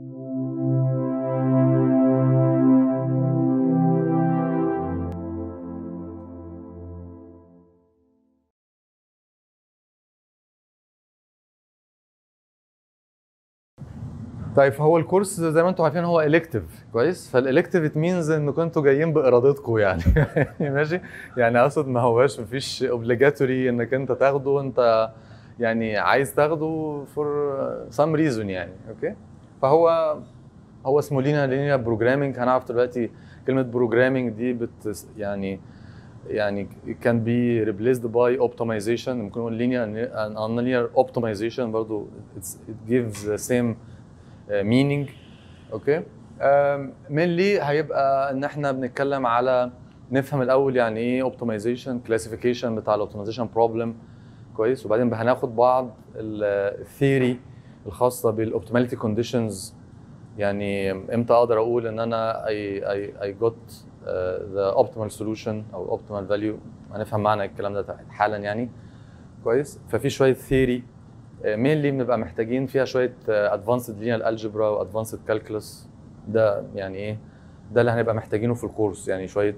طيب فهو الكورس زي ما انتم عارفين هو الكتيف كويس فالالكتيف ات مينز انكم انتوا جايين بارادتكم يعني ماشي يعني اقصد ما هوش مفيش اوبليجاتوري انك انت تاخده انت يعني عايز تاخده فور سام ريزون يعني اوكي فهو هو اسمه لينا لينا بروجرامينج هنعرف دلوقتي كلمه بروجرامينج دي بت يعني يعني can be replaced by optimization ممكن نقول linear and linear optimization برضو it's, it gives the same مينينج اوكي مينلي هيبقى ان احنا بنتكلم على نفهم الاول يعني ايه اوبتمايزيشن كلاسيفيكيشن بتاع الاوبتمايزيشن بروبلم كويس وبعدين هناخد بعض الثيوري الخاصه بالاوبتيماليتي كونديشنز يعني امتى اقدر اقول ان انا اي اي اي جوت ذا اوبتيمال سولوشن او اوبتيمال فاليو هنفهم معنى الكلام ده حالا يعني كويس ففي شويه ثيوري مينلي بنبقى محتاجين فيها شويه ادفانسد لينير الجبرا وادفانسد كالكولس ده يعني ايه ده اللي هنبقى محتاجينه في الكورس يعني شويه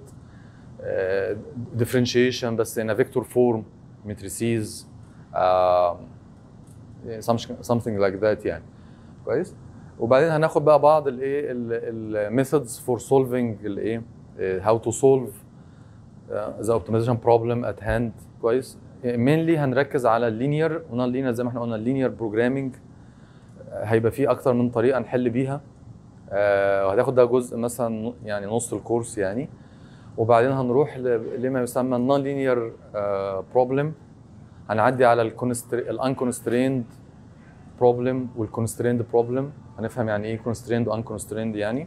ديفرنشيشن بس in a vector form matrices uh, something like that يعني كويس وبعدين هناخد بقى بعض الايه الميثودز فور سولفينج الايه هاو تو سولف ذا اوبتمايزيشن بروبلم ات هاند كويس مينلي هنركز على اللينير ونون لينير زي ما احنا قلنا اللينير بروجرامينج هيبقى فيه اكتر من طريقه نحل بيها وهتاخد ده جزء مثلا يعني نص الكورس يعني وبعدين هنروح لما يسمى النون لينير بروبلم هنعدي على الانكونستريند بروبلم والكونستريند بروبلم هنفهم يعني ايه كونستريند وانكونستريند يعني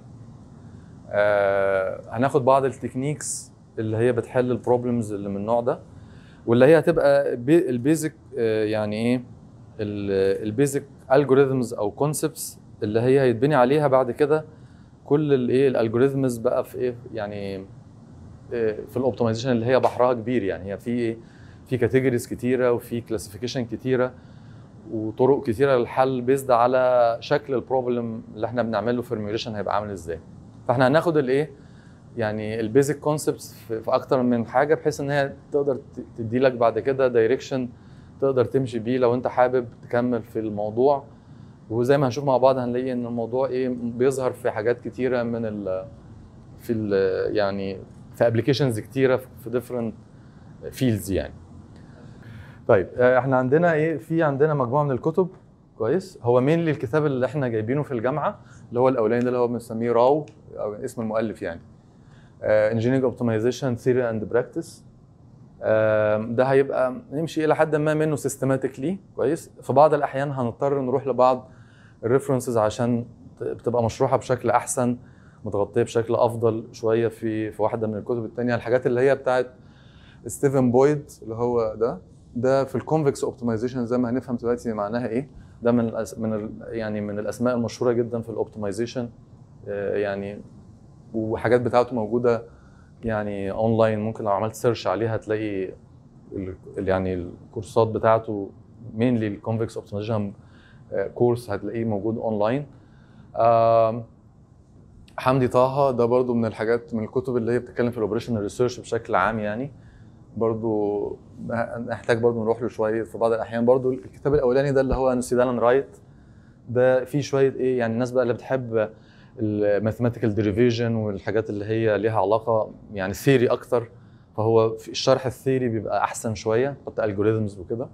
آه هناخد بعض التكنيكس اللي هي بتحل البروبلمز اللي من النوع ده واللي هي هتبقى البيزك يعني ايه البيزك الجوريزمز او كونسبتس اللي هي هيتبني عليها بعد كده كل الايه الالجوريزمز بقى في ايه يعني في الاوبتمايزيشن اللي هي بحرها كبير يعني هي في ايه في كاتيجوريز كتيره وفي كلاسيفيكيشن كتيره وطرق كتيره للحل بيزد على شكل البروبلم اللي احنا بنعمله فورميوليشن هيبقى عامل ازاي فاحنا هناخد الايه يعني البيزك كونسبتس في اكتر من حاجه بحيث ان هي تقدر تدي لك بعد كده دايركشن تقدر تمشي بيه لو انت حابب تكمل في الموضوع وزي ما هنشوف مع بعض هنلاقي ان الموضوع ايه بيظهر في حاجات كتيره من ال في ال يعني في ابلكيشنز كتيره في ديفرنت فيلدز يعني طيب احنا عندنا ايه في عندنا مجموعه من الكتب كويس هو مين الكتاب اللي احنا جايبينه في الجامعه اللي هو الاولاني ده اللي هو بنسميه راو او اسم المؤلف يعني انجينيرنج اوبتمايزيشن ثيوري اند براكتس ده هيبقى نمشي الى حد ما منه سيستماتيكلي كويس في بعض الاحيان هنضطر نروح لبعض الريفرنسز عشان بتبقى مشروحه بشكل احسن متغطيه بشكل افضل شويه في في واحده من الكتب الثانيه الحاجات اللي هي بتاعت ستيفن بويد اللي هو ده ده في الكونفكس اوبتمايزيشن زي ما هنفهم دلوقتي معناها ايه ده من الأس من ال يعني من الاسماء المشهوره جدا في الاوبتمايزيشن يعني وحاجات بتاعته موجوده يعني اونلاين ممكن لو عملت سيرش عليها هتلاقي يعني الكورسات بتاعته مينلي الكونفكس اوبتمايزيشن كورس هتلاقيه موجود اونلاين حمدي طه ده برضو من الحاجات من الكتب اللي هي بتتكلم في الاوبريشنال ريسيرش بشكل عام يعني برضو نحتاج برضو نروح له شويه في بعض الاحيان برضو الكتاب الاولاني ده اللي هو سيدالان رايت ده فيه شويه ايه يعني الناس بقى اللي بتحب الماثيماتيكال ديريفيجن والحاجات اللي هي ليها علاقه يعني ثيري اكتر فهو في الشرح الثيري بيبقى احسن شويه حتى الجوريزمز وكده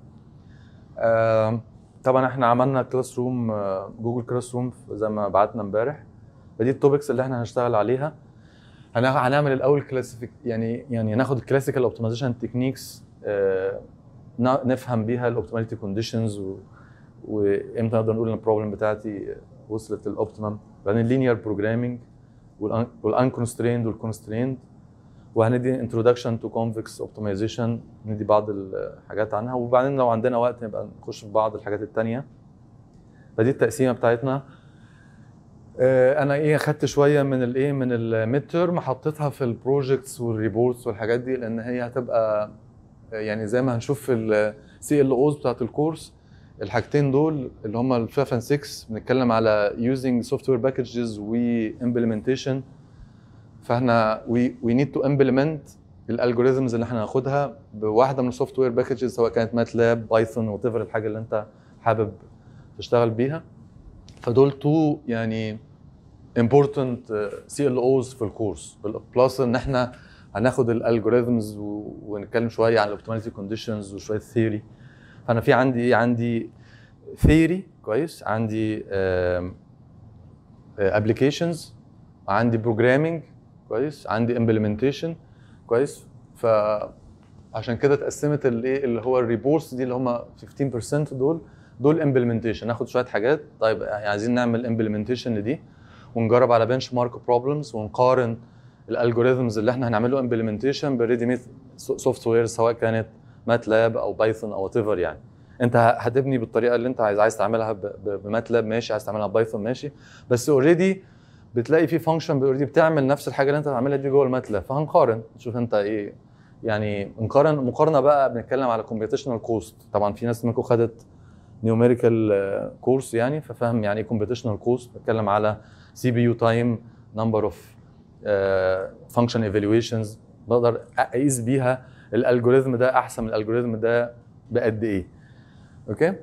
طبعا احنا عملنا كلاس روم جوجل كلاس روم زي ما بعتنا امبارح فدي التوبكس اللي احنا هنشتغل عليها هنعمل الاول كلاسيفيك يعني يعني ناخد الكلاسيكال اوبتمايزيشن تكنيكس نفهم بيها الاوبتيماليتي كونديشنز وامتى نقدر نقول ان البروبلم بتاعتي وصلت للاوبتيمم بعدين اللينير بروجرامينج والانكونستريند والكونستريند وهندي انتروداكشن تو كونفكس اوبتمايزيشن ندي بعض الحاجات عنها وبعدين لو عندنا وقت نبقى نخش في بعض الحاجات التانية فدي التقسيمه بتاعتنا انا ايه اخدت شويه من الايه من الميد تيرم حطيتها في البروجكتس والريبورتس والحاجات دي لان هي هتبقى يعني زي ما هنشوف في السي ال اوز بتاعت الكورس الحاجتين دول اللي هم ال 5 and 6 بنتكلم على using software packages و implementation فاحنا we, we need to implement الالجوريزمز اللي احنا هناخدها بواحده من السوفت وير باكجز سواء كانت ماتلاب بايثون وات ايفر الحاجه اللي انت حابب تشتغل بيها فدول تو يعني important سي ال اوز في الكورس بلس ان احنا هناخد الالجوريزمز ونتكلم شويه عن الاوبتيماليتي كونديشنز وشويه ثيوري فانا في عندي ايه عندي ثيوري كويس عندي ابلكيشنز عندي بروجرامينج كويس عندي امبلمنتيشن كويس فعشان كده اتقسمت الايه اللي هو الريبورتس دي اللي هم 15% دول دول امبلمنتيشن ناخد شويه حاجات طيب يعني عايزين نعمل امبلمنتيشن لدي ونجرب على بنش مارك بروبلمز ونقارن الالجوريزمز اللي احنا هنعمله امبلمنتيشن بالريدي ميد سوفت وير سواء كانت ماتلاب او بايثون او وات ايفر يعني انت هتبني بالطريقه اللي انت عايز عايز تعملها بماتلاب ماشي عايز تعملها بايثون ماشي بس اوريدي بتلاقي في فانكشن اوريدي بتعمل نفس الحاجه اللي انت هتعملها دي جوه الماتلاب فهنقارن نشوف انت ايه يعني نقارن مقارنه بقى بنتكلم على كومبيتيشنال كوست طبعا في ناس منكم خدت نيوميريكال كورس يعني ففاهم يعني ايه كومبيتيشنال كوست بتكلم على سي بي يو تايم نمبر اوف فانكشن ايفالويشنز بقدر اقيس بيها الالجوريزم ده احسن من الالجوريزم ده بقد ايه اوكي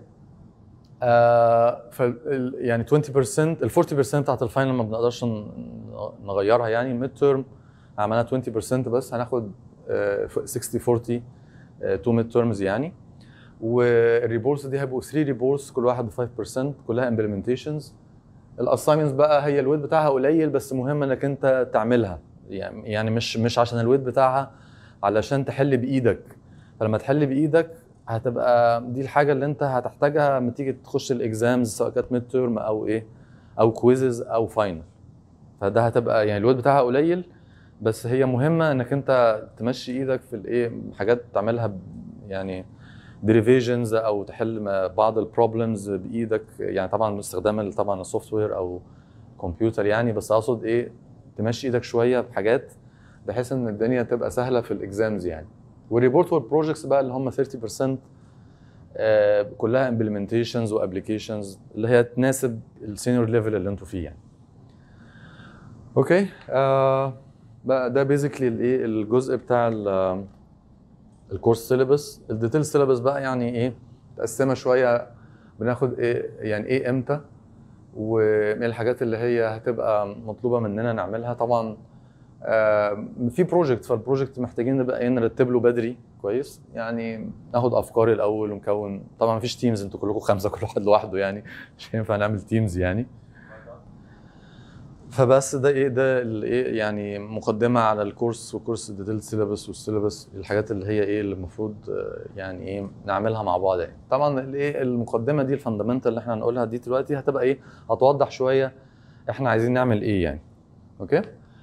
آه ف يعني 20% ال 40% بتاعت الفاينل ما بنقدرش نغيرها يعني الميد تيرم عملنا 20% بس هناخد آه 60 40 تو ميد تيرمز يعني والريبورتس دي هيبقوا 3 ريبورتس كل واحد ب 5% كلها امبلمنتيشنز الاساينمنتس بقى هي الويت بتاعها قليل بس مهم انك انت تعملها يعني مش مش عشان الويت بتاعها علشان تحل بايدك فلما تحل بايدك هتبقى دي الحاجه اللي انت هتحتاجها لما تيجي تخش الاكزامز سواء كانت ميد تيرم او ايه او كويزز او فاينل فده هتبقى يعني الويت بتاعها قليل بس هي مهمه انك انت تمشي ايدك في الايه حاجات تعملها يعني ديريفيجنز او تحل بعض البروبلمز بايدك يعني طبعا باستخدام طبعا السوفت وير او كمبيوتر يعني بس اقصد ايه تمشي ايدك شويه بحاجات بحيث ان الدنيا تبقى سهله في الاكزامز يعني والريبورت والبروجكتس بقى اللي هم 30% آه كلها امبلمنتيشنز وابلكيشنز اللي هي تناسب السينيور ليفل اللي انتوا فيه يعني اوكي آه بقى ده بيزيكلي الايه الجزء بتاع الكورس سيلبس الديتيل سيلبس بقى يعني ايه متقسمه شويه بناخد ايه يعني ايه امتى وايه الحاجات اللي هي هتبقى مطلوبه مننا نعملها طبعا آه في بروجكت فالبروجكت محتاجين نبقى ايه نرتب له بدري كويس يعني ناخد افكار الاول ونكون طبعا مفيش تيمز انتوا كلكم خمسه كل واحد لوحده يعني مش هينفع نعمل تيمز يعني فبس ده ايه ده ايه يعني مقدمه على الكورس وكورس الديتيل سيلابس والسيلابس الحاجات اللي هي ايه اللي المفروض يعني ايه نعملها مع بعض يعني طبعا الايه المقدمه دي الفاندامنتال اللي احنا هنقولها دي دلوقتي هتبقى ايه هتوضح شويه احنا عايزين نعمل ايه يعني اوكي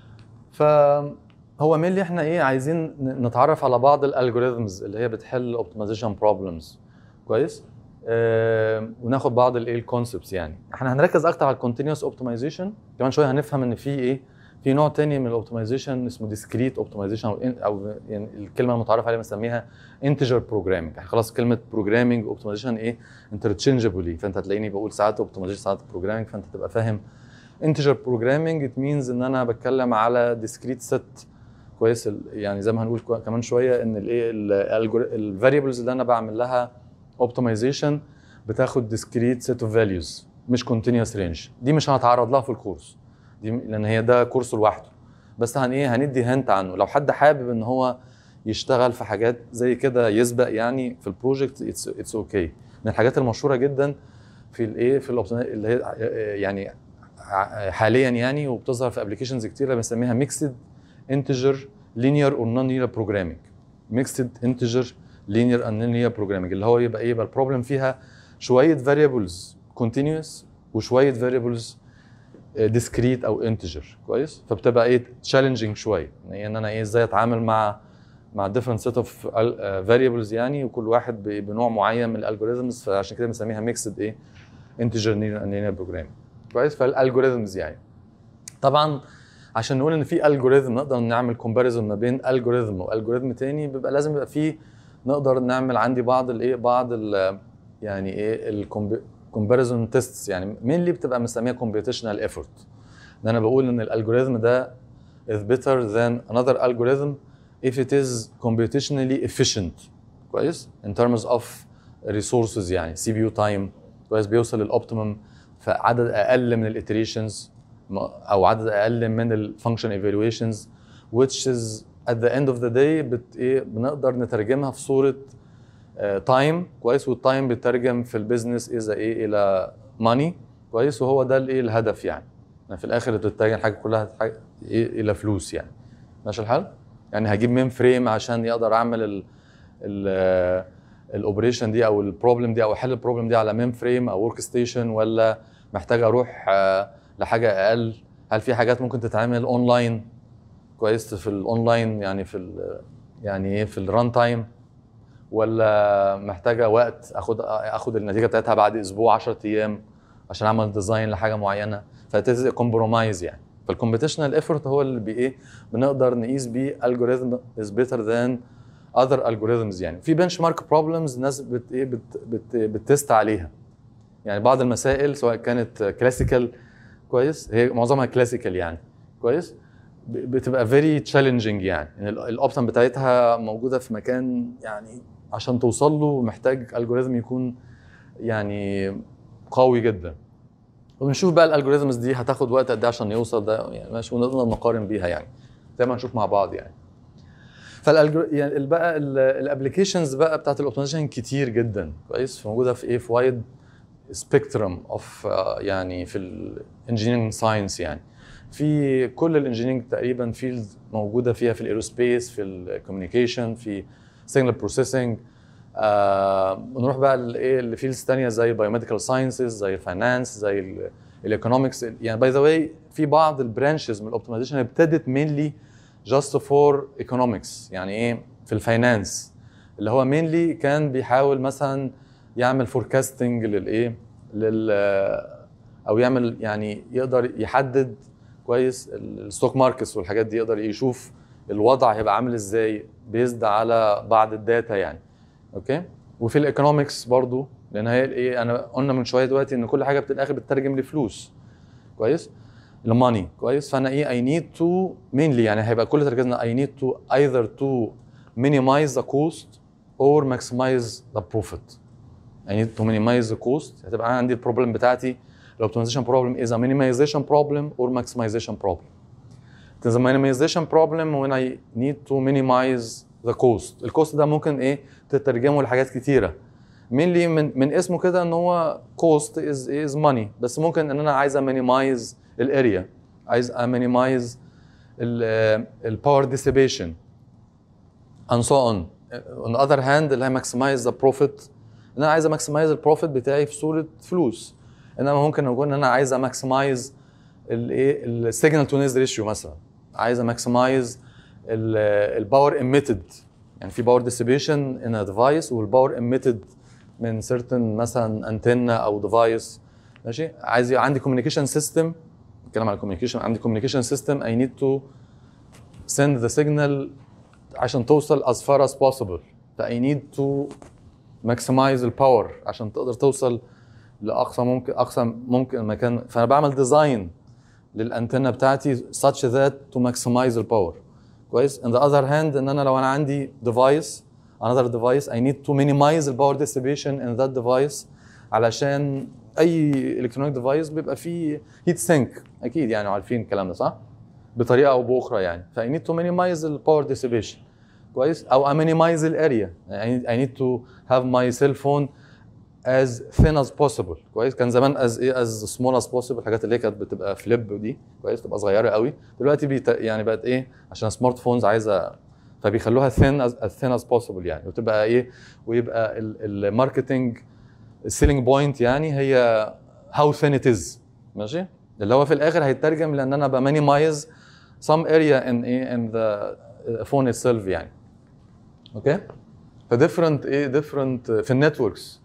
فهو مين اللي احنا ايه عايزين نتعرف على بعض الالجوريزمز اللي هي بتحل اوبتمايزيشن بروبلمز كويس آه وناخد بعض الايه الكونسبتس يعني احنا هنركز اكتر على الكونتينوس اوبتمايزيشن كمان شويه هنفهم ان في ايه في نوع تاني من الاوبتمايزيشن اسمه ديسكريت اوبتمايزيشن او, أو يعني الكلمه المتعارف عليها بنسميها انتجر بروجرامينج يعني خلاص كلمه بروجرامينج اوبتمايزيشن ايه انترتشنجبلي فانت هتلاقيني بقول ساعات اوبتمايزيشن ساعات بروجرامينج فانت تبقى فاهم انتجر بروجرامينج ات مينز ان انا بتكلم على ديسكريت ست كويس يعني زي ما هنقول كمان شويه ان الايه الفاريبلز اللي انا بعمل لها اوبتمايزيشن بتاخد ديسكريت سيت اوف فاليوز مش كونتينوس رينج دي مش هنتعرض لها في الكورس دي لان هي ده كورس لوحده بس هن ايه هندي هنت عنه لو حد حابب ان هو يشتغل في حاجات زي كده يسبق يعني في البروجكت اتس اتس اوكي من الحاجات المشهوره جدا في الايه في اللي هي يعني حاليا يعني وبتظهر في ابلكيشنز كتيره بنسميها ميكسد انتجر لينير اور نون لينير بروجرامينج ميكسد انتجر لينير اند لينير بروجرامينج اللي هو يبقى ايه يبقى البروبلم فيها شويه فاريبلز كونتينوس وشويه فاريبلز ديسكريت او انتجر كويس فبتبقى ايه تشالنجينج شويه يعني ان انا ايه ازاي اتعامل مع مع different set of variables يعني وكل واحد بنوع معين من الالجوريزمز فعشان كده بنسميها ميكسد ايه انتجر لينير بروجرامينج كويس فالالجوريزمز يعني طبعا عشان نقول ان في الجوريزم نقدر نعمل كومباريزون ما بين الجوريزم والجوريزم تاني بيبقى لازم يبقى في نقدر نعمل عندي بعض الايه بعض يعني ايه الكومباريزون تيستس يعني مين اللي بتبقى مسميها كومبيتيشنال ايفورت ان انا بقول ان الالجوريزم ده is better than another algorithm if it is computationally efficient كويس in terms of resources يعني سي بي يو تايم كويس بيوصل للاوبتيمم في عدد اقل من الاتريشنز او عدد اقل من الفانكشن ايفالويشنز which is at the end of the day بت ايه بنقدر نترجمها في صوره تايم uh, كويس والتايم بيترجم في البيزنس اذا ايه الى ماني كويس وهو ده الايه الهدف يعني يعني في الاخر بتتجه الحاجه كلها ايه الى فلوس يعني ماشي الحال يعني هجيب مين فريم عشان يقدر اعمل ال ال الاوبريشن دي او البروبلم دي او احل البروبلم دي على مين فريم او ورك ستيشن ولا محتاج اروح لحاجه اقل هل في حاجات ممكن تتعمل اونلاين كويس في الاونلاين يعني في ال يعني ايه في الران تايم ولا محتاجه وقت اخد اخد النتيجه بتاعتها بعد اسبوع 10 ايام عشان اعمل ديزاين لحاجه معينه فتز كومبرومايز يعني فالكومبيتيشنال ايفورت هو اللي بايه بنقدر نقيس بيه الجوريزم از بيتر ذان اذر الجوريزمز يعني في بنش مارك بروبلمز الناس بت ايه بت بت بتست عليها يعني بعض المسائل سواء كانت كلاسيكال كويس هي معظمها كلاسيكال يعني كويس بتبقى فيري تشالنجينج يعني الاوبشن بتاعتها موجوده في مكان يعني عشان توصل له محتاج الجوريزم يكون يعني قوي جدا ونشوف بقى الالجوريزمز دي هتاخد وقت قد ايه عشان يوصل ده يعني ماشي ونقدر نقارن بيها يعني زي ما هنشوف مع بعض يعني فالالجور يعني بقى الابلكيشنز بقى بتاعت الاوتوميشن كتير جدا كويس موجوده في ايه في وايد سبيكترم اوف يعني في الانجينيرنج ساينس يعني في كل الانجينيرنج تقريبا فيلد موجوده فيها في الايروسبيس في الكوميونيكيشن في سيجنال بروسيسنج آه نروح بقى لايه الفيلدز ثانيه زي البايوميديكال ساينسز زي الفاينانس زي الايكونومكس يعني باي ذا واي في بعض البرانشز من الاوبتمايزيشن ابتدت مينلي جاست فور ايكونومكس يعني ايه في الفاينانس اللي هو مينلي كان بيحاول مثلا يعمل فوركاستنج للايه لل او يعمل يعني يقدر يحدد كويس الستوك ماركتس والحاجات دي يقدر يشوف الوضع هيبقى عامل ازاي بيزد على بعض الداتا يعني اوكي وفي الايكونومكس برضو لان هي ايه انا قلنا من شويه دلوقتي ان كل حاجه بتتاخر بتترجم لفلوس كويس الماني كويس فانا ايه اي نيد تو مينلي يعني هيبقى كل تركيزنا اي نيد تو ايذر تو minimize the cost or maximize the profit I need to minimize the cost هتبقى عندي البروبلم بتاعتي الاوبتمايزيشن بروبلم is a minimization problem or maximization problem it is a minimization problem when I need to minimize the cost الكوست ده ممكن ايه تترجمه لحاجات كتيره mainly من من اسمه كده ان هو cost is is money بس ممكن ان انا عايز minimize الاريا عايز minimize الباور dissipation and so on on the other hand اللي هي maximize the profit ان انا عايز maximize البروفيت بتاعي في صوره فلوس انما ممكن اقول ان انا عايز maximize الايه السيجنال تو نويز ريشيو مثلا عايز maximize الباور ايميتد يعني في باور ديسيبيشن ان ديفايس والباور ايميتد من سيرتن مثلا انتنا او ديفايس ماشي عايز عندي كوميونيكيشن سيستم بتكلم على كوميونيكيشن عندي كوميونيكيشن سيستم اي نيد تو send the signal عشان توصل as far as possible ف I need to maximize الباور عشان تقدر توصل لاقصى ممكن اقصى ممكن مكان فانا بعمل ديزاين للانتنه بتاعتي such that to maximize الباور كويس in the other hand ان انا لو انا عندي device another device I need to minimize the power dissipation in that device علشان اي الكترونيك ديفايس بيبقى فيه هيت سينك اكيد يعني عارفين الكلام ده صح؟ بطريقه او باخرى يعني ف I need to minimize the power dissipation كويس او I minimize الاريا I need to have my cell phone as thin as possible كويس كان زمان as ايه as small as possible الحاجات اللي هي كانت بتبقى فليب دي كويس تبقى صغيره قوي دلوقتي بيت يعني بقت ايه عشان سمارت فونز عايزه فبيخلوها thin as, as thin as possible يعني وتبقى ايه ويبقى الماركتنج السيلينج بوينت يعني هي how thin it is ماشي اللي هو في الاخر هيترجم لان انا بمينيمايز some area in ايه in the phone itself يعني اوكي فديفرنت ايه ديفرنت في النتوركس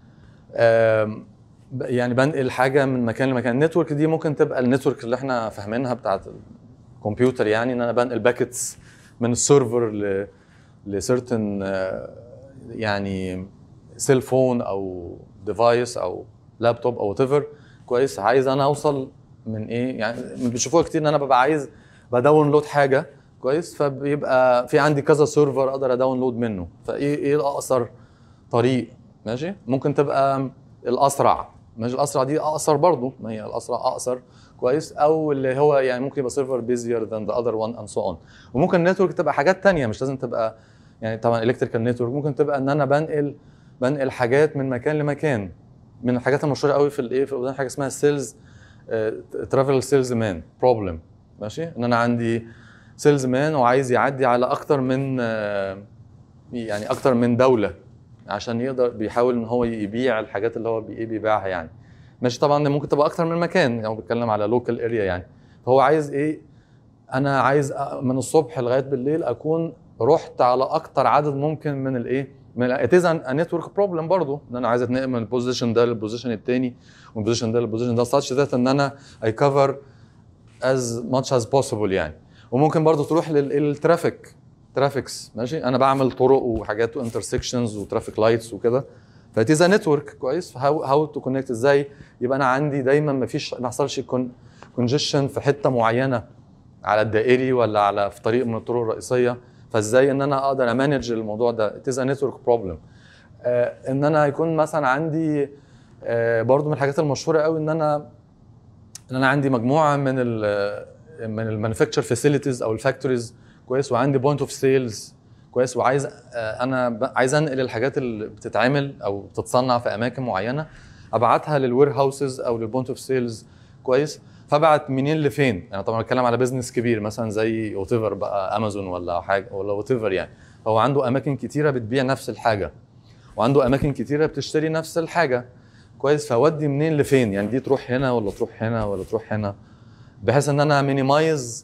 يعني بنقل حاجه من مكان لمكان النتورك دي ممكن تبقى النتورك اللي احنا فاهمينها بتاعت الكمبيوتر يعني ان انا بنقل باكيتس من السيرفر ل لسيرتن يعني سيل فون او ديفايس او لابتوب او وات كويس عايز انا اوصل من ايه يعني بتشوفوها كتير ان انا ببقى عايز بداونلود حاجه كويس فبيبقى في عندي كذا سيرفر اقدر اداونلود منه فايه ايه الاقصر طريق ماشي ممكن تبقى الاسرع ماشي الاسرع دي اقصر برضه ما هي الاسرع اقصر كويس او اللي هو يعني ممكن يبقى سيرفر بيزير ذان ذا اذر وان اند سو اون وممكن النتورك تبقى حاجات تانية مش لازم تبقى يعني طبعا الكتريكال نتورك ممكن تبقى ان انا بنقل بنقل حاجات من مكان لمكان من الحاجات المشهوره قوي في الايه في الاردن حاجه اسمها سيلز ترافل سيلز مان بروبلم ماشي ان انا عندي سيلز مان وعايز يعدي على اكتر من آه، يعني اكتر من دوله عشان يقدر بيحاول ان هو يبيع الحاجات اللي هو بي- بيبيعها يعني ماشي طبعا ممكن تبقى اكتر من مكان يعني هو بيتكلم على لوكال اريا يعني فهو عايز ايه انا عايز أ- من الصبح لغايه بالليل اكون رحت على اكتر عدد ممكن من الايه من اتز نتورك بروبلم برضه ان انا عايز اتنقل من البوزيشن ده للبوزيشن الثاني والبوزيشن ده للبوزيشن ده such that ان انا اي كفر as much as possible يعني وممكن برضه تروح للترافيك ترافيكس ماشي انا بعمل طرق وحاجات وانترسكشنز وترافيك لايتس وكده فاتيز نتورك كويس هاو هاو تو كونكت ازاي يبقى انا عندي دايما ما فيش ما يحصلش كونجيشن في حته معينه على الدائري ولا على في طريق من الطرق الرئيسيه فازاي ان انا اقدر امانج الموضوع ده اتيز نتورك بروبلم ان انا يكون مثلا عندي آه برضو من الحاجات المشهوره قوي ان انا ان انا عندي مجموعه من ال من المانيفاكتشر فاسيلتيز او الفاكتوريز كويس وعندي بوينت اوف سيلز كويس وعايز آه، انا ب- عايز انقل الحاجات اللي بتتعمل او بتتصنع في اماكن معينه ابعتها للوير هاوسز او للبوينت اوف سيلز كويس فابعت منين لفين يعني طبعا بتكلم على بزنس كبير مثلا زي وات بقى امازون ولا حاجه ولا وات يعني هو عنده اماكن كتيره بتبيع نفس الحاجه وعنده اماكن كتيره بتشتري نفس الحاجه كويس فاودي منين لفين يعني دي تروح هنا ولا تروح هنا ولا تروح هنا بحيث ان انا مينيمايز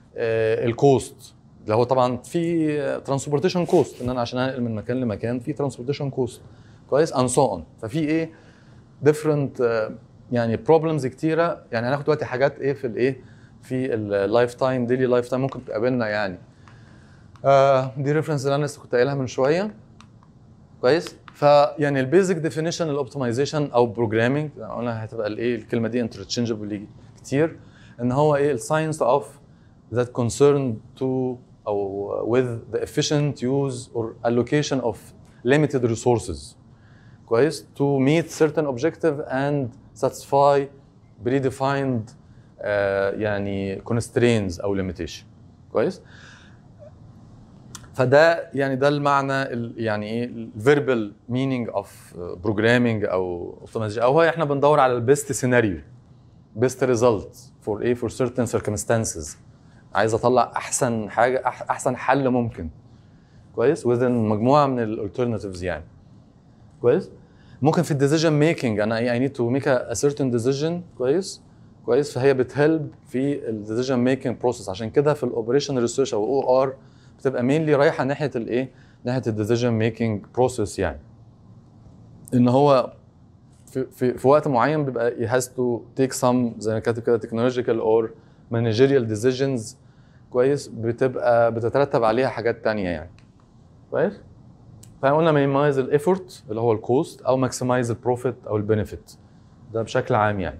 الكوست اللي هو طبعا في ترانسبورتيشن كوست ان انا عشان انقل من مكان لمكان في ترانسبورتيشن كوست كويس ان سو اون ففي ايه ديفرنت يعني بروبلمز كتيره يعني هناخد دلوقتي حاجات ايه في الايه في اللايف تايم ديلي لايف تايم ممكن تقابلنا يعني آه دي ريفرنس اللي انا لسه كنت قايلها من شويه كويس فيعني البيزك ديفينيشن الاوبتمايزيشن او بروجرامينج قلنا هتبقى الايه الكلمه دي انترتشنجبل كتير ان هو ايه الساينس اوف that concern to او with the efficient use or allocation of limited resources كويس to meet certain objective and satisfy predefined uh, يعني constraints او limitation كويس فده يعني ده المعنى ال- يعني ايه الفيربال مينينج اوف بروجرامينج او اوبتمايزيشن او هو احنا بندور على البيست سيناريو بيست ريزلت فور ايه فور certain circumstances عايز اطلع احسن حاجه أح- احسن حل ممكن كويس within مجموعه من الالترناتيفز يعني كويس ممكن في الديسيجن ميكنج انا اي نيد تو ميك ا certain decision كويس كويس فهي بتهلب في الديسيجن ميكنج بروسيس عشان كده في الاوبريشن ريسيرش او او ار بتبقى مينلي رايحه ناحيه الايه ناحيه الديسيجن ميكنج بروسيس يعني ان هو في, في, في وقت معين بيبقى he has to take some زي ما كاتب كده technological or managerial decisions كويس بتبقى بتترتب عليها حاجات تانية يعني كويس فقلنا minimize الايفورت اللي هو الكوست او maximize البروفيت او البنفيت ده بشكل عام يعني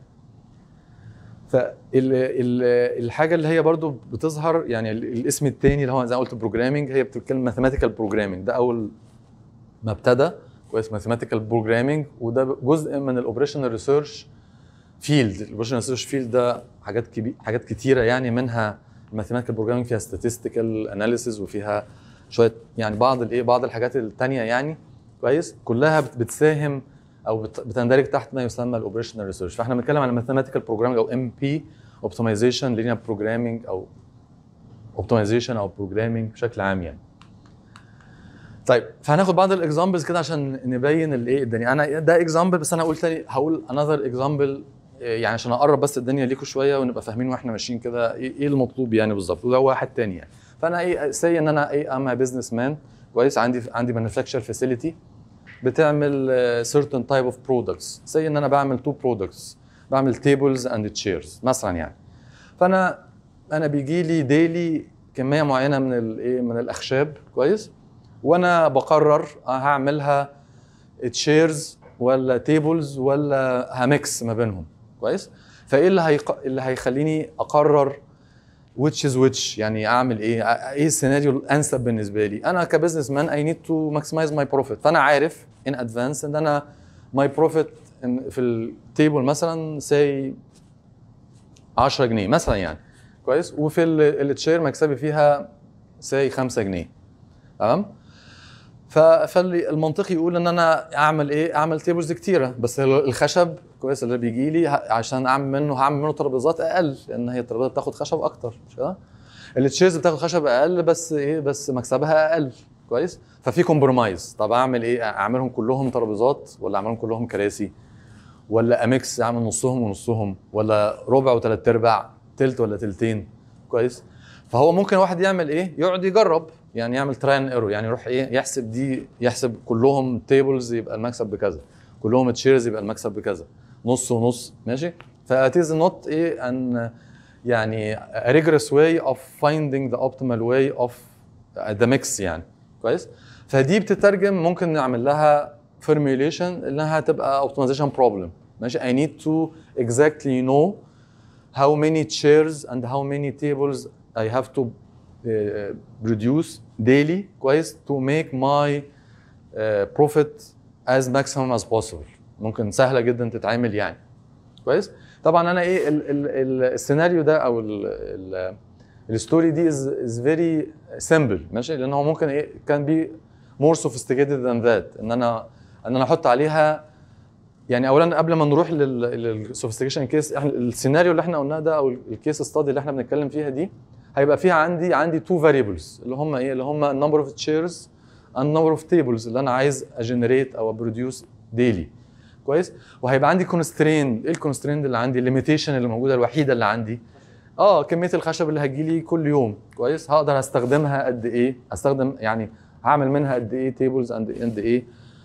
فالحاجه اللي هي برضو بتظهر يعني ال- الاسم الثاني اللي هو زي ما قلت بروجرامينج هي بتتكلم ماثيماتيكال بروجرامينج ده اول ما ابتدى كويس ماثيماتيكال بروجرامينج وده جزء من الاوبريشنال ريسيرش فيلد الاوبريشنال ريسيرش فيلد ده حاجات كبير حاجات كتيره يعني منها الماثيماتيكال بروجرامينج فيها statistical اناليسيز وفيها شويه يعني بعض الايه بعض الحاجات التانية يعني كويس كلها بت- بتساهم او بت- بتندرج تحت ما يسمى الاوبريشنال ريسيرش فاحنا بنتكلم على ماثيماتيكال بروجرامينج او ام بي اوبتمايزيشن لينير بروجرامينج او اوبتمايزيشن او بروجرامينج بشكل عام يعني طيب فهناخد بعض الاكزامبلز كده عشان نبين الايه الدنيا انا ده اكزامبل بس انا هقول تاني هقول انذر اكزامبل يعني عشان اقرب بس الدنيا ليكم شويه ونبقى فاهمين واحنا ماشيين كده ايه إيه المطلوب يعني بالظبط وده واحد تاني يعني فانا ايه سي ان انا ايه ام بزنس مان كويس عندي عندي مانيفاكتشر فاسيلتي بتعمل certain type of products سي ان انا بعمل تو products بعمل tables and chairs مثلا يعني فانا انا بيجي لي ديلي كميه معينه من الايه من الاخشاب كويس وانا بقرر هعملها تشيرز ولا تيبلز ولا هميكس ما بينهم كويس فايه اللي هيق... اللي هيخليني اقرر which is which يعني اعمل ايه ايه السيناريو الانسب بالنسبه لي انا كبزنس مان اي نيد تو ماكسمايز ماي بروفيت فانا عارف ان ادفانس ان انا ماي بروفيت في التيبل مثلا سي 10 جنيه مثلا يعني كويس وفي التشير مكسبي فيها سي 5 جنيه تمام فالمنطقي يقول ان انا اعمل ايه اعمل تيبلز كتيره بس الخشب كويس اللي بيجي لي عشان اعمل منه هعمل منه ترابيزات اقل لان هي الترابيزات بتاخد خشب اكتر مش كده التشيرز بتاخد خشب اقل بس ايه بس مكسبها اقل كويس ففي كومبرومايز طب اعمل ايه اعملهم كلهم ترابيزات ولا اعملهم كلهم كراسي ولا اميكس اعمل نصهم ونصهم ولا ربع وثلاث ارباع تلت ولا تلتين كويس فهو ممكن واحد يعمل ايه يقعد يجرب يعني يعمل تراين ايرو يعني يروح ايه يحسب دي يحسب كلهم تيبلز يبقى المكسب بكذا كلهم تشيرز يبقى المكسب بكذا نص ونص ماشي فاتيز نوت ايه ان يعني a rigorous way of finding the optimal way of the mix يعني كويس فدي بتترجم ممكن نعمل لها formulation انها تبقى optimization problem ماشي I need to exactly know how many chairs and how many tables I have to uh, produce daily كويس to make my uh, profit as maximum as possible ممكن سهله جدا تتعمل يعني كويس طبعا انا ايه ال ال ال السيناريو ده او ال ال الستوري دي از از فيري سمبل ماشي لان هو ممكن ايه كان بي مور سوفيستيكيتد ذان ذات ان انا ان انا احط عليها يعني اولا قبل ما نروح للسوفيستيكيشن كيس احنا السيناريو اللي احنا قلناه ده او الكيس ستادي اللي احنا بنتكلم فيها دي هيبقى فيها عندي عندي تو فاريبلز اللي هم ايه اللي هم النمبر اوف تشيرز and number of tables اللي انا عايز اجنريت او ابروديوس ديلي كويس وهيبقى عندي كونسترين ايه الكونسترين اللي عندي الليميتيشن اللي موجوده الوحيده اللي عندي اه كميه الخشب اللي هتجي لي كل يوم كويس هقدر استخدمها قد ايه استخدم يعني هعمل منها قد ايه تيبلز قد قد ايه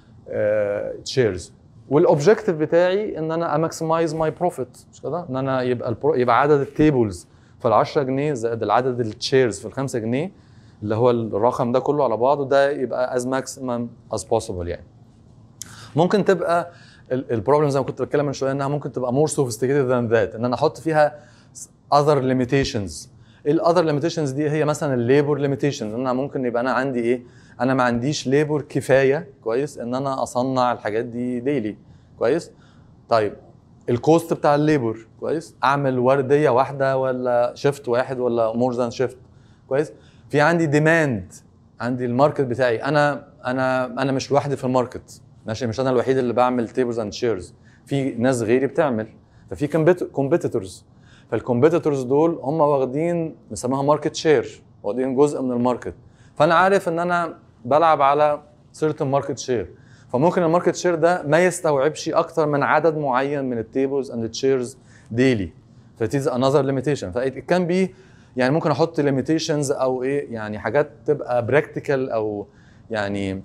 تشيرز والاوبجيكتيف بتاعي ان انا اماكسمايز ماي بروفيت مش كده ان انا يبقى البرو يبقى عدد التيبلز في ال 10 جنيه زائد العدد التشيرز في ال 5 جنيه اللي هو الرقم ده كله على بعضه ده يبقى از ماكسيمم از بوسيبل يعني ممكن تبقى البروبلم زي ما كنت بتكلم من شويه انها ممكن تبقى مور سوفيستيكيتد ذان ذات ان انا احط فيها اذر ليميتيشنز الاذر ليميتيشنز دي هي مثلا الليبر ليميتيشنز ان انا ممكن يبقى انا عندي ايه انا ما عنديش ليبر كفايه كويس ان انا اصنع الحاجات دي ديلي كويس طيب الكوست بتاع الليبر كويس اعمل ورديه واحده ولا شيفت واحد ولا مور ذان شيفت كويس في عندي ديماند عندي الماركت بتاعي انا انا انا مش لوحدي في الماركت ماشي مش انا الوحيد اللي بعمل تيبلز اند شيرز في ناس غيري بتعمل ففي كومبيتيتورز فالكومبيتيتورز دول هم واخدين بنسميها ماركت شير واخدين جزء من الماركت فانا عارف ان انا بلعب على سيرتن ماركت شير فممكن الماركت شير ده ما يستوعبش اكتر من عدد معين من التيبلز اند تشيرز ديلي فتيز انذر ليميتيشن فايت كان بي يعني ممكن احط ليميتيشنز او ايه يعني حاجات تبقى براكتيكال او يعني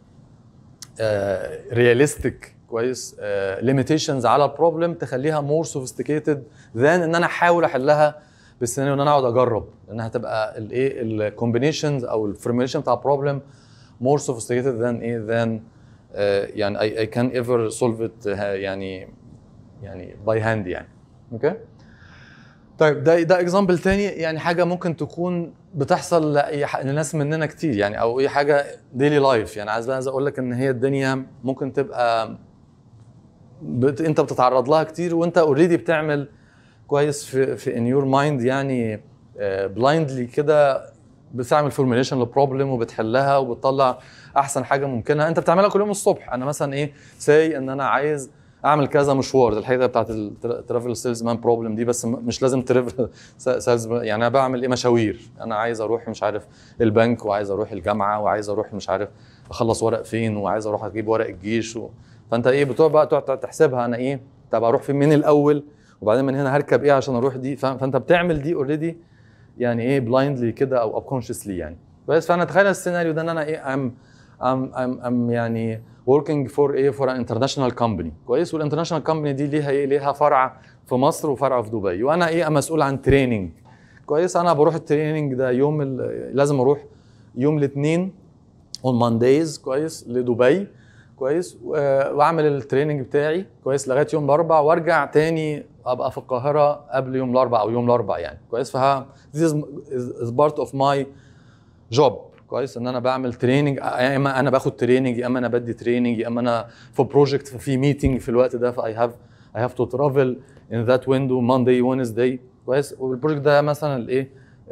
رياليستيك كويس ليميتيشنز على البروبلم تخليها مور سوفيستيكيتد ذان ان انا احاول احلها بالسيناريو ان انا اقعد اجرب لانها هتبقى الايه الكومبينيشنز او الفورميليشن بتاع البروبلم مور سوفيستيكيتد ذان ايه ذان يعني اي اي كان ايفر سولف ات يعني يعني باي هاند يعني اوكي okay? طيب ده ده اكزامبل تاني يعني حاجه ممكن تكون بتحصل لاي لناس مننا كتير يعني او اي حاجه ديلي لايف يعني عايز عايز اقول لك ان هي الدنيا ممكن تبقى بت... انت بتتعرض لها كتير وانت اوريدي بتعمل كويس في في ان يور مايند يعني بلايندلي كده بتعمل فورميليشن لبروبلم وبتحلها وبتطلع احسن حاجه ممكنه انت بتعملها كل يوم الصبح انا مثلا ايه ساي ان انا عايز اعمل كذا مشوار الحقيقه بتاعت الترافل سيلز مان بروبلم دي بس مش لازم ترافل سيلز يعني انا بعمل ايه مشاوير انا عايز اروح مش عارف البنك وعايز اروح الجامعه وعايز اروح مش عارف اخلص ورق فين وعايز اروح اجيب ورق الجيش و... فانت ايه بتقعد بقى تقعد تحسبها انا ايه طب اروح فين من الاول وبعدين من هنا هركب ايه عشان اروح دي فانت بتعمل دي اوريدي يعني ايه بلايندلي كده او ابكونشسلي يعني بس فانا اتخيل السيناريو ده ان انا ايه ام ام ام ام يعني working for ايه for an international company كويس والانترناشونال كومباني دي ليها ايه ليها فرع في مصر وفرع في دبي وانا ايه مسؤول عن تريننج كويس انا بروح التريننج ده يوم لازم اروح يوم الاثنين اون مانديز كويس لدبي كويس و- واعمل التريننج بتاعي كويس لغايه يوم الاربع وارجع تاني ابقى في القاهره قبل يوم الاربع او يوم الاربع يعني كويس فها this is, is, is part of my job كويس ان انا بعمل تريننج يا اما انا باخد تريننج يا اما انا بدي تريننج يا اما انا في بروجكت في ميتنج في الوقت ده فاي هاف اي هاف تو ترافل ان ذات ويندو ماندي وينزداي كويس والبروجكت ده مثلا الايه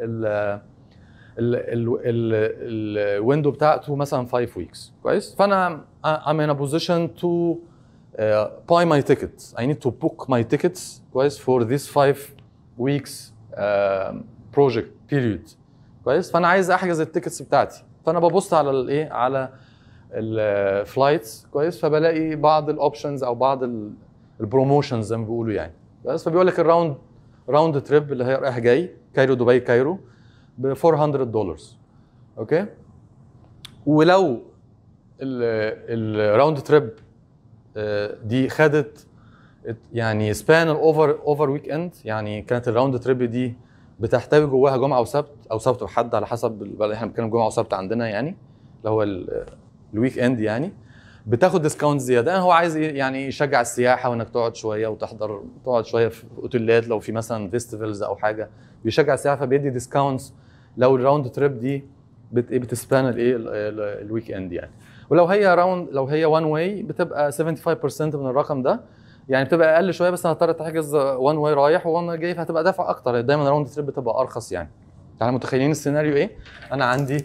الويندو بتاعته مثلا 5 ويكس كويس فانا I'm in a position to uh, buy my tickets I need to book my tickets كويس for this 5 weeks uh, project period كويس فانا عايز احجز التيكتس بتاعتي فانا ببص على الايه على الفلايتس كويس فبلاقي بعض الاوبشنز او بعض البروموشنز زي ما بيقولوا يعني بس فبيقول لك الراوند راوند تريب اللي هي رايح جاي كايرو دبي كايرو ب 400 دولار اوكي ولو الراوند تريب دي خدت يعني سبان الاوفر اوفر ويك اند يعني كانت الراوند تريب دي بتحتوي جواها جمعه وسبت او سبت وحد على حسب ال- احنا بنتكلم جمعه وسبت عندنا يعني اللي هو ال- الويك اند يعني بتاخد ديسكاونت زياده يعني هو عايز ي- يعني يشجع السياحه وانك تقعد شويه وتحضر تقعد شويه في اوتيلات لو في مثلا فيستيفالز او حاجه بيشجع السياحه فبيدي ديسكاونتس لو الراوند تريب دي بت إيه بتسبان الايه ال- ال- الويك اند يعني ولو هي راوند لو هي وان واي بتبقى 75% من الرقم ده يعني بتبقى اقل شويه بس هتضطر تحجز وان واي رايح وان واي جاي فهتبقى دافع اكتر دايما راوند تريب بتبقى ارخص يعني يعني متخيلين السيناريو ايه انا عندي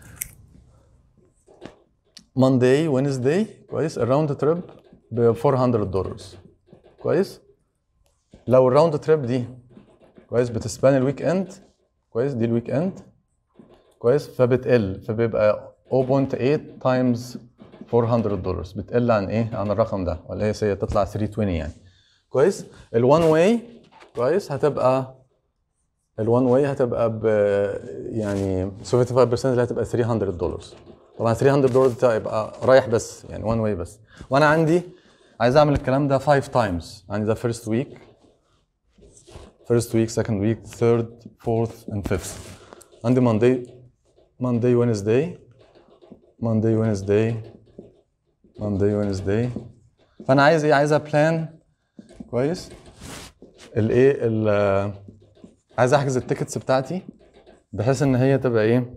مانداي وينزداي كويس الراوند تريب ب 400 دولار كويس لو الراوند تريب دي كويس بتسبان الويك اند كويس دي الويك اند كويس فبتقل فبيبقى 0.8 تايمز 400 دولار بتقل عن ايه عن الرقم ده ولا هي سي تطلع 320 يعني كويس الوان واي كويس هتبقى الوان واي هتبقى ب يعني 75% اللي هتبقى 300 دولار طبعا 300 دولار ده يبقى رايح بس يعني وان واي بس وانا عندي عايز اعمل الكلام ده 5 تايمز عندي ده فيرست ويك first week, second week, third, fourth, and fifth. عندي Monday, Monday, Wednesday, Monday, Wednesday, Monday, Wednesday. فأنا عايز إيه؟ عايزها بلان كويس الإيه ال عايز أحجز التيكتس بتاعتي بحيث إن هي تبقى إيه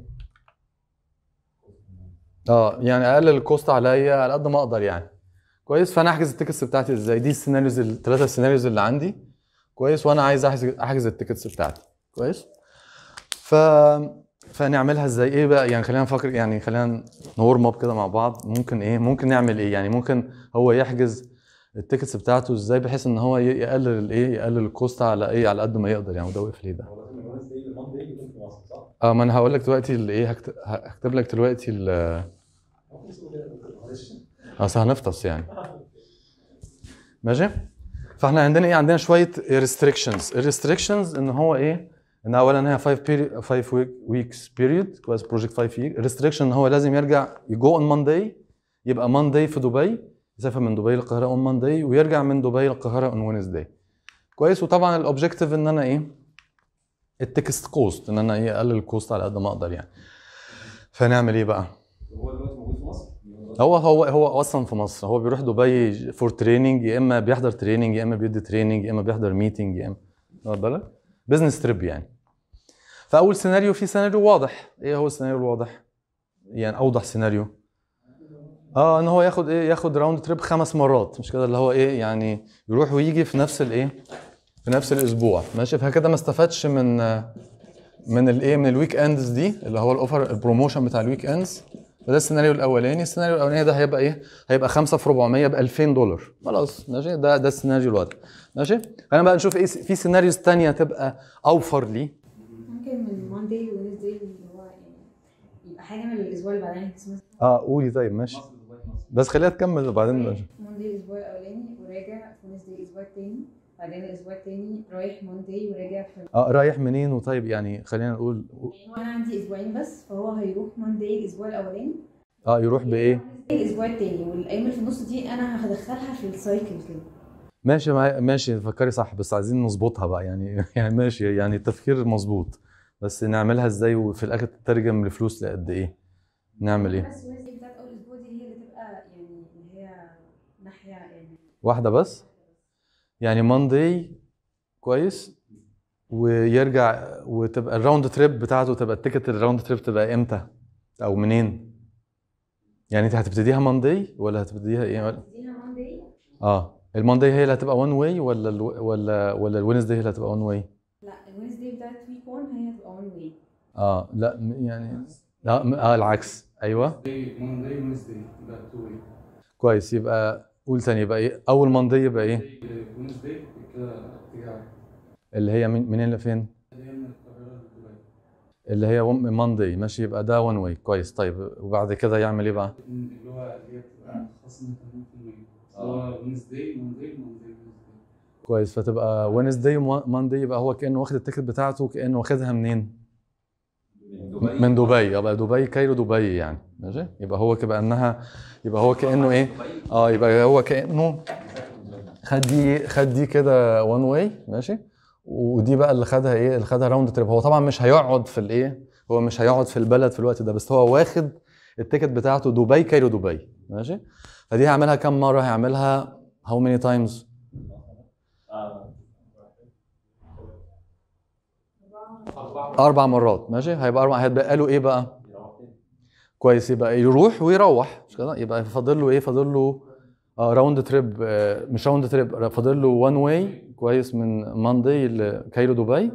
اه يعني اقلل الكوست عليا على قد ما اقدر يعني كويس فانا احجز التيكتس بتاعتي ازاي دي السيناريوز الثلاثه السيناريوز اللي عندي كويس وانا عايز احجز احجز التيكتس بتاعتي كويس ف فنعملها ازاي ايه بقى يعني خلينا نفكر يعني خلينا نورم اب كده مع بعض ممكن ايه ممكن نعمل ايه يعني ممكن هو يحجز التيكتس بتاعته ازاي بحيث ان هو ي- يقلل الايه يقلل الكوست على ايه على قد ما يقدر يعني وده وقف ليه ده هو لازم الوينز داي الماندي يكون في مصر صح؟ اه ما انا هقول لك دلوقتي الايه هكت- هكتب لك دلوقتي ال- ممكن اسمه كده معلش اصل هنفطس يعني ماشي فاحنا عندنا ايه عندنا شويه ريستريكشنز الريستريكشنز ان هو ايه ان اولا هي 5 بيري 5 ويكس بيريود كويس بروجكت 5 ويك ريستريكشن ان هو لازم يرجع يجو اون مانداي يبقى مانداي في دبي يسافر من دبي للقاهره اون مانداي ويرجع من دبي للقاهره اون وينزداي كويس وطبعا الاوبجيكتيف ان انا ايه التكست كوست ان انا ايه اقلل الكوست على قد ما اقدر يعني فنعمل ايه بقى هو دلوقتي موجود في مصر؟ هو هو هو اصلا في مصر هو بيروح دبي فور تريننج يا اما بيحضر تريننج يا اما بيدي تريننج يا اما بيحضر ميتنج يا اما واخد بالك بزنس تريب يعني فاول سيناريو في سيناريو واضح ايه هو السيناريو الواضح يعني اوضح سيناريو اه ان هو ياخد ايه ياخد راوند تريب خمس مرات مش كده اللي هو ايه يعني يروح ويجي في نفس الايه في نفس الاسبوع ماشي فكده ما استفادش من من الايه من الويك اندز دي اللي هو الاوفر البروموشن بتاع الويك اندز فده السيناريو الاولاني السيناريو الاولاني ده هيبقى ايه هيبقى 5 في 400 ب 2000 دولار خلاص ماشي ده ده السيناريو الواضح ماشي خلينا بقى نشوف ايه في سيناريوز تانية تبقى اوفر ليه ممكن من ماندي ونسداي اللي هو يعني يبقى حاجه من الاسبوع اللي بعدين مثلا اه قولي طيب ماشي مصر دبي مصر بس خليها تكمل وبعدين نشوف. ماندي الاسبوع الاولاني وراجع في ونسداي الاسبوع التاني بعدين الاسبوع التاني رايح ماندي وراجع في اه رايح منين وطيب يعني خلينا نقول يعني هو انا عندي اسبوعين بس فهو هيروح ماندي الاسبوع الاولاني اه يروح بايه الاسبوع التاني والايام اللي في النص دي انا هدخلها في السايكل كده ماشي معايا- ماشي فكري صح بس عايزين نظبطها بقى يعني يعني ماشي يعني التفكير مظبوط بس نعملها ازاي وفي الاخر تترجم لفلوس لقد ايه نعمل ايه بس ونسداي بتاعت اول اسبوع دي هي اللي تبقى يعني اللي واحده بس يعني ماندي كويس ويرجع وتبقى الراوند تريب بتاعته تبقى التيكت الراوند تريب تبقى امتى او منين يعني انت هتبتديها ماندي ولا هتبتديها ايه دي ماندي اه الماندي هي اللي هتبقى وان واي ولا ال ولا ولا الوينزداي هي اللي هتبقى وان واي لا الوينزداي بتاعت ويك 1 هي هتبقى 1 واي اه لا م- يعني لا م- اه العكس ايوه Monday, Wednesday, that two way. كويس يبقى قول تاني يبقى ايه اول ماندي يبقى ايه Wednesday كده اتجاه اللي هي من منين لفين اللي هي من القاهرة لدبي. اللي هي ماندي ماشي يبقى ده وان واي كويس طيب وبعد كده يعمل ايه بقى اللي هو اللي هي بتبقى خصم 80% اللي هو Wednesday, Monday, Monday, Wednesday. كويس فتبقى وينزداي ماندي يبقى هو كانه واخد التيكت بتاعته كانه واخدها منين من دبي يبقى دبي كايرو دبي يعني ماشي يبقى هو كانها يبقى هو كانه ايه اه يبقى هو كانه خد دي خد دي كده وان واي ماشي ودي بقى اللي خدها ايه اللي خدها راوند تريب هو طبعا مش هيقعد في الايه هو مش هيقعد في البلد في الوقت ده بس هو واخد التيكت بتاعته دبي كايرو دبي ماشي فدي هيعملها كم مره هيعملها هاو ماني تايمز اربع مرات ماشي هيبقى اربع هيتبقى له ايه بقى كويس يبقى يروح ويروح مش كده يبقى فاضل له ايه فاضل له اه راوند تريب آه مش راوند تريب فاضل له وان واي كويس من ماندي لكايرو دبي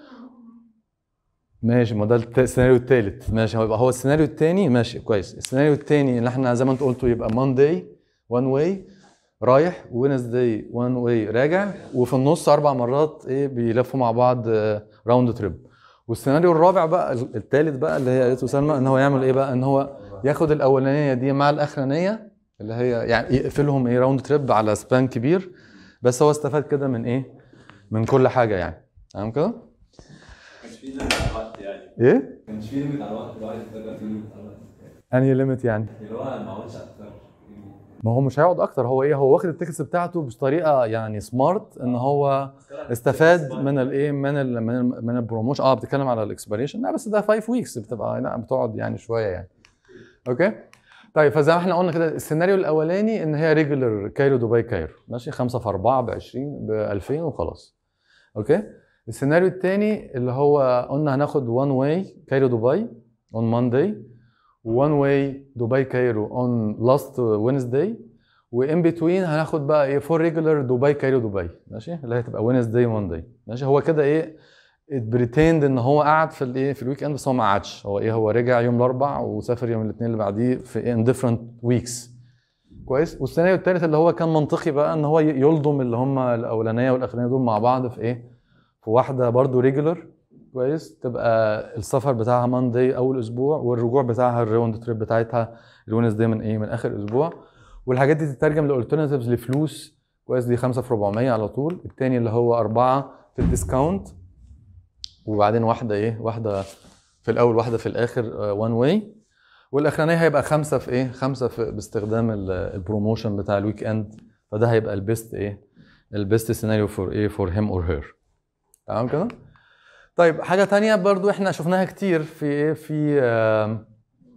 ماشي ما ده الت- السيناريو الثالث ماشي هيبقى هو السيناريو الثاني ماشي كويس السيناريو الثاني اللي احنا زي ما انت قلته يبقى ماندي وان واي رايح وينزداي وان واي راجع وفي النص اربع مرات ايه بيلفوا مع بعض راوند تريب والسيناريو الرابع بقى الثالث بقى اللي هي قالته سلمى ان هو يعمل ايه بقى ان هو ياخد الاولانيه دي مع الاخرانيه اللي هي يعني يقفلهم ايه راوند تريب على سبان كبير بس هو استفاد كده من ايه من كل حاجه يعني تمام كده كانش في ليميت على الوقت يعني ايه كانش في ليميت على الوقت الواحد يقدر في ليميت على الوقت انهي ليميت يعني اللي هو ما عملش اكتر ما هو مش هيقعد اكتر هو ايه هو واخد التيكتس بتاعته بطريقه يعني سمارت ان هو استفاد من الايه من ال من ال من البروموشن اه بتتكلم على الاكسبيريشن لا بس ده 5 ويكس بتبقى لا بتقعد يعني شويه يعني اوكي طيب فزي ما احنا قلنا كده السيناريو الاولاني ان هي ريجولر كايرو دبي كايرو ماشي 5 في 4 ب 20 ب 2000 وخلاص اوكي السيناريو الثاني اللي هو قلنا هناخد وان واي كايرو دبي اون مانداي وان واي دبي كايرو اون لاست وينزداي وان بتوين هناخد بقى ايه فور ريجولر دبي كايرو دبي ماشي اللي هي هتبقى وينزداي مانداي ماشي هو كده ايه بريتند ان هو قعد في الايه في الويك اند بس هو ما قعدش هو ايه هو رجع يوم الاربع وسافر يوم الاثنين اللي بعديه في ان ديفرنت ويكس كويس والسيناريو الثالث اللي هو كان منطقي بقى ان هو يلضم اللي هم الاولانيه والاخرانيه دول مع بعض في ايه في واحده برضو ريجولر كويس تبقى السفر بتاعها ماندي اول اسبوع والرجوع بتاعها الراوند تريب بتاعتها الوينزداي من ايه من اخر اسبوع والحاجات دي تترجم لالترناتيفز لفلوس كويس دي 5 في 400 على طول التاني اللي هو أربعة في الديسكاونت وبعدين واحدة ايه واحدة في الأول واحدة في الآخر وان واي والأخرانية هيبقى خمسة في ايه خمسة في باستخدام ال- البروموشن بتاع الويك اند فده هيبقى البيست ايه البيست سيناريو فور ايه فور هيم اور هير تمام كده طيب حاجة تانية برضو احنا شفناها كتير في ايه في آم،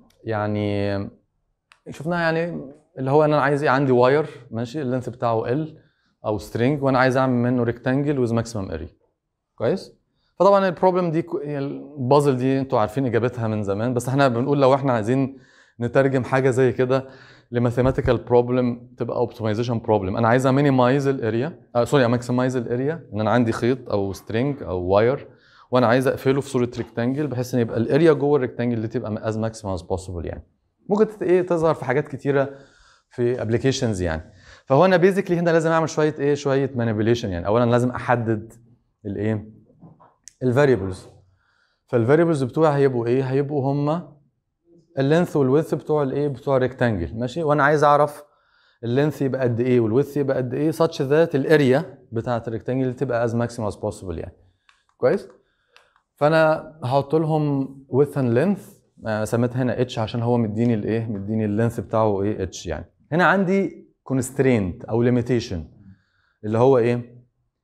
يعني شفناها يعني اللي هو انا عايز ايه عندي واير ماشي اللينث بتاعه ال او سترينج وانا عايز اعمل منه ريكتانجل ويز ماكسيمم اري كويس فطبعا البروبلم دي كو- يعني البازل دي انتوا عارفين اجابتها من زمان بس احنا بنقول لو احنا عايزين نترجم حاجه زي كده لماثيماتيكال بروبلم تبقى اوبتمايزيشن بروبلم انا عايز امينيمايز الاريا سوري اماكسمايز الاريا ان انا عندي خيط او سترينج او واير وانا عايز اقفله في صوره ريكتانجل بحيث ان يبقى الاريا جوه الريكتانجل دي تبقى از ماكسيمم از بوسيبل يعني ممكن تت- ايه تظهر في حاجات كتيره في ابلكيشنز يعني فهو انا بيزيكلي هنا لازم اعمل شويه ايه شويه مانيبيوليشن يعني اولا لازم احدد الايه الفاريبلز فالفاريبلز بتوعي هيبقوا ايه هيبقوا هما اللينث والويدث بتوع الايه بتوع الريكتانجل ماشي وانا عايز اعرف اللينث يبقى قد ايه والويدث يبقى قد ايه such that الاريا بتاعت الريكتانجل تبقى as maximum as possible يعني كويس فانا هحط لهم width and length آه، سميت هنا اتش عشان هو مديني الايه مديني اللينث بتاعه ايه اتش يعني هنا عندي constraint او limitation اللي هو ايه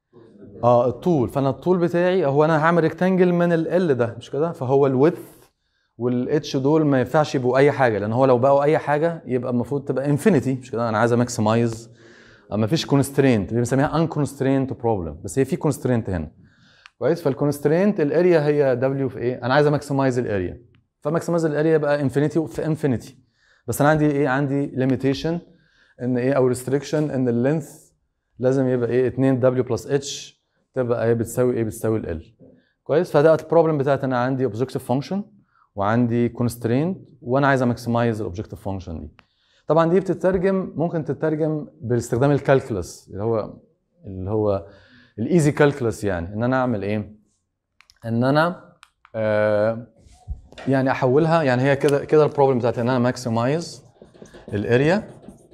اه الطول فانا الطول بتاعي هو انا هعمل ريكتانجل من ال ده مش كده فهو الويدث والاتش دول ما ينفعش يبقوا اي حاجه لان هو لو بقوا اي حاجه يبقى المفروض تبقى انفينيتي مش كده انا عايز اماكسمايز ما فيش كونسترينت بنسميها ان كونسترينت بروبلم بس هي في كونسترينت هنا كويس فالكونسترينت الاريا هي دبليو في ايه انا عايز اماكسمايز الاريا فماكسمايز الاريا يبقى انفينيتي في انفينيتي بس انا عندي ايه عندي ليميتيشن ان ايه او ريستريكشن ان اللينث لازم يبقى ايه 2 دبليو بلس اتش تبقى ايه بتساوي ايه بتساوي ال كويس فده البروبلم بتاعت انا عندي اوبجكتيف فانكشن وعندي كونسترينت وانا عايز اماكسمايز الاوبجكتيف فانكشن دي طبعا دي بتترجم ممكن تترجم باستخدام الكالكولس اللي هو اللي هو الايزي كالكولس يعني ان انا اعمل ايه ان انا آه يعني احولها يعني هي كده كده البروبلم بتاعتي ان انا ماكسمايز الاريا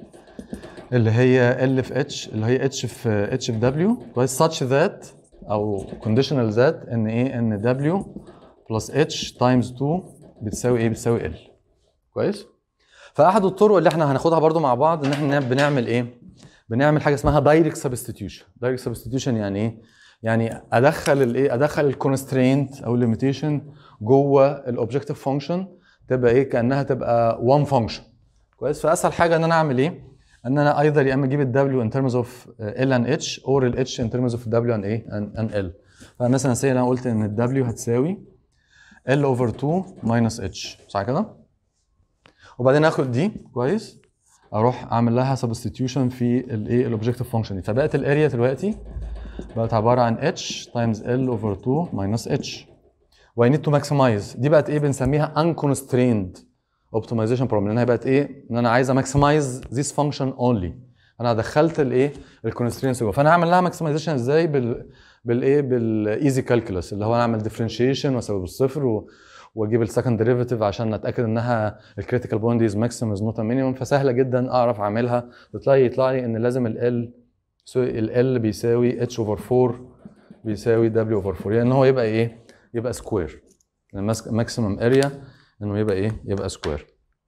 اللي هي ال في اتش اللي هي اتش في اتش في دبليو كويس such that او conditional that ان ايه ان دبليو بلس اتش تايمز 2 بتساوي ايه بتساوي ال كويس فاحد الطرق اللي احنا هناخدها برضو مع بعض ان احنا بنعمل ايه بنعمل حاجه اسمها دايركت سبستيتيوشن دايركت سبستيتيوشن يعني ايه يعني ادخل الايه ادخل الكونسترينت او الليميتيشن جوه الاوبجكتيف فانكشن تبقى ايه كانها تبقى وان فانكشن كويس فاسهل حاجه ان انا اعمل ايه ان انا ايذر يا اما اجيب الدبليو ان ترمز اوف ال ان اتش اور الاتش ان ترمز اوف دبليو ان ايه ان ال فمثلا سي انا قلت ان الدبليو هتساوي ال اوفر 2 ماينس اتش صح كده وبعدين اخد دي كويس اروح اعمل لها سبستيتيوشن في الايه الاوبجكتيف فانكشن دي فبقت الاريا دلوقتي بقت عباره عن اتش تايمز ال اوفر 2 ماينس اتش واي نيد تو ماكسمايز دي بقت ايه بنسميها unconstrained optimization problem لانها بقت ايه ان انا عايز اماكسمايز this function only انا دخلت الايه الكونسترينس جوه فانا هعمل لها ماكسمايزيشن ازاي بال بالايه بالايزي كالكولس اللي هو انا اعمل ديفرنشيشن واساوي بالصفر و... واجيب السكند ديريفيتيف عشان اتاكد انها الكريتيكال بوينت از ماكسيمم از نوت مينيمم فسهله جدا اعرف اعملها تطلع لي يطلع لي ان لازم ال ال ال بيساوي اتش اوفر 4 بيساوي دبليو اوفر 4 يعني ان هو يبقى ايه؟ يبقى سكوير الماكسيمم اريا انه يبقى ايه؟ يبقى سكوير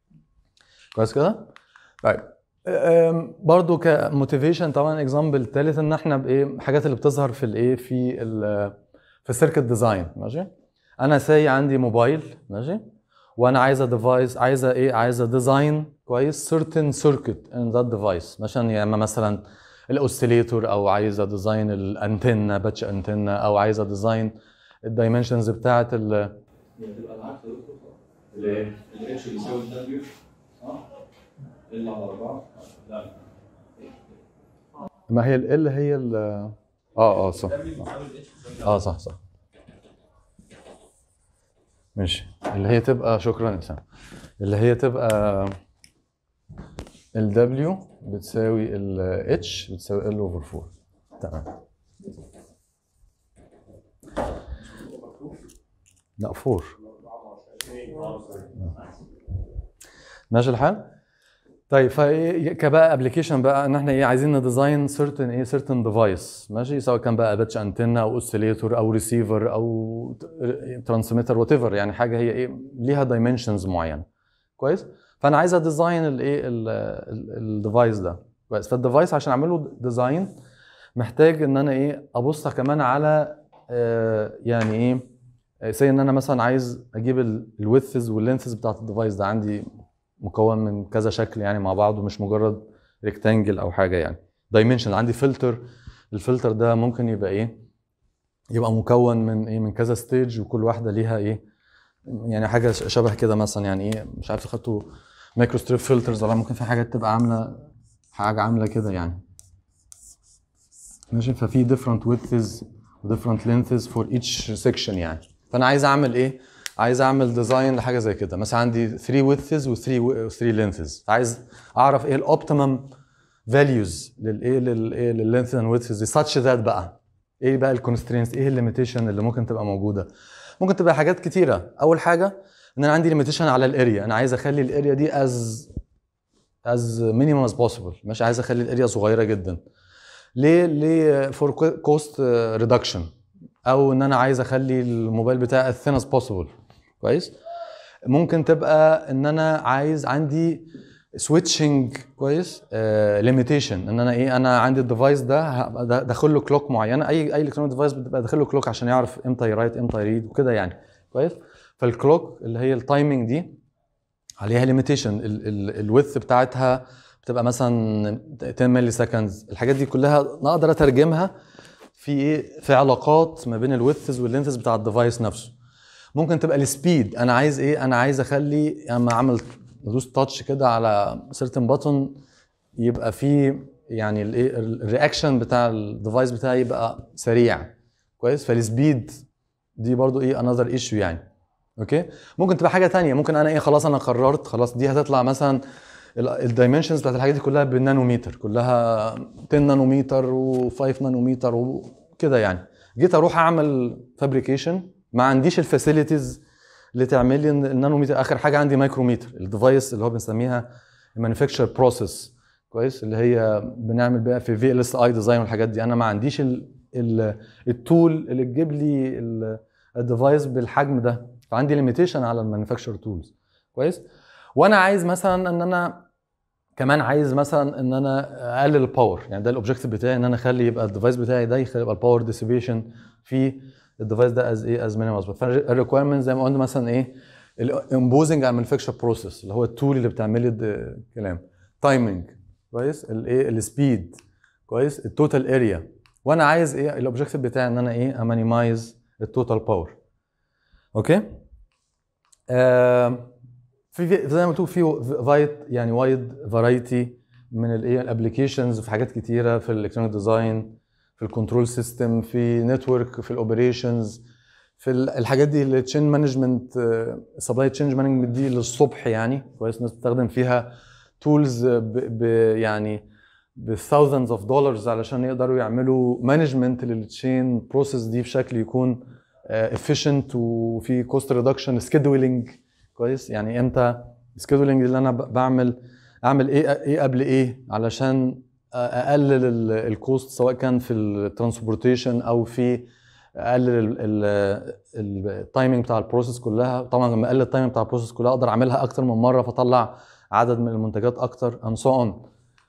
كويس كده؟ طيب أم، برضو كموتيفيشن طبعا اكزامبل الثالث ان احنا بايه الحاجات اللي بتظهر في الايه في ال في السيركت ديزاين ماشي انا ساي عندي موبايل ماشي وانا عايزه ديفايس عايزه ايه عايزه ديزاين كويس certain circuit in that device مثلا يا اما مثلا الاوسيليتور او عايزه ديزاين الانتنه باتش انتنه او عايزه ديزاين الدايمنشنز بتاعه ال هي هتبقى العكس يا دكتور الايه؟ الاتش بيساوي الدبليو صح؟ ال على 4 لا ما هي ال هي ال اه اه صح اه صح صح ماشي اللي هي تبقى شكرا اسام اللي هي تبقى ال W بتساوي ال H بتساوي L over 4 تمام لا 4 ماشي الحال؟ طيب فايه كبقى ابلكيشن بقى ان احنا ايه عايزين نديزاين سيرتن ايه سيرتن ديفايس ماشي سواء كان بقى باتش انتنا او اوسيليتور او ريسيفر او ترانسميتر وات ايفر يعني حاجه هي ايه ليها دايمنشنز معينه كويس فانا عايز اديزاين الايه الديفايس ده كويس فالديفايس عشان اعمله ديزاين محتاج ان انا ايه ابص كمان على آه يعني ايه سي ان انا مثلا عايز اجيب الويثز واللينثز بتاعت الديفايس ده عندي مكون من كذا شكل يعني مع بعض ومش مجرد ريكتانجل او حاجه يعني دايمنشن عندي فلتر الفلتر ده ممكن يبقى ايه يبقى مكون من ايه من كذا ستيج وكل واحده ليها ايه يعني حاجه شبه كده مثلا يعني ايه مش عارف خدتوا مايكرو ستريب فلترز ولا ممكن في حاجات تبقى عامله حاجه عامله كده يعني ماشي ففي different widths و different lengths for each section يعني فانا عايز اعمل ايه عايز اعمل ديزاين لحاجه زي كده مثلا عندي 3 widths و 3 3 lengths عايز اعرف ايه الاوبتيمم فاليوز للايه للايه لللينث اند widths دي such that بقى ايه بقى الكونسترينتس ايه الليميتيشن اللي ممكن تبقى موجوده ممكن تبقى حاجات كتيره اول حاجه ان انا عندي ليميتيشن على الاريا انا عايز اخلي الاريا دي از از مينيمم از بوسيبل مش عايز اخلي الاريا صغيره جدا ليه ليه فور كوست ريدكشن او ان انا عايز اخلي الموبايل بتاعي as thin as possible كويس ممكن تبقى ان انا عايز عندي سويتشنج كويس ليميتيشن ان انا ايه انا عندي الديفايس ده هبقى دا- داخل له كلوك معينه اي اي الكترونيك ديفايس بتبقى داخل له كلوك عشان يعرف امتى يرايت امتى يريد وكده يعني كويس فالكلوك اللي هي التايمنج دي عليها ليميتيشن الويث بتاعتها بتبقى مثلا 10 ملي سكندز الحاجات دي كلها نقدر اترجمها في ايه في علاقات ما بين الويدثز واللينثز بتاع الديفايس نفسه ممكن تبقى السبيد انا عايز ايه انا عايز اخلي اما اعمل ادوس تاتش كده على سيرتن بutton يبقى في يعني الايه الرياكشن بتاع الديفايس بتاعي يبقى سريع كويس فالسبيد دي برضو ايه انذر ايشو يعني اوكي ممكن تبقى حاجه تانية ممكن انا ايه خلاص انا قررت خلاص دي هتطلع مثلا الدايمنشنز بتاعت الحاجات دي كلها بالنانوميتر كلها 10 نانوميتر و5 نانوميتر وكده يعني جيت اروح اعمل فابريكيشن ما عنديش الفاسيلتيز اللي تعمل لي النانوميتر اخر حاجه عندي مايكروميتر الديفايس اللي هو بنسميها المانيفاكتشر بروسيس كويس اللي هي بنعمل بيها في في ال اس اي ديزاين والحاجات دي انا ما عنديش ال ال التول اللي تجيب لي الديفايس بالحجم ده فعندي ليميتيشن على المانيفاكتشر تولز كويس وانا عايز مثلا ان انا كمان عايز مثلا ان انا اقلل الباور يعني ده الاوبجيكتيف بتاعي ان انا اخلي يبقى الديفايس بتاعي ده يخلي يبقى الباور ديسيبيشن في الديفايس ده از ايه از مينيمم فالريكويرمنت زي ما قلنا مثلا ايه الامبوزنج على المانيفاكتشر بروسيس اللي هو التول اللي بتعمل لي الكلام تايمنج كويس الايه السبيد كويس التوتال اريا وانا عايز ايه الاوبجيكتيف بتاعي ان انا ايه امينيمايز التوتال باور اوكي آه في في- زي ما قلت في فايت يعني وايد فرايتي من الايه الابلكيشنز في حاجات كتيره في الالكترونيك ديزاين في الكنترول سيستم في نتورك في الاوبريشنز في ال- الحاجات دي اللي تشين مانجمنت سبلاي تشين مانجمنت دي للصبح يعني كويس الناس بتستخدم فيها تولز ب يعني بالثاوزندز اوف دولارز علشان يقدروا يعملوا مانجمنت للتشين بروسيس دي بشكل يكون افيشنت وفي كوست ريدكشن سكيدولينج كويس يعني امتى السكيدولينج اللي انا ب- بعمل اعمل ايه ايه قبل ايه علشان اقلل الكوست سواء كان في الترانسبورتيشن او في اقلل التايمنج بتاع البروسيس كلها طبعا لما اقلل التايمنج بتاع البروسيس كلها اقدر اعملها اكتر من مره فاطلع عدد من المنتجات اكتر and so on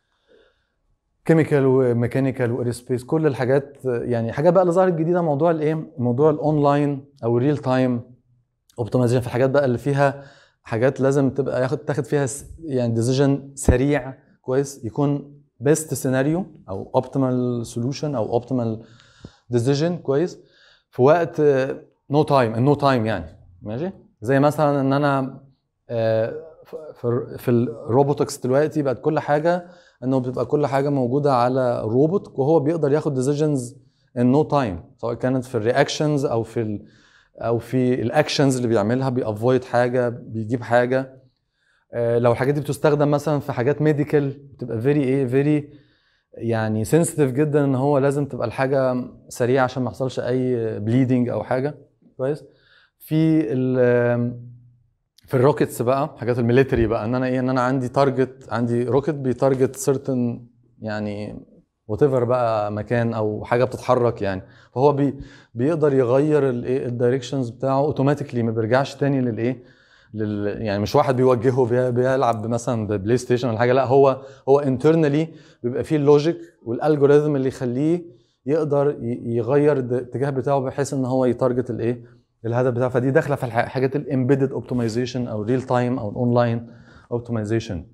كيميكال وميكانيكال وايرسبيس كل الحاجات يعني حاجات بقى اللي ظهرت جديده موضوع الايه موضوع الاونلاين او الريل تايم اوبتمايزيشن في الحاجات بقى اللي فيها حاجات لازم تبقى ياخد تاخد فيها س- يعني ديسيجن سريع كويس يكون بيست سيناريو او اوبتيمال سولوشن او اوبتيمال ديسيجن كويس في وقت نو تايم نو تايم يعني ماشي زي مثلا ان انا آه، ف- في في الروبوتكس دلوقتي بقت كل حاجه انه بتبقى كل حاجه موجوده على روبوت وهو بيقدر ياخد ديسيجنز ان نو تايم سواء كانت في الرياكشنز او في ال او في الاكشنز اللي بيعملها بيأفويد حاجه بيجيب حاجه آه، لو الحاجات دي بتستخدم مثلا في حاجات ميديكال بتبقى فيري ايه فيري يعني سنسيتيف جدا ان هو لازم تبقى الحاجه سريعه عشان ما يحصلش اي بليدنج او حاجه كويس في ال في الروكيتس بقى حاجات الميليتري بقى ان انا ايه ان انا عندي تارجت عندي روكيت بيتارجت سيرتن يعني وات ايفر بقى مكان او حاجه بتتحرك يعني فهو بي بيقدر يغير الايه الدايركشنز بتاعه اوتوماتيكلي ما بيرجعش تاني للايه لل يعني مش واحد بيوجهه بي- بيلعب مثلا ببلاي ستيشن ولا حاجه لا هو هو انترنالي بيبقى فيه اللوجيك والالجوريزم اللي يخليه يقدر ي- يغير الاتجاه بتاعه بحيث ان هو يتارجت الايه الهدف بتاعه فدي داخله في الح- حاجات الامبيدد اوبتمايزيشن او ريل تايم او الاونلاين اوبتمايزيشن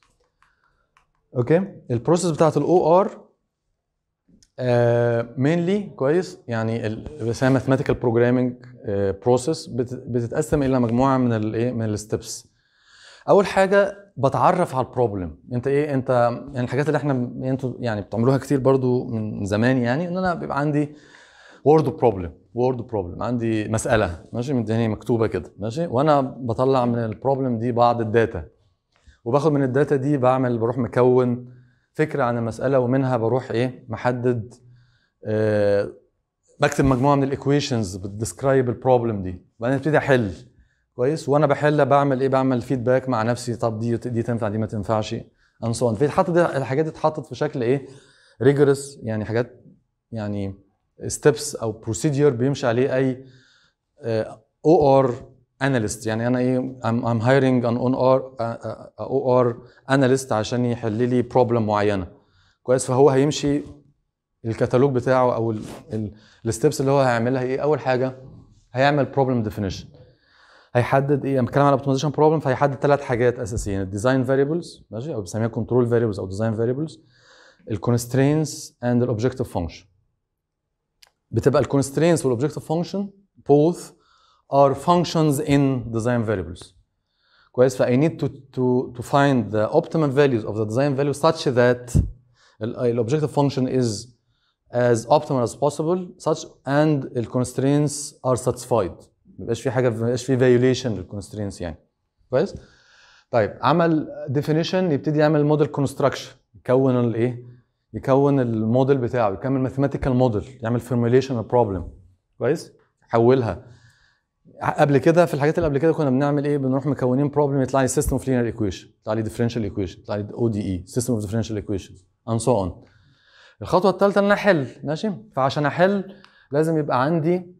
اوكي البروسيس بتاعت الاو ار مينلي كويس يعني ال- اسمها ماثيماتيكال بروجرامينج بروسيس بتتقسم الى مجموعه من الايه من الستبس اول حاجه بتعرف على البروبلم انت ايه انت يعني الحاجات اللي احنا يعني انتوا يعني بتعملوها كتير برضو من زمان يعني ان انا بيبقى عندي وورد بروبلم وورد بروبلم عندي مساله ماشي مدياني مكتوبه كده ماشي وانا بطلع من البروبلم دي بعض الداتا وباخد من الداتا دي بعمل بروح مكون فكره عن المساله ومنها بروح ايه محدد آه بكتب مجموعه من الايكويشنز بتديسكرايب البروبلم دي وبعدين ابتدي احل كويس وانا بحل بعمل ايه بعمل فيدباك مع نفسي طب دي دي تنفع دي ما تنفعش ان سو في الحط ده الحاجات دي اتحطت في شكل ايه ريجورس يعني حاجات يعني ستيبس او بروسيدير بيمشي عليه اي او ار اناليست يعني انا ايه ام ام هايرنج ان اون ار او ار اناليست عشان يحل لي بروبلم معينه كويس فهو هيمشي الكتالوج بتاعه او الستبس اللي هو هيعملها ايه اول حاجه هيعمل بروبلم ديفينيشن هيحدد ايه انا بتكلم على اوبتمايزيشن بروبلم فهيحدد ثلاث حاجات اساسيين الديزاين فاريبلز ماشي او بنسميها كنترول فاريبلز او ديزاين فاريبلز الكونسترينز اند الاوبجكتيف فانكشن بتبقى الكونسترينز والاوبجكتيف فانكشن both are functions in design variables كويس ف I need to to to find the optimum values of the design value such that ال- الاوبجكتيف function is as optimal as possible such and ال constraints are satisfied ما يبقاش في حاجه ما يبقاش في violation للconstraints يعني كويس طيب عمل definition يبتدي يعمل موديل كونستراكشن يكون الايه يكون الموديل بتاعه يكمل ماثيماتيكال موديل يعمل فورميليشن بروبلم كويس يحولها قبل كده في الحاجات اللي قبل كده كنا بنعمل ايه بنروح مكونين بروبلم يطلع لي سيستم اوف لينير ايكويشن يطلع لي ديفرنشال ايكويشن يطلع لي او دي اي سيستم اوف ديفرنشال ايكويشنز اند سو اون الخطوه الثالثه ان انا احل ماشي فعشان احل لازم يبقى عندي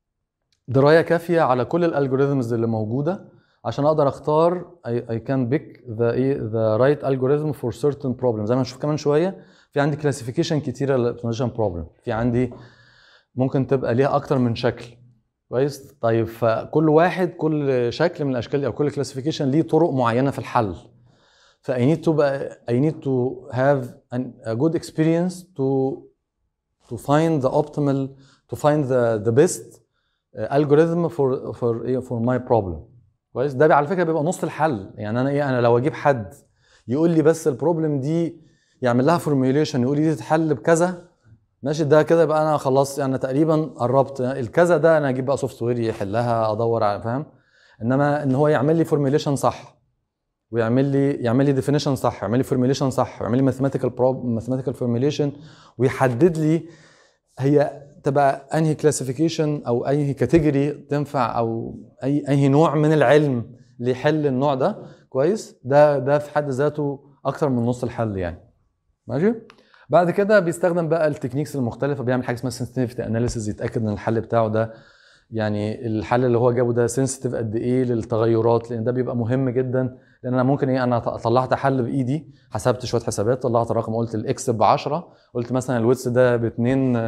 درايه كافيه على كل الالجوريزمز اللي موجوده عشان اقدر اختار I, I can pick the ايه the right algorithm for certain problem زي ما هنشوف كمان شويه في عندي كلاسيفيكيشن كتيره للاوبتمايزيشن بروبلم في عندي ممكن تبقى ليها اكتر من شكل كويس طيب فكل واحد كل شكل من الاشكال دي او كل كلاسيفيكيشن ليه طرق معينه في الحل ف I need to بقى I need to have an, a good experience to to find the optimal to find the the best uh, algorithm for for إيه for my problem كويس ده على فكره بيبقى نص الحل يعني انا ايه انا لو اجيب حد يقول لي بس البروبلم دي يعمل لها فورميوليشن يقول لي دي تتحل بكذا ماشي ده كده يبقى انا خلاص يعني تقريبا قربت الكذا ده انا اجيب بقى سوفت وير يحلها ادور على فاهم انما ان هو يعمل لي فورميوليشن صح ويعمل لي يعمل لي ديفينيشن صح يعمل لي فورميوليشن صح يعمل لي ماثيماتيكال بروب ماثيماتيكال فورميوليشن ويحدد لي هي تبقى انهي كلاسيفيكيشن او انهي كاتيجوري تنفع او اي انهي نوع من العلم اللي يحل النوع ده كويس ده ده في حد ذاته اكتر من نص الحل يعني ماشي بعد كده بيستخدم بقى التكنيكس المختلفه بيعمل حاجه اسمها sensitivity اناليسيز يتاكد ان الحل بتاعه ده يعني الحل اللي هو جابه ده سنسيتيف قد ايه للتغيرات لان ده بيبقى مهم جدا لان انا ممكن ايه انا طلعت حل بايدي حسبت شويه حسابات طلعت الرقم قلت الاكس ب 10 قلت مثلا الويدث ده ب 2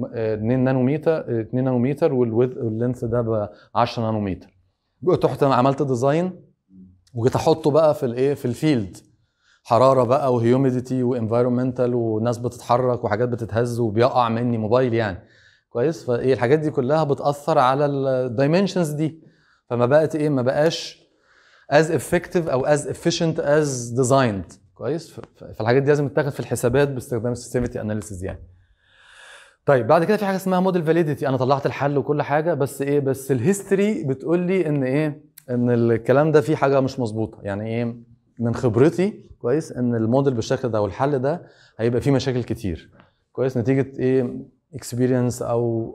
2 نانومتر 2 نانومتر واللينث ده ب 10 نانومتر رحت عملت ديزاين وجيت احطه بقى في الايه في الفيلد حراره بقى وهيوميديتي وانفايرمنتال وناس بتتحرك وحاجات بتتهز وبيقع مني موبايل يعني كويس فايه الحاجات دي كلها بتاثر على الدايمنشنز دي فما بقت ايه ما بقاش as effective او as efficient as designed كويس فالحاجات دي لازم تتاخد في الحسابات باستخدام السيستمتي اناليسيز يعني طيب بعد كده في حاجه اسمها موديل فاليديتي انا طلعت الحل وكل حاجه بس ايه بس الهيستوري بتقول لي ان ايه ان الكلام ده فيه حاجه مش مظبوطه يعني ايه من خبرتي كويس ان الموديل بالشكل ده والحل ده هيبقى فيه مشاكل كتير كويس نتيجه ايه اكسبيرينس او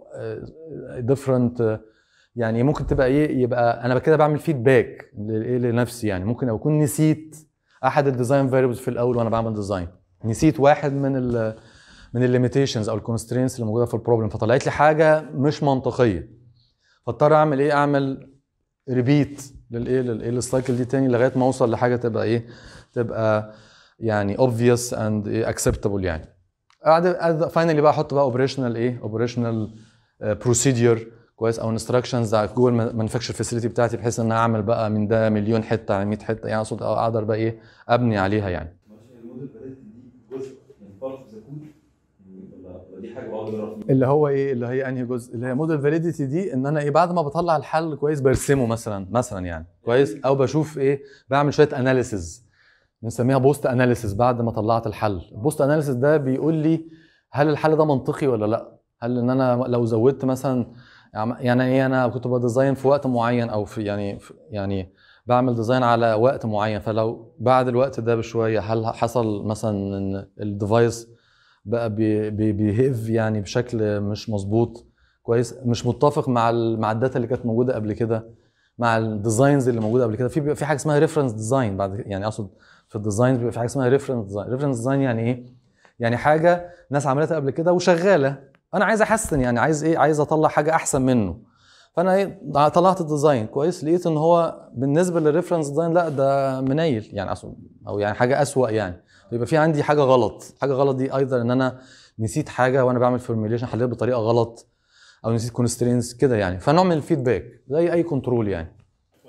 ديفرنت يعني ممكن تبقى ايه يبقى انا كده بعمل فيدباك لايه لنفسي يعني ممكن اكون نسيت احد الديزاين فاريبلز في الاول وانا بعمل ديزاين نسيت واحد من ال من الليميتيشنز او الكونسترينتس اللي موجوده في البروبلم فطلعت لي حاجه مش منطقيه فاضطر اعمل ايه اعمل ريبيت للايه للايه للسايكل دي تاني لغايه ما اوصل لحاجه تبقى ايه تبقى يعني obvious and acceptable يعني بعد فاينلي بقى احط بقى اوبريشنال ايه اوبريشنال بروسيدير كويس او انستراكشنز جوه المانيفاكتشر فاسيلتي بتاعتي بحيث ان انا اعمل بقى من ده مليون حته على 100 حته يعني اقصد اقدر بقى ايه ابني عليها يعني الموديل فاليديتي دي جزء من بارت اوف ذا كود ولا دي حاجه بقعد اقرا فيها اللي هو ايه اللي هي انهي جزء اللي هي موديل فاليديتي دي ان انا ايه بعد ما بطلع الحل كويس برسمه مثلا مثلا يعني كويس او بشوف ايه بعمل شويه اناليسز بنسميها بوست اناليسز بعد ما طلعت الحل البوست اناليسز ده بيقول لي هل الحل ده منطقي ولا لا هل ان انا لو زودت مثلا يعني ايه انا كنت بديزاين في وقت معين او في يعني يعني بعمل ديزاين على وقت معين فلو بعد الوقت ده بشويه هل حصل مثلا ان الديفايس بقى بيهيف يعني بشكل مش مظبوط كويس مش متفق مع ال مع الداتا اللي كانت موجوده قبل كده مع الديزاينز اللي موجوده قبل كده في في حاجه اسمها ريفرنس ديزاين بعد يعني اقصد في الديزاين بيبقى في حاجه اسمها ريفرنس ديزاين ريفرنس ديزاين يعني ايه يعني حاجه ناس عملتها قبل كده وشغاله انا عايز احسن يعني عايز ايه عايز اطلع حاجه احسن منه فانا ايه طلعت الديزاين كويس لقيت ان هو بالنسبه للريفرنس ديزاين لا ده منيل يعني اصلا او يعني حاجه اسوأ يعني يبقى في عندي حاجه غلط حاجه غلط دي ايضا ان انا نسيت حاجه وانا بعمل فورميليشن حليت بطريقه غلط او نسيت كونسترينز كده يعني فنوع من الفيدباك زي اي كنترول يعني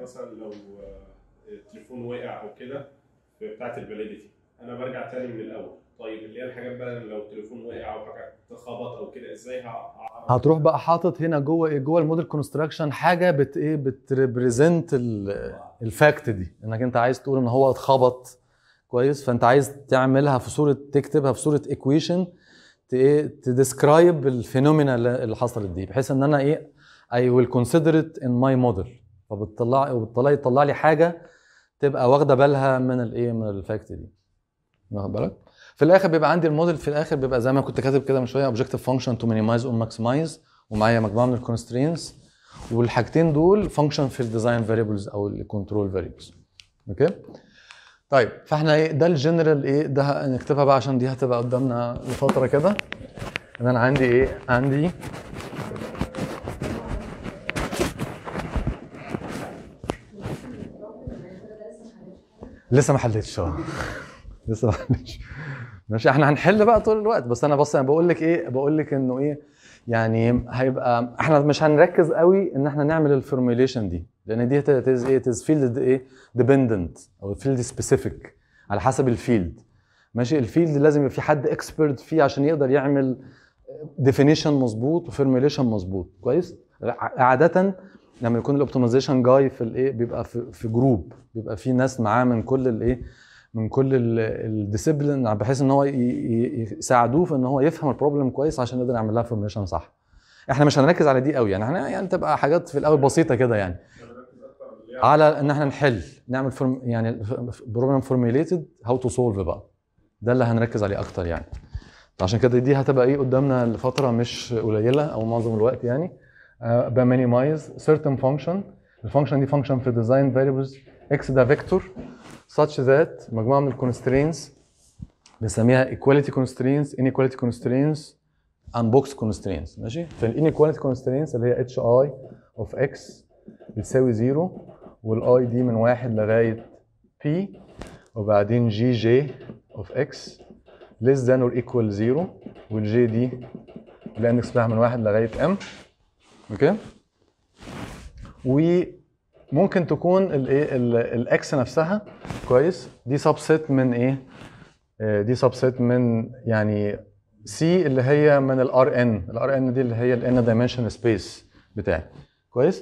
مثلا لو آه، التليفون وقع او كده في بتاعه الفاليديتي انا برجع تاني من الاول طيب اللي هي الحاجات بقى لو التليفون وقع او حاجه اتخبط او كده ازاي هعرف هتروح بقى حاطط هنا جوه ايه جوه الموديل كونستراكشن حاجه بت ايه بتريبريزنت الفاكت دي انك انت عايز تقول ان هو اتخبط كويس فانت عايز تعملها في صوره تكتبها في صوره ايكويشن ايه تديسكرايب الفينومينا اللي اللي حصلت دي بحيث ان انا ايه I will consider it in my model فبتطلع وبتطلع يطلع لي حاجه تبقى واخده بالها من الايه من الفاكت دي واخد بالك في الاخر بيبقى عندي الموديل في الاخر بيبقى زي ما كنت كاتب كده من شويه objective function to minimize or maximize ومعايا مجموعه من الكونسترينز والحاجتين دول function في الديزاين فاريبلز او الكنترول فاريبلز اوكي طيب فاحنا ايه ده الجنرال ايه ده نكتبها بقى عشان دي هتبقى قدامنا لفتره كده ان انا عندي ايه عندي لسه ما حلتش اه لسه ما حلتش ماشي احنا هنحل بقى طول الوقت بس انا بص انا بقول لك ايه بقول لك انه ايه يعني هيبقى احنا مش هنركز قوي ان احنا نعمل الفورميوليشن دي لان دي تز ايه تز فيلد ايه ديبندنت او فيلد سبيسيفيك على حسب الفيلد ماشي الفيلد لازم يبقى في حد اكسبرت فيه عشان يقدر يعمل ديفينيشن مظبوط وفورميوليشن مظبوط كويس عاده لما يكون الاوبتمايزيشن جاي في الايه بيبقى في, في جروب بيبقى في ناس معاه من كل الايه من كل الديسيبلين بحيث ان هو ي- ي- يساعدوه في ان هو يفهم البروبلم كويس عشان يقدر يعمل لها فورميوليشن صح احنا مش هنركز على دي قوي يعني احنا يعني تبقى حاجات في الاول بسيطه كده يعني على ان احنا نحل نعمل فورم يعني بروبلم فورميوليتد هاو تو سولف بقى ده اللي هنركز عليه اكتر يعني عشان كده دي هتبقى ايه قدامنا لفتره مش قليله او معظم الوقت يعني uh, بمينيمايز certain function الفانكشن دي فانكشن في design variables x ده فيكتور such that مجموعه من الكونسترينز بنسميها equality constraints inequality constraints and box constraints ماشي فالinequality constraints اللي هي hi of x بتساوي 0 والاي دي من واحد لغايه p وبعدين جي جي of x less than or equal 0 والجي دي الاندكس بتاعها من واحد لغايه m اوكي وممكن تكون الايه الاكس نفسها كويس دي سبست من ايه آه، دي سبست من يعني سي اللي هي من الار ان الار ان دي اللي هي الان دايمنشن سبيس بتاعي كويس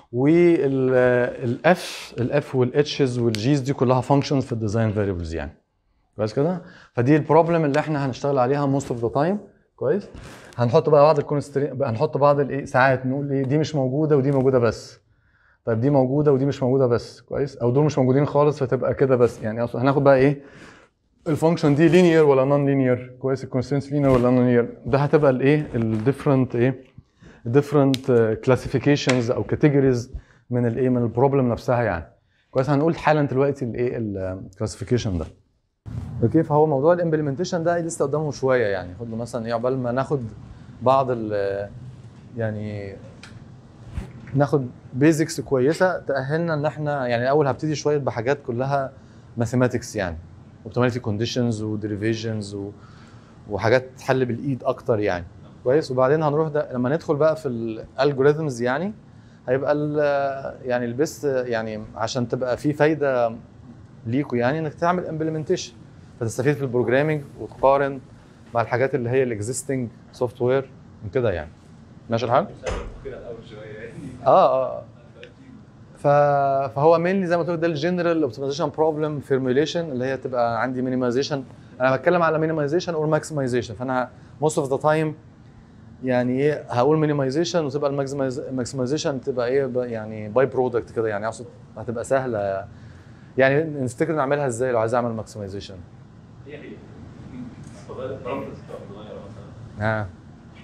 والاف الاف والاتشز والجيز دي كلها فانكشنز في الديزاين فاريبلز يعني كويس كده فدي البروبلم اللي احنا هنشتغل عليها موست اوف ذا تايم كويس هنحط بقى بعض الكونستري هنحط بعض الايه ساعات نقول ايه دي مش موجوده ودي موجوده بس طيب دي موجوده ودي مش موجوده بس كويس او دول مش موجودين خالص فتبقى كده بس يعني اصلا هناخد بقى ايه الفانكشن دي لينير ولا نون لينير كويس الكونستنس لينير ولا نون لينير ده هتبقى الايه الديفرنت ايه different كلاسيفيكيشنز او كاتيجوريز من الايه من البروبلم نفسها يعني كويس هنقول حالا دلوقتي الايه الكلاسيفيكيشن ده اوكي فهو موضوع الامبلمنتيشن ده لسه قدامه شويه يعني خد له مثلا ايه عقبال ما ناخد بعض ال يعني ناخد بيزكس كويسه تاهلنا ان احنا يعني الاول هبتدي شويه بحاجات كلها ماثيماتكس يعني اوبتيماليتي كونديشنز وديريفيشنز وحاجات تحل بالايد اكتر يعني كويس وبعدين هنروح ده لما ندخل بقى في الالجوريزمز يعني هيبقى ال- يعني البيست يعني عشان تبقى في فايده ليكوا يعني انك تعمل امبلمنتيشن فتستفيد في البروجرامينج وتقارن مع الحاجات اللي هي الاكزيستنج سوفت وير وكده يعني ماشي الحال؟ كده الاول شويه يعني اه اه ف... فهو مينلي زي ما قلت لك ده الجنرال اوبتمايزيشن بروبلم فورميوليشن اللي هي تبقى عندي مينيمايزيشن انا بتكلم على مينيمايزيشن اور ماكسمايزيشن فانا موست اوف ذا تايم يعني ايه هقول مينيمايزيشن وتبقى الماكسمايزيشن تبقى ايه ب- يعني باي برودكت كده يعني اقصد هتبقى سهله يعني نفتكر نعملها ازاي لو عايز اعمل ماكسمايزيشن هي هي تغير البارامترز بتاعت مثلا ها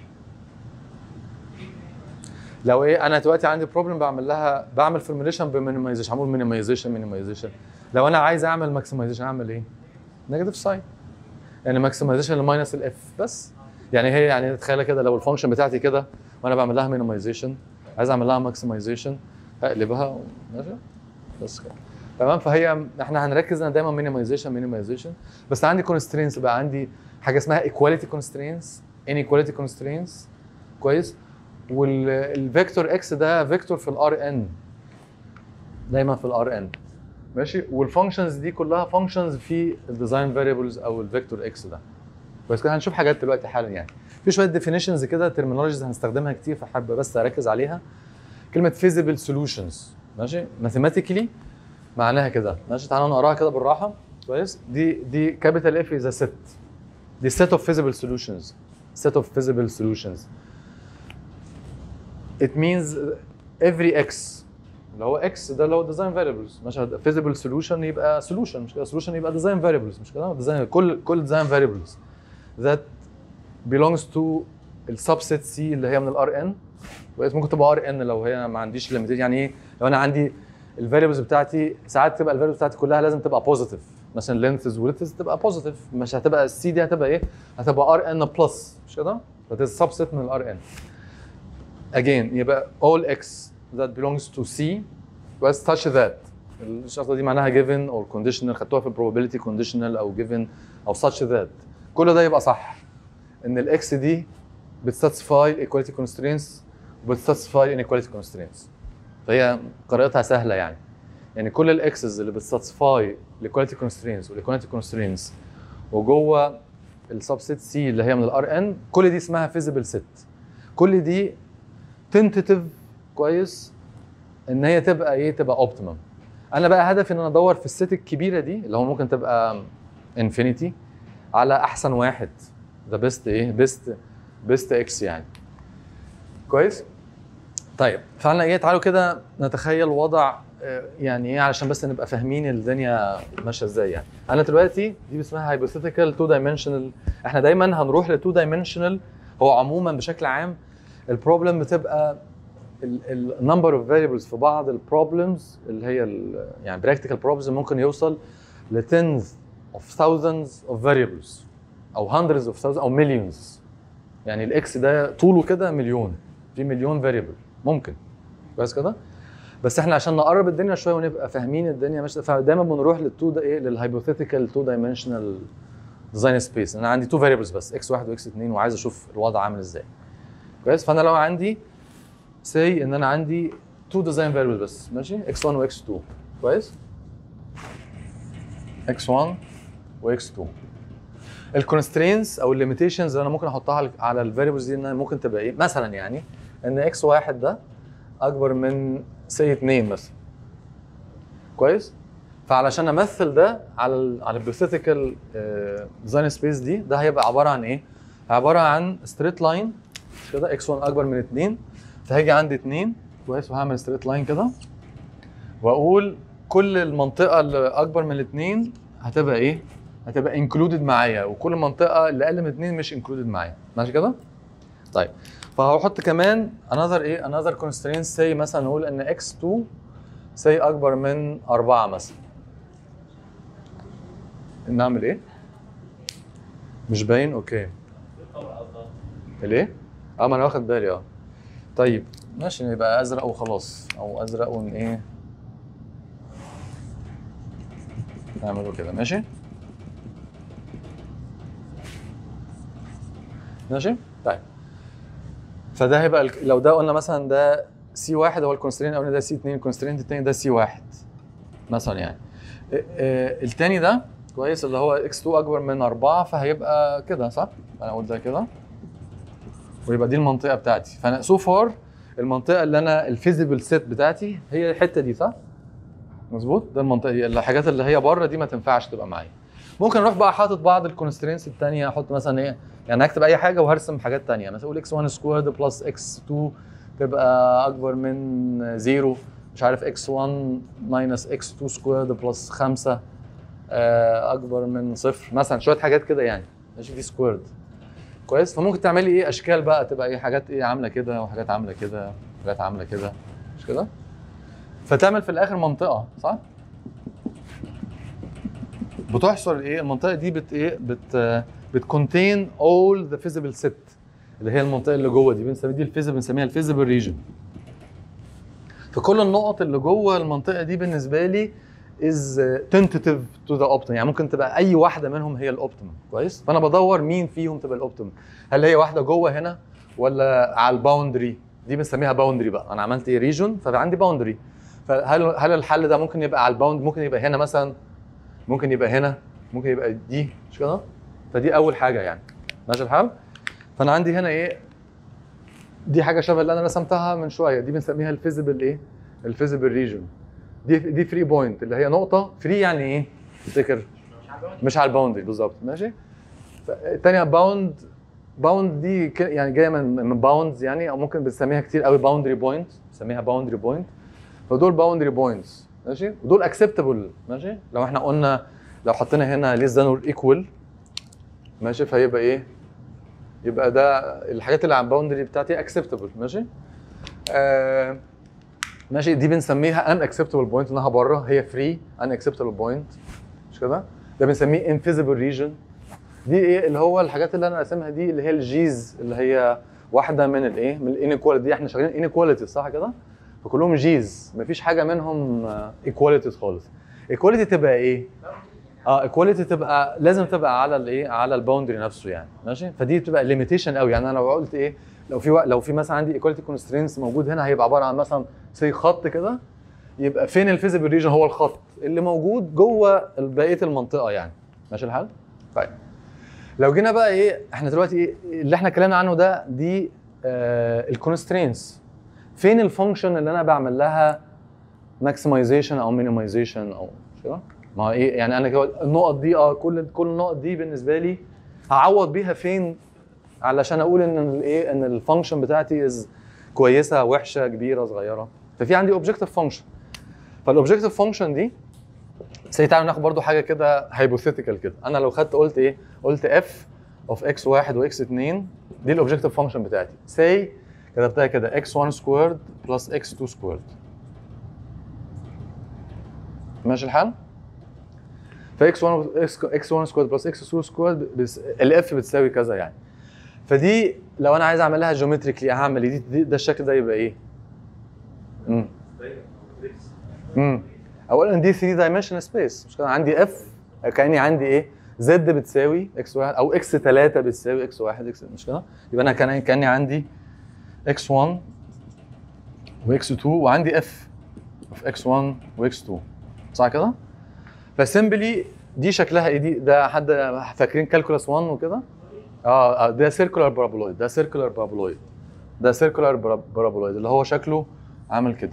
لو ايه انا دلوقتي عندي بروبلم بعمل لها بعمل فورميليشن بمينيمايزيشن هعمل مينيمايزيشن مينيمايزيشن لو انا عايز اعمل ماكسمايزيشن اعمل ايه؟ نيجاتيف ساين يعني ماكسمايزيشن لماينس الاف بس يعني هي يعني تخيل كده لو الفانكشن بتاعتي كده وانا بعمل لها مينيمايزيشن عايز اعمل لها ماكسمايزيشن هقلبها و- ماشي بس كده تمام فهي احنا هنركز انا دايما مينيمايزيشن مينيمايزيشن بس عندي كونسترينس بقى عندي حاجه اسمها ايكواليتي كونسترينس انيكواليتي كونسترينس كويس والفيكتور اكس ده فيكتور في الار ان دايما في الار ان ماشي والفانكشنز دي كلها فانكشنز في الديزاين فاريبلز او الفيكتور اكس ده بس كده هنشوف حاجات دلوقتي حالا يعني في شويه ديفينيشنز كده ترمينولوجيز هنستخدمها كتير فحابه بس اركز عليها كلمه feasible سولوشنز ماشي ماثيماتيكلي معناها كده ماشي تعالوا نقراها كده بالراحه كويس دي دي كابيتال اف از ست دي set of feasible solutions set of feasible solutions it means every x اللي هو x ده اللي هو design variables ماشي feasible solution يبقى solution مش كده solution يبقى design variables مش كده design كل كل design variables that belongs to السبسيت سي اللي هي من الار ان كويس ممكن تبقى ار ان لو هي ما عنديش limitation يعني ايه لو انا عندي الفاريبلز بتاعتي ساعات تبقى الفاريبلز بتاعتي كلها لازم تبقى بوزيتيف مثلا لينثز وليتز تبقى بوزيتيف مش هتبقى السي دي هتبقى ايه؟ هتبقى ار ان بلس مش كده؟ فده سبسيت من الار ان again يبقى all x that belongs to C was such that الشرطه دي معناها given or conditional خدتوها في probability conditional او given او such that كل ده يبقى صح ان الاكس دي بتساتسفاي الايكواليتي كونسترينتس وبتساتسفاي inequality constraints فهي قراءتها سهله يعني يعني كل الاكسز اللي بتساتسفاي الايكواليتي كونسترينتس والايكواليتي كونسترينتس وجوه السبسيت سي اللي هي من الار ان كل دي اسمها فيزيبل سيت كل دي تنتيتيف كويس ان هي تبقى ايه تبقى اوبتيمم انا بقى هدفي ان انا ادور في الست الكبيره دي اللي هو ممكن تبقى انفينيتي على احسن واحد ذا بيست ايه بيست بيست اكس يعني كويس طيب فعلا ايه تعالوا كده نتخيل وضع آه، يعني ايه علشان بس نبقى فاهمين الدنيا ماشيه ازاي يعني انا دلوقتي دي اسمها هايبوثيتيكال تو دايمنشنال احنا دايما هنروح لتو دايمنشنال هو عموما بشكل عام البروبلم بتبقى النمبر اوف فاريبلز في بعض البروبلمز اللي هي ال- يعني براكتيكال بروبلمز ممكن يوصل ل tens of thousands of variables او hundreds of thousands او millions يعني الاكس ده طوله كده مليون في مليون فاريبل ممكن كويس كده بس احنا عشان نقرب الدنيا شويه ونبقى فاهمين الدنيا ماشيه فدايما بنروح للتو ده ايه للهايبوثيتيكال تو دايمنشنال ديزاين سبيس انا عندي تو فاريبلز بس اكس واحد واكس اثنين وعايز اشوف الوضع عامل ازاي كويس فانا لو عندي سي ان انا عندي تو ديزاين فاريبلز بس ماشي اكس 1 واكس 2 كويس اكس 1 واكس 2 الكونسترينز او الليميتيشنز اللي انا ممكن احطها على- على الفاريبلز دي انها ممكن تبقى ايه مثلا يعني ان اكس واحد ده اكبر من سي 2 مثلا كويس فعلشان امثل ده على ال على البيوثيتيكال ديزاين سبيس دي ده هيبقى عباره عن ايه عباره عن ستريت لاين كده اكس 1 اكبر من 2 فهيجي عندي 2 كويس وهعمل ستريت لاين كده واقول كل المنطقه اللي اكبر من الاثنين هتبقى ايه هتبقى انكلودد معايا وكل منطقه اللي اقل من 2 مش انكلودد معايا ماشي كده طيب فهحط كمان another ايه another constraint say مثلا نقول ان x2 say اكبر من 4 مثلا نعمل ايه مش باين اوكي ليه اه ما انا واخد بالي اه طيب ماشي يبقى ازرق وخلاص او ازرق ون ايه نعمله كده ماشي ماشي طيب فده هيبقى ال- لو ده قلنا مثلا ده سي واحد هو الكونسترين الاولاني ده سي 2 الكونسترين الثاني ده سي واحد مثلا يعني إيه- إيه، الثاني ده كويس اللي هو اكس 2 اكبر من 4 فهيبقى كده صح؟ انا اقول ده كده ويبقى دي المنطقه بتاعتي فانا سو فار المنطقه اللي انا الفيزيبل سيت بتاعتي هي الحته دي صح؟ مظبوط ده المنطقه دي الحاجات اللي هي بره دي ما تنفعش تبقى معايا ممكن اروح بقى حاطط بعض الكونسترينس الثانيه احط مثلا ايه يعني اكتب اي حاجه وهرسم حاجات تانية مثلا اقول اكس 1 سكويرد بلس اكس 2 تبقى اكبر من زيرو مش عارف اكس 1 ماينس اكس 2 سكويرد بلس 5 اكبر من صفر مثلا شويه حاجات كده يعني ماشي دي سكويرد كويس فممكن تعملي ايه اشكال بقى تبقى ايه حاجات ايه عامله كده وحاجات عامله كده وحاجات عامله كده مش كده فتعمل في الاخر منطقه صح بتحصر ايه المنطقه دي بت ايه بت بتكونتين اول ذا فيزيبل سيت اللي هي المنطقه اللي جوه دي بنسميها دي الفيزيبل بنسميها الفيزيبل ريجن فكل النقط اللي جوه المنطقه دي بالنسبه لي از تنتيتيف تو ذا اوبتيم يعني ممكن تبقى اي واحده منهم هي الاوبتيمم كويس فانا بدور مين فيهم تبقى الاوبتيمم هل هي واحده جوه هنا ولا على الباوندري دي بنسميها باوندري بقى انا عملت ايه ريجون فبقى عندي باوندري فهل هل الحل ده ممكن يبقى على الباوند ممكن يبقى هنا مثلا ممكن يبقى هنا ممكن يبقى دي مش كده فدي اول حاجه يعني ماشي الحال فانا عندي هنا ايه دي حاجه شبه اللي انا رسمتها من شويه دي بنسميها الفيزيبل ايه الفيزيبل ريجن دي دي فري بوينت اللي هي نقطه فري يعني ايه تفتكر مش على الباوندري بالظبط ماشي ف- التانية باوند باوند دي ك- يعني جايه من من باوندز يعني او ممكن بنسميها كتير قوي باوندري بوينت بنسميها باوندري بوينت فدول باوندري بوينتس ماشي ودول اكسبتبل ماشي لو احنا قلنا لو حطينا هنا ليس ذان اور ايكوال ماشي فهيبقى ايه يبقى ده الحاجات اللي على الباوندري بتاعتي اكسبتبل ماشي آه ماشي دي بنسميها ان اكسبتبل بوينت انها بره هي فري ان اكسبتبل بوينت مش كده ده بنسميه انفيزبل ريجن دي ايه اللي هو الحاجات اللي انا راسمها دي اللي هي الجيز اللي هي واحده من الايه من الانيكواليتي دي احنا شغالين انيكواليتي صح كده فكلهم جيز مفيش حاجه منهم ايكواليتيز خالص ايكواليتي تبقى ايه اه ايكواليتي تبقى لازم تبقى على الايه على الباوندري نفسه يعني ماشي فدي بتبقى ليميتيشن قوي يعني انا لو قلت ايه لو في وق- لو في مثلا عندي ايكواليتي كونسترينس موجود هنا هيبقى عباره عن مثلا زي خط كده يبقى فين الفيزيبل ريجن هو الخط اللي موجود جوه بقيه المنطقه يعني ماشي الحال طيب لو جينا بقى ايه احنا دلوقتي ايه اللي احنا اتكلمنا عنه ده دي آه الكونسترينس فين الفانكشن اللي انا بعمل لها ماكسمايزيشن او مينيمايزيشن او مش كده ما هو ايه يعني انا كده النقط دي اه كل كل النقط دي بالنسبه لي هعوض بيها فين علشان اقول ان الايه ان الفانكشن بتاعتي از كويسه وحشه كبيره صغيره ففي عندي اوبجكتيف فانكشن فالاوبجكتيف فانكشن دي سي تعالوا ناخد برضو حاجه كده هايبوثيتيكال كده انا لو خدت قلت ايه قلت اف اوف اكس 1 واكس 2 دي الاوبجكتيف فانكشن بتاعتي سي كتبتها كده اكس 1 سكويرد بلس اكس 2 سكويرد ماشي الحال؟ فاكس 1 اكس 1 سكويرد بلس اكس 2 سكويرد الاف بتساوي كذا يعني فدي لو انا عايز اعمل لها جيومتريكلي هعمل ايه دي, دي ده الشكل ده يبقى ايه؟ امم امم اولا دي 3 دايمنشن سبيس مش كده عندي اف كاني عندي ايه زد بتساوي اكس 1 او اكس 3 بتساوي اكس 1 اكس مش كده يبقى انا كان كاني عندي اكس 1 واكس 2 وعندي اف اوف اكس 1 واكس 2 صح كده فسيمبلي دي شكلها ايه دي ده حد فاكرين كالكولاس 1 وكده اه آه، ده سيركولار بارابولويد ده سيركولار بارابولويد ده سيركولار بارابولويد اللي هو شكله عامل كده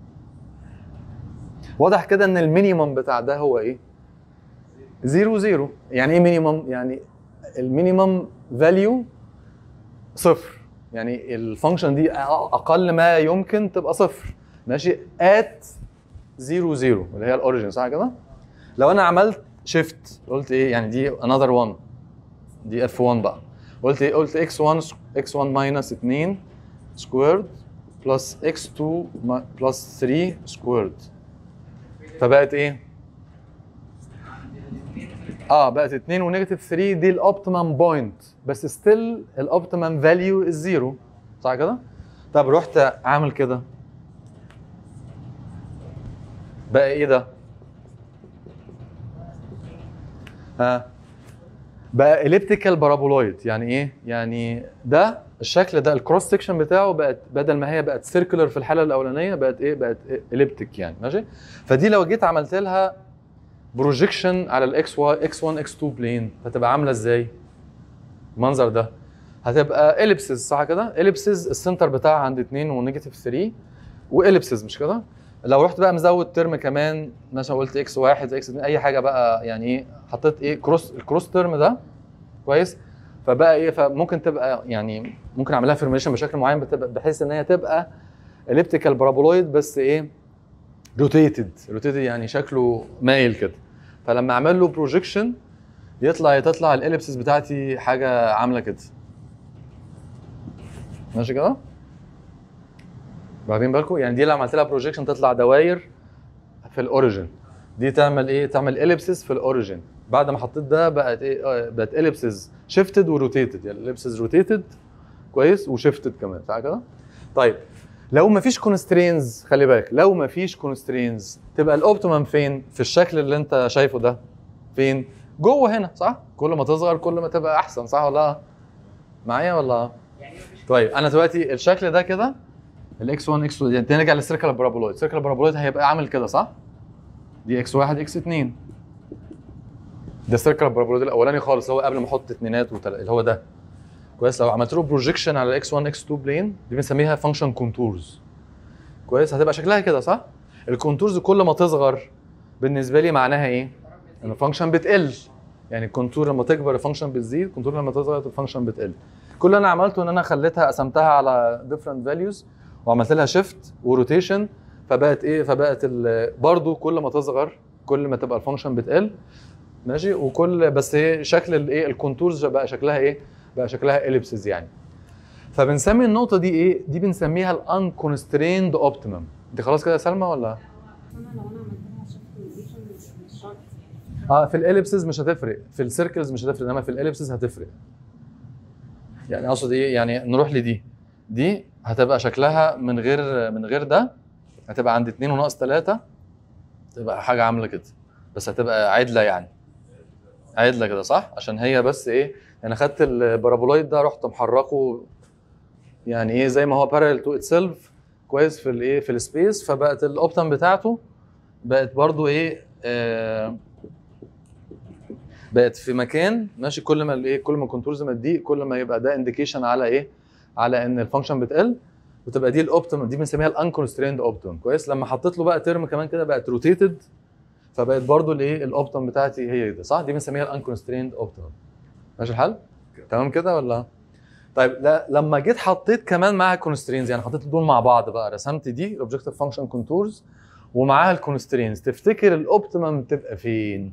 واضح كده ان المينيمم بتاع ده هو ايه زيرو زيرو يعني ايه مينيمم يعني المينيمم فاليو صفر يعني الفانكشن دي اقل ما يمكن تبقى صفر ماشي ات زيرو زيرو اللي هي الاوريجن صح كده لو انا عملت شيفت قلت ايه يعني دي انذر 1 دي اف 1 بقى قلت ايه قلت اكس 1 اكس 1 ماينس 2 سكويرد بلس اكس 2 بلس 3 سكويرد فبقت ايه اه بقت 2 ونيجاتيف 3 دي الاوبتيمم بوينت بس ستيل الاوبتيمم فاليو از زيرو صح كده طب رحت عامل كده بقى ايه ده ها بقى اليبتيكال بارابولويد يعني ايه يعني ده الشكل ده الكروس سكشن بتاعه بقت بدل ما هي بقت سيركلر في الحاله الاولانيه بقت ايه بقت اليبتيك يعني ماشي فدي لو جيت عملت لها بروجيكشن على الاكس واي اكس 1 اكس 2 بلين هتبقى عامله ازاي المنظر ده هتبقى اليبسز صح كده اليبسز السنتر بتاعها عند 2 ونيجاتيف 3 واليبسز مش كده لو رحت بقى مزود ترم كمان مثلا قلت اكس 1 اكس 2 اي حاجه بقى يعني ايه حطيت ايه كروس الكروس ترم ده كويس فبقى ايه فممكن تبقى يعني ممكن اعملها فورميشن بشكل معين بتبقى بحيث ان هي تبقى اليبتيكال بارابولويد بس ايه روتيتد روتيتد يعني شكله مايل كده فلما اعمل له بروجيكشن يطلع تطلع الاليبسز بتاعتي حاجه عامله كده ماشي كده واخدين بالكم يعني دي لو عملت لها بروجيكشن تطلع دواير في الاوريجن دي تعمل ايه تعمل اليبسز في الاوريجن بعد ما حطيت ده بقت ايه آه، بقت اليبسز شيفتد وروتيتد يعني الاليبسز روتيتد كويس وشيفتد كمان صح كده طيب لو ما فيش كونسترينز خلي بالك لو ما فيش كونسترينز تبقى الاوبتيمم فين في الشكل اللي انت شايفه ده فين جوه هنا صح كل ما تصغر كل ما تبقى احسن صح ولا لا؟ معايا ولا طيب انا دلوقتي الشكل ده كده الاكس 1 اكس 2 يعني نرجع للسيركل بارابولويد السيركل بارابولويد هيبقى عامل كده صح دي اكس 1 اكس 2 ده السيركل بارابولويد الاولاني خالص اللي هو قبل ما احط اثنينات وتل... اللي هو ده كويس لو عملت له بروجيكشن على الاكس 1 اكس 2 بلين دي بنسميها فانكشن كونتورز كويس هتبقى شكلها كده صح الكونتورز كل ما تصغر بالنسبه لي معناها ايه ان الفانكشن بتقل يعني الكونتور لما تكبر الفانكشن بتزيد الكونتور لما تصغر الفانكشن بتقل كل اللي انا عملته ان انا خليتها قسمتها على ديفرنت فاليوز وعملت لها شيفت وروتيشن فبقت ايه فبقت ال- برضو كل ما تصغر كل ما تبقى الفانكشن بتقل ماشي وكل بس هي شكل الايه الكونتورز بقى شكلها ايه بقى شكلها اليبسز يعني فبنسمي النقطه دي ايه دي بنسميها الان كونستريند اوبتيمم دي خلاص كده يا سلمى ولا انا لو انا عملت لها شيفت كونديشن مش مش شرط اه في الاليبسز مش هتفرق في السيركلز مش هتفرق انما في الاليبسز هتفرق يعني اقصد ايه يعني نروح لدي دي هتبقى شكلها من غير من غير ده هتبقى عند 2 وناقص 3 تبقى حاجه عامله كده بس هتبقى عدله يعني عدله كده صح عشان هي بس ايه انا خدت البارابولويد ده رحت محركه يعني ايه زي ما هو بارallel تو اتسيلف كويس في الايه في السبيس فبقت الاوبتم بتاعته بقت برضو ايه آه بقت في مكان ماشي كل ما الايه كل ما الكونتورز ما تضيق كل ما يبقى ده انديكيشن على ايه على ان الفانكشن بتقل وتبقى دي الاوبتيمم دي بنسميها الانكونستريند اوبتيمم كويس لما حطيت له بقى ترم كمان كده بقت روتيتد فبقت برضو الايه الاوبتيمم بتاعتي هي دي صح دي بنسميها الانكونستريند اوبتيمم ماشي الحل تمام كده ولا طيب لا لما جيت حطيت كمان معاها كونسترينز يعني حطيت دول مع بعض بقى رسمت دي الاوبجكتيف فانكشن كونتورز ومعاها الكونسترينز تفتكر الاوبتيمم تبقى فين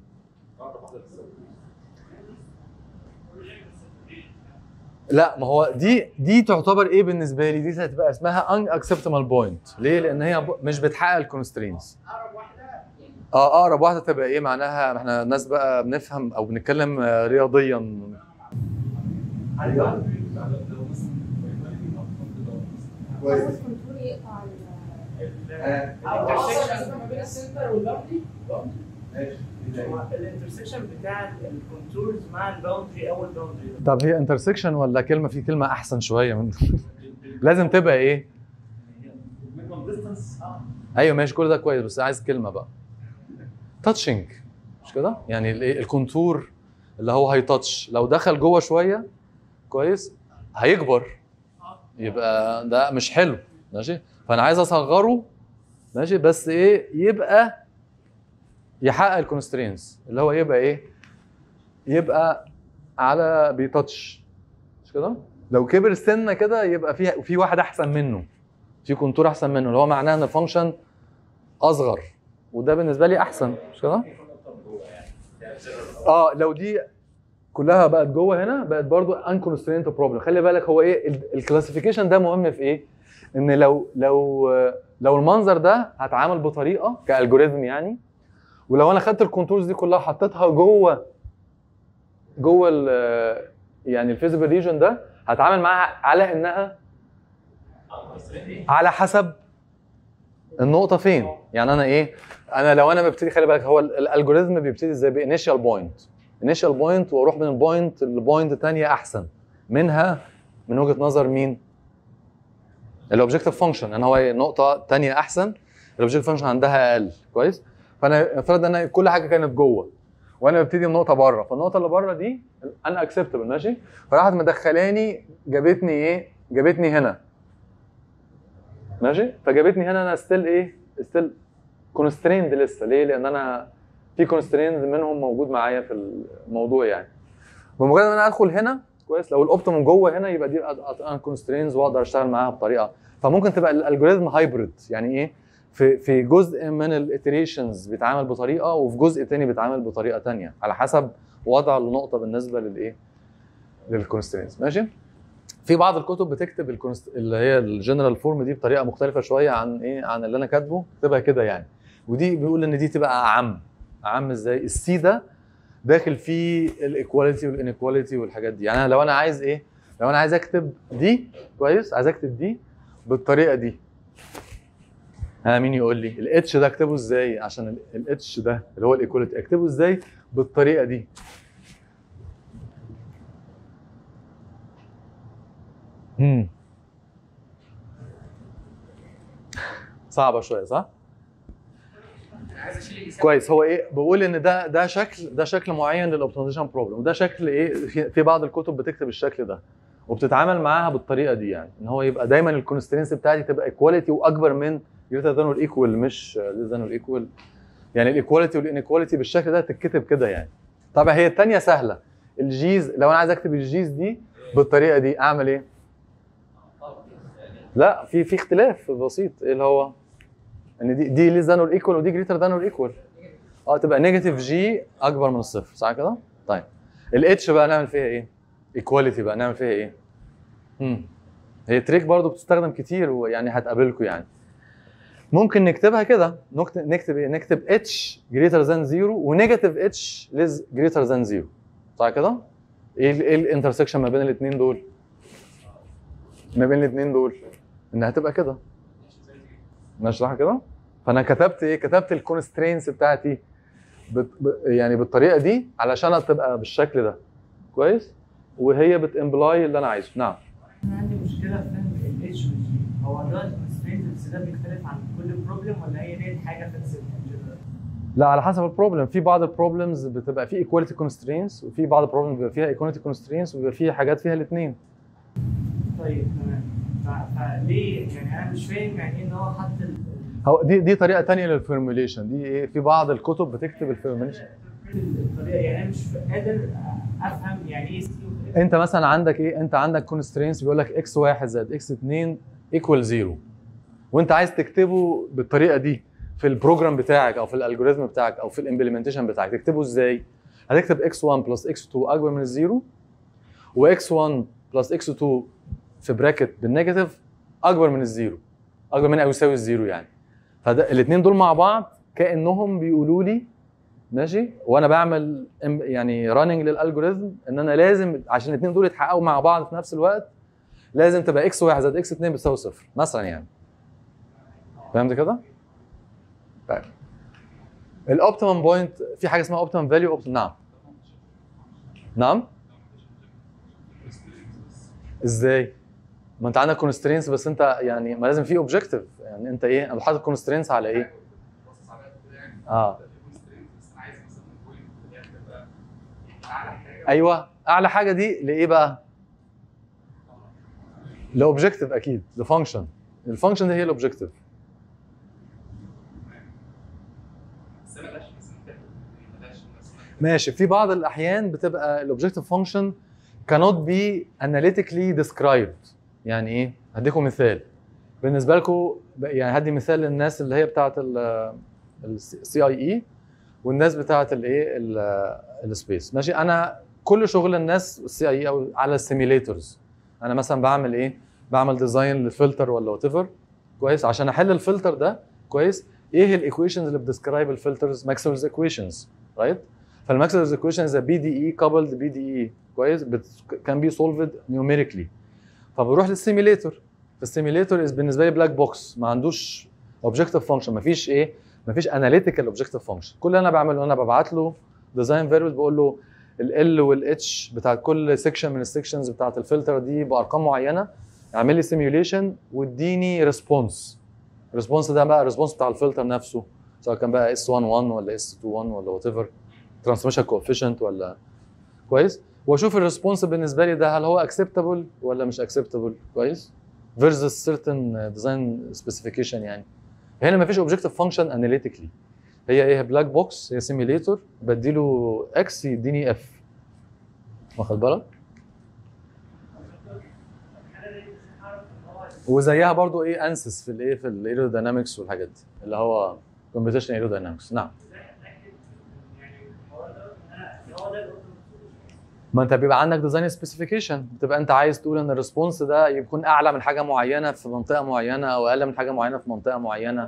لا ما هو دي دي تعتبر ايه بالنسبه لي دي هتبقى اسمها ان اكسبتبل بوينت ليه لان هي ب- مش بتحقق الكونسترينز اه اقرب واحده تبقى ايه معناها احنا ناس بقى بنفهم او بنتكلم آه، رياضيا اول كنترول يقطع ال- ما بين السنتر والباوندري الانترسكشن بتاع الكونتورز مع الباوندري او الباوندري طب هي انترسكشن ولا كلمه في كلمه احسن شويه من لازم تبقى ايه المينيمم ديستانس اه ايوه ماشي كل ده كويس بس عايز كلمه بقى تاتشنج مش كده يعني الايه الكونتور اللي هو هيتاتش لو دخل جوه شويه كويس هيكبر يبقى ده مش حلو ماشي فانا عايز اصغره ماشي بس ايه يبقى يحقق الكونسترينز اللي هو يبقى ايه يبقى على بيتاتش مش كده لو كبر سنه كده يبقى في في واحد احسن منه في كونتور احسن منه اللي هو معناه ان الفانكشن اصغر وده بالنسبه لي احسن مش كده اه لو دي كلها بقت جوه هنا بقت برضو انكونسترينت بروبلم خلي بالك هو ايه الكلاسيفيكيشن ده مهم في ايه ان لو لو لو المنظر ده هتعامل بطريقه كالجوريزم يعني ولو انا خدت الكونتورز دي كلها حطيتها جوه جوه ال- يعني الفيزيبل ريجن ده هتعامل معاها على انها على حسب النقطه فين يعني انا ايه انا لو انا ببتدي خلي بالك هو ال- الالجوريزم بيبتدي ازاي بانيشال بوينت انيشال بوينت واروح من البوينت لبوينت تانية احسن منها من وجهه نظر مين الاوبجكتيف فانكشن ان هو نقطه تانية احسن الاوبجكتيف فانكشن عندها اقل كويس فانا افرض ان كل حاجه كانت جوه وانا ببتدي من نقطه بره فالنقطه اللي بره دي انا اكسبتبل ماشي فراحت مدخلاني جابتني ايه جابتني هنا ماشي فجابتني هنا انا ستيل ايه ستيل كونستريند لسه ليه لان انا في كونستريند منهم موجود معايا في الموضوع يعني بمجرد ان انا ادخل هنا كويس لو الاوبتيمم جوه هنا يبقى دي انا كونسترينز واقدر اشتغل معاها بطريقه فممكن تبقى الالجوريزم هايبريد يعني ايه في في جزء من الاتريشنز بيتعامل بطريقه وفي جزء تاني بيتعامل بطريقه تانية على حسب وضع النقطه بالنسبه للايه للكونسترينز ماشي في بعض الكتب بتكتب الكونست... اللي هي الجنرال فورم دي بطريقه مختلفه شويه عن ايه عن اللي انا كاتبه تبقى كده يعني ودي بيقول ان دي تبقى اعم اعم ازاي السي ده داخل فيه الايكواليتي والانيكواليتي والحاجات دي يعني انا لو انا عايز ايه لو انا عايز اكتب دي كويس عايز اكتب دي بالطريقه دي ها مين يقول لي الاتش ده اكتبه ازاي عشان الاتش ده اللي هو الايكواليتي اكتبه ازاي بالطريقه دي امم صعبه شويه صح كويس هو ايه بقول ان ده ده شكل ده شكل معين للاوبتمايزيشن بروبلم وده شكل ايه في, في بعض الكتب بتكتب الشكل ده وبتتعامل معاها بالطريقه دي يعني ان هو يبقى دايما الكونسترينس بتاعتي تبقى ايكواليتي واكبر من جريتر ذان ايكوال مش ليس ذان ايكوال يعني الايكواليتي والانيكواليتي بالشكل ده تتكتب كده يعني طبعا هي الثانيه سهله الجيز لو انا عايز اكتب الجيز دي بالطريقه دي اعمل ايه؟ لا في في اختلاف بسيط ايه اللي هو ان دي دي ليس ذان اور ايكوال ودي جريتر ذان اور ايكوال اه تبقى نيجاتيف جي اكبر من الصفر صح كده؟ طيب الاتش بقى نعمل فيها ايه؟ ايكواليتي بقى نعمل فيها ايه؟ امم هي تريك برضو بتستخدم كتير ويعني هتقابلكم يعني ممكن نكتبها كده نكتب نكتب ايه؟ نكتب اتش جريتر ذان زيرو ونيجاتيف اتش ليز جريتر ذان زيرو صح كده؟ ايه ال- ايه الانترسكشن ما بين الاثنين دول؟ ما بين الاثنين دول انها هتبقى كده نشرحها كده فانا كتبت ايه كتبت الكونسترينس بتاعتي بت... ب... يعني بالطريقه دي علشان تبقى بالشكل ده كويس وهي بتمبلاي اللي انا عايزه نعم انا عندي مشكله في فهم الاتش والجي هو ده الكونسترينتس ده بيختلف عن كل بروبلم ولا هي ديت حاجه فيكسد لا على حسب البروبلم في بعض البروبلمز بتبقى في ايكواليتي كونسترينس وفي بعض البروبلم بيبقى فيها ايكواليتي كونسترينس وبيبقى فيها حاجات فيها الاثنين طيب تمام ف- فليه يعني انا مش فاهم يعني ايه ان هو حط ال- هو دي دي طريقه تانية للفورموليشن دي ايه في بعض الكتب بتكتب الفورموليشن الطريقه يعني انا مش قادر افهم يعني ايه سي انت مثلا عندك ايه انت عندك كونسترينس بيقول لك اكس 1 زائد اكس 2 ايكوال 0 وانت عايز تكتبه بالطريقه دي في البروجرام بتاعك او في الالجوريزم بتاعك او في الامبلمنتيشن بتاعك تكتبه ازاي هتكتب اكس 1 بلس اكس 2 اكبر من الزيرو واكس 1 بلس اكس 2 في براكت بالنيجاتيف اكبر من الزيرو اكبر من او يساوي الزيرو يعني فده الاثنين دول مع بعض كانهم بيقولوا لي ماشي وانا بعمل إم- يعني راننج للالجوريزم ان انا لازم عشان الاثنين دول يتحققوا مع بعض في نفس الوقت لازم تبقى اكس 1 زائد اكس 2 بتساوي صفر مثلا يعني فهمت كده؟ طيب الاوبتيمم بوينت في حاجه اسمها اوبتيمم فاليو نعم نعم ازاي؟ ما انت عندك كونسترينس بس انت يعني ما لازم في اوبجيكتيف يعني انت ايه؟ انا حاطط كونسترينس على ايه؟ اه ايوه اعلى حاجه دي لايه بقى؟ لاوبجيكتيف اكيد لفانكشن الفانكشن دي هي الاوبجيكتيف ماشي في بعض الاحيان بتبقى الاوبجيكتيف فانكشن cannot be analytically described يعني ايه هديكم مثال بالنسبه لكم يعني هدي مثال للناس اللي هي بتاعه السي اي اي والناس بتاعه الايه السبيس ماشي انا كل شغل الناس السي اي او على السيميليترز انا مثلا بعمل ايه بعمل ديزاين لفلتر ولا وات ايفر كويس عشان احل الفلتر ده كويس ايه الايكويشنز اللي بتديسكرايب الفلترز ماكسويلز ايكويشنز رايت فالماكسويلز ايكويشنز بي دي اي كابلد بي دي اي كويس كان بي سولفد نيوميريكلي فبروح للسيميليتور السيميليتور از بالنسبه لي بلاك بوكس ما عندوش اوبجكتيف فانكشن ما فيش ايه ما فيش اناليتيكال اوبجكتيف فانكشن كل اللي انا بعمله انا ببعت له ديزاين فيربل بقول له ال والاتش بتاعت كل سيكشن من السيكشنز بتاعت الفلتر دي بارقام معينه اعمل لي سيميوليشن واديني ريسبونس الريسبونس ده بقى الريسبونس بتاع الفلتر نفسه سواء كان بقى اس 11 ولا اس 21 ولا وات ايفر ترانسميشن كوفيشنت ولا كويس واشوف الريسبونس بالنسبه لي ده هل هو اكسبتابل ولا مش اكسبتابل كويس فيرسس سيرتن ديزاين سبيسيفيكيشن يعني هنا مفيش اوبجكتيف فانكشن اناليتيكلي هي ايه بلاك بوكس هي سيميليتور بديله اكس يديني اف واخد بالك وزيها برضو ايه انسس في الايه في الايروداينامكس والحاجات دي اللي هو كومبيتيشن ايروداينامكس نعم ما انت بيبقى عندك ديزاين سبيسيفيكيشن بتبقى انت عايز تقول ان الريسبونس ده يكون اعلى من حاجه معينه في منطقه معينه او اقل من حاجه معينه في منطقه معينه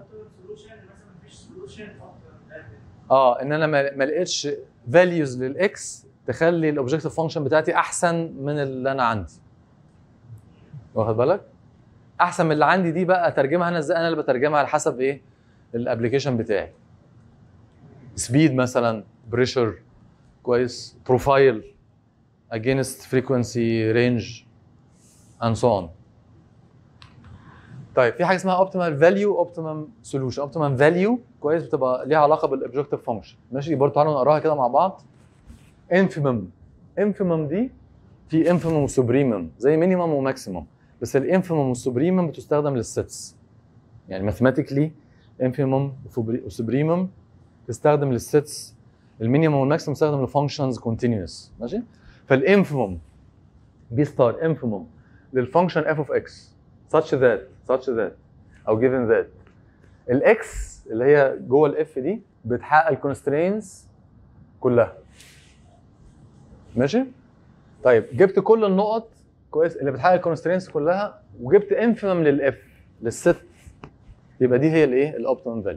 اه ان انا ما ما لقيتش فاليوز للاكس تخلي الاوبجكتيف فانكشن بتاعتي احسن من اللي انا عندي واخد بالك احسن من اللي عندي دي بقى اترجمها انا ازاي انا اللي بترجمها على حسب ايه الابلكيشن بتاعي سبيد مثلا بريشر كويس بروفايل against frequency range and so on طيب في حاجه اسمها اوبتيمال فاليو اوبتيمم سوليوشن اوبتيمم فاليو كويس بتبقى ليها علاقه بالاوبجكتيف فانكشن ماشي برضه تعالوا نقراها كده مع بعض انفيمم انفيمم دي في انفيمم وسوبريمم زي مينيمم وماكسيمم بس الانفيمم والسوبريمم بتستخدم للسيتس يعني ماثيماتيكلي انفيمم وسوبريمم تستخدم للسيتس المينيمم والماكسيمم تستخدم لفانكشنز كونتينوس ماشي فالانفيمم بي ستار انفيمم للفانكشن اف اوف اكس such that such that او given that الاكس اللي هي جوه الاف دي بتحقق الكونسترينز كلها ماشي طيب جبت كل النقط كويس اللي بتحقق الكونسترينز كلها وجبت انفيمم للاف للست يبقى دي هي الايه الاوبتيمم فاليو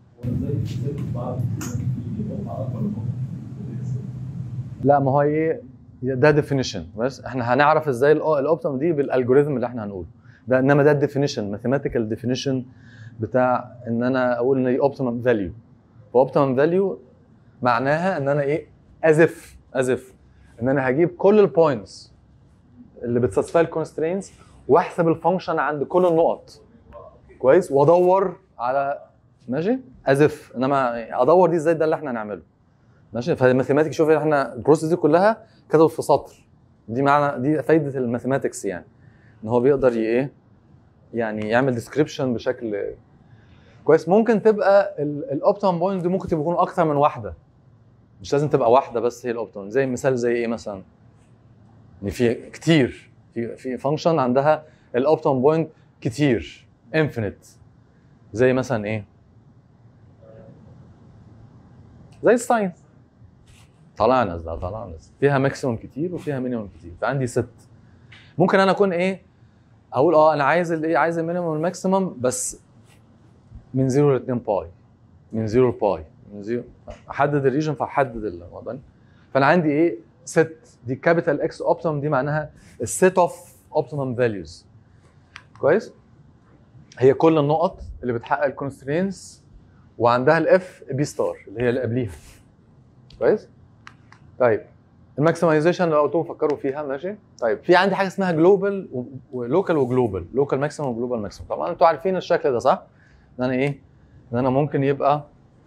لا ما هو ايه ده ديفينيشن بس احنا هنعرف ازاي الاوبتيمم دي بالالجوريزم اللي احنا هنقوله ده انما ده الديفينيشن ماثيماتيكال ديفينيشن بتاع ان انا اقول ان دي اوبتيمم فاليو واوبتيمم فاليو معناها ان انا ايه ازف ازف ان انا هجيب كل البوينتس اللي بتساتسفاي الكونسترينز واحسب الفانكشن عند كل النقط كويس وادور على ماشي ازف انما ادور دي ازاي ده اللي احنا هنعمله ماشي فالماثيماتيك شوف احنا البروسيس دي كلها كتبت في سطر دي معنى دي فايده الماثيماتكس يعني ان هو بيقدر ي- ايه يعني يعمل ديسكريبشن بشكل كويس ممكن تبقى الاوبتيمم بوينت دي ممكن تكون اكتر من واحده مش لازم تبقى واحده بس هي الاوبتيمم زي مثال زي ايه مثلا ان في كتير في في فانكشن عندها الاوبتيمم بوينت كتير انفينيت زي مثلا ايه زي الساينس طلعنا ده طلعنا فيها ماكسيموم كتير وفيها مينيموم كتير فعندي ست ممكن انا اكون ايه اقول اه انا عايز الايه عايز المينيموم والماكسيموم بس من 0 ل 2 باي من 0 باي من 0 احدد الريجن فاحدد ال- واخد بالك؟ فانا عندي ايه ست دي كابيتال اكس اوبتيمم دي معناها السيت اوف اوبتيمم فاليوز كويس هي كل النقط اللي بتحقق الكونسترينز وعندها الاف بي ستار اللي هي اللي قبليها كويس طيب الماكسمايزيشن لو قلتوا فكروا فيها ماشي طيب في عندي حاجه اسمها جلوبال ولوكال وجلوبال لوكال ماكسيمم وجلوبال ماكسيمم طبعا انتوا عارفين الشكل ده صح ان انا ايه ان انا ممكن يبقى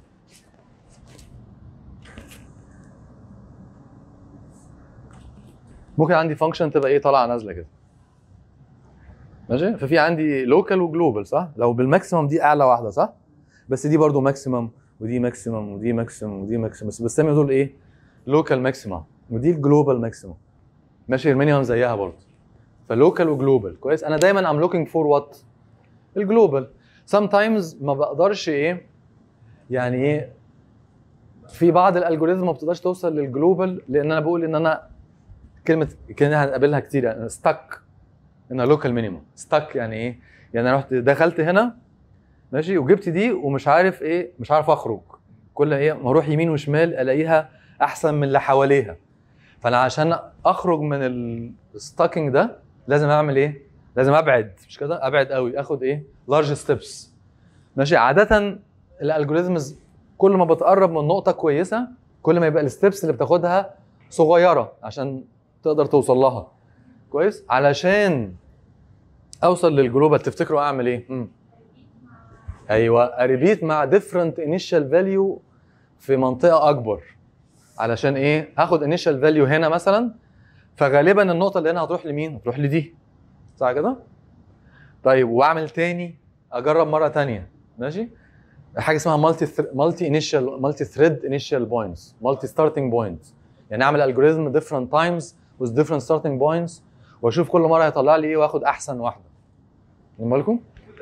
ممكن عندي فانكشن تبقى ايه طالعه نازله كده ماشي ففي عندي لوكال وجلوبال صح لو بالماكسيمم دي اعلى واحده صح بس دي برضو ماكسيمم ودي ماكسيمم ودي ماكسيمم ودي ماكسيمم بس بسمي دول ايه لوكال ماكسيمم ودي الجلوبال ماكسيمم ماشي المينيمم زيها برضو فلوكال وجلوبال كويس انا دايما ام لوكينج فور وات الجلوبال sometimes ما بقدرش ايه يعني ايه في بعض الالجوريزم ما بتقدرش توصل للجلوبال لان انا بقول ان انا كلمه كلمه هنقابلها كتير يعني ستك ان لوكال مينيمم ستك يعني ايه يعني انا رحت دخلت هنا ماشي وجبت دي ومش عارف ايه مش عارف اخرج كل ايه ما اروح يمين وشمال الاقيها احسن من اللي حواليها فانا عشان اخرج من الستاكينج ده لازم اعمل ايه لازم ابعد مش كده ابعد قوي اخد ايه لارج ستيبس ماشي عاده الالجوريزمز كل ما بتقرب من نقطه كويسه كل ما يبقى الستبس اللي بتاخدها صغيره عشان تقدر توصل لها كويس علشان اوصل للجلوبال تفتكروا اعمل ايه مم. ايوه اريبيت مع ديفرنت انيشال فاليو في منطقه اكبر علشان ايه هاخد انيشال فاليو هنا مثلا فغالبا النقطه اللي هنا هتروح لمين هتروح لدي صح كده طيب واعمل تاني اجرب مره تانية ماشي حاجه اسمها مالتي مالتي انيشال مالتي ثريد انيشال بوينتس مالتي ستارتنج بوينتس يعني اعمل الجوريزم ديفرنت تايمز with different starting points واشوف كل مره هيطلع لي ايه واخد احسن واحده واخدين بالكم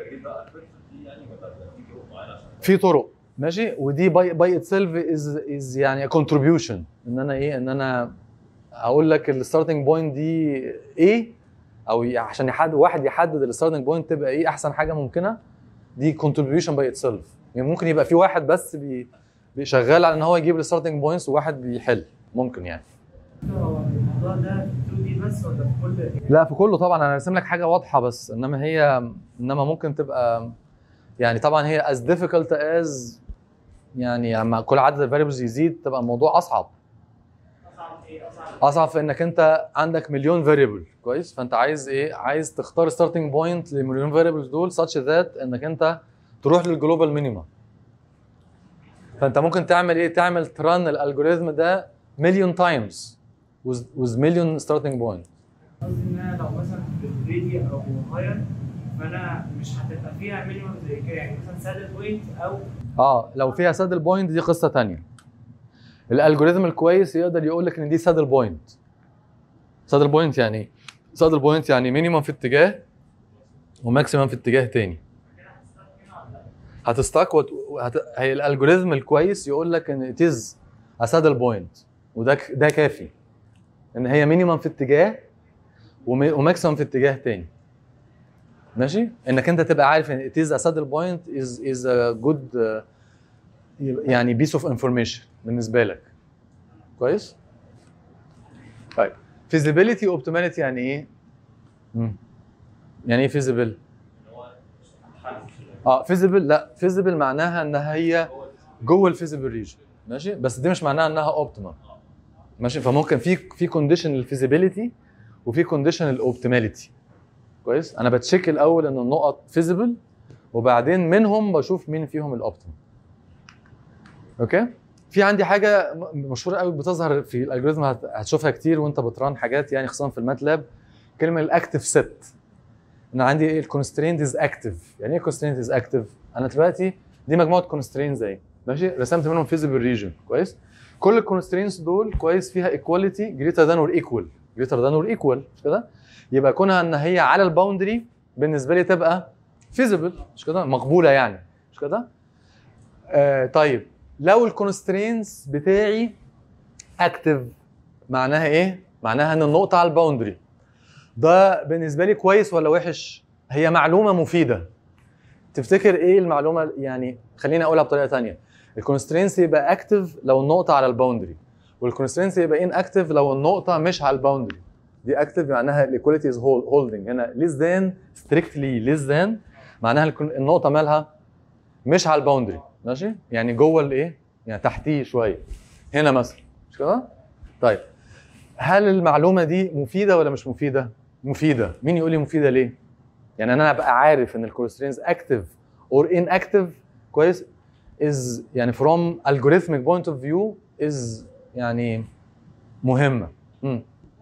في طرق ماشي ودي باي باي اتسيلف از از يعني كونتريبيوشن ان انا ايه ان انا اقول لك الستارتنج بوينت دي ايه او ي- عشان يحدد واحد يحدد الستارتنج بوينت تبقى ايه احسن حاجه ممكنه دي كونتريبيوشن باي اتسيلف يعني ممكن يبقى في واحد بس بي بيشغال على ان هو يجيب الستارتنج بوينتس وواحد بيحل ممكن يعني هو الموضوع ده في 2 دي بس ولا في كل لا في كله طبعا انا راسم لك حاجه واضحه بس انما هي انما ممكن تبقى يعني طبعا هي as difficult as يعني لما كل عدد الفاريبلز يزيد تبقى الموضوع اصعب ايه اصعب اصعب في انك انت عندك مليون فاريبل كويس فانت عايز ايه عايز تختار ستارتنج بوينت للمليون فاريبلز دول such that انك انت تروح للجلوبال مينيمم فانت ممكن تعمل ايه تعمل ترن الالجوريزم ده مليون تايمز with with million starting point قصدي ان انا لو مثلا في الريدي او هاير فانا مش هتبقى فيها مينيمم زي كده يعني مثلا سادل بوينت او اه لو فيها سادل بوينت دي قصه تانية الالجوريزم الكويس يقدر يقول لك ان دي سادل بوينت سادل بوينت يعني ايه سادل بوينت يعني مينيمم في اتجاه وماكسيمم في اتجاه تاني هتستاك وت... هت... هي الالجوريزم الكويس يقول لك ان it is a saddle point وده ك... ده كافي ان هي مينيمم في اتجاه ومي... وماكسيمم في اتجاه تاني ماشي انك انت تبقى عارف ان it is a saddle point is is a good uh, يعني piece of information بالنسبه لك كويس طيب feasibility optimality يعني ايه مم. يعني ايه feasible اه feasible لا feasible معناها انها هي جوه الفيزيبل ريجن ماشي بس دي مش معناها انها اوبتيمال ماشي فممكن في في كونديشن للفيزيبيليتي وفي كونديشن للاوبتيماليتي كويس انا بتشيك الاول ان النقط فيزيبل وبعدين منهم بشوف مين فيهم الاوبتيمال اوكي في عندي حاجه م- مشهوره قوي بتظهر في الالجوريزم هت- هتشوفها كتير وانت بتران حاجات يعني خصوصا في الماتلاب كلمه الاكتف سيت انا عندي ايه الكونستريند از اكتف يعني ايه كونستريند از اكتف انا دلوقتي دي مجموعه كونسترينز اهي ماشي رسمت منهم فيزيبل ريجن كويس كل الكونسترينز دول كويس فيها ايكواليتي جريتر ذان اور ايكوال جريتر ذان اور ايكوال مش كده يبقى كونها ان هي على الباوندري بالنسبه لي تبقى فيزيبل مش كده مقبوله يعني مش كده آه طيب لو الكونسترينز بتاعي اكتف معناها ايه معناها ان النقطه على الباوندري ده بالنسبه لي كويس ولا وحش هي معلومه مفيده تفتكر ايه المعلومه يعني خليني اقولها بطريقه تانية الكونسترينس يبقى اكتف لو النقطه على الباوندري والكونسترينس يبقى ان اكتف لو النقطه مش على الباوندري دي اكتف معناها الايكواليتي از هولدنج هنا ليس ذان ستريكتلي ليس ذان معناها الكون- النقطه مالها مش على الباوندري ماشي يعني جوه الايه يعني تحتيه شويه هنا مثلا مش كده طيب هل المعلومه دي مفيده ولا مش مفيده مفيده مين يقول لي مفيده ليه يعني انا ابقى عارف ان الكوليسترينز اكتف اور ان اكتف كويس از يعني فروم algorithmic بوينت اوف فيو از يعني مهمه مم.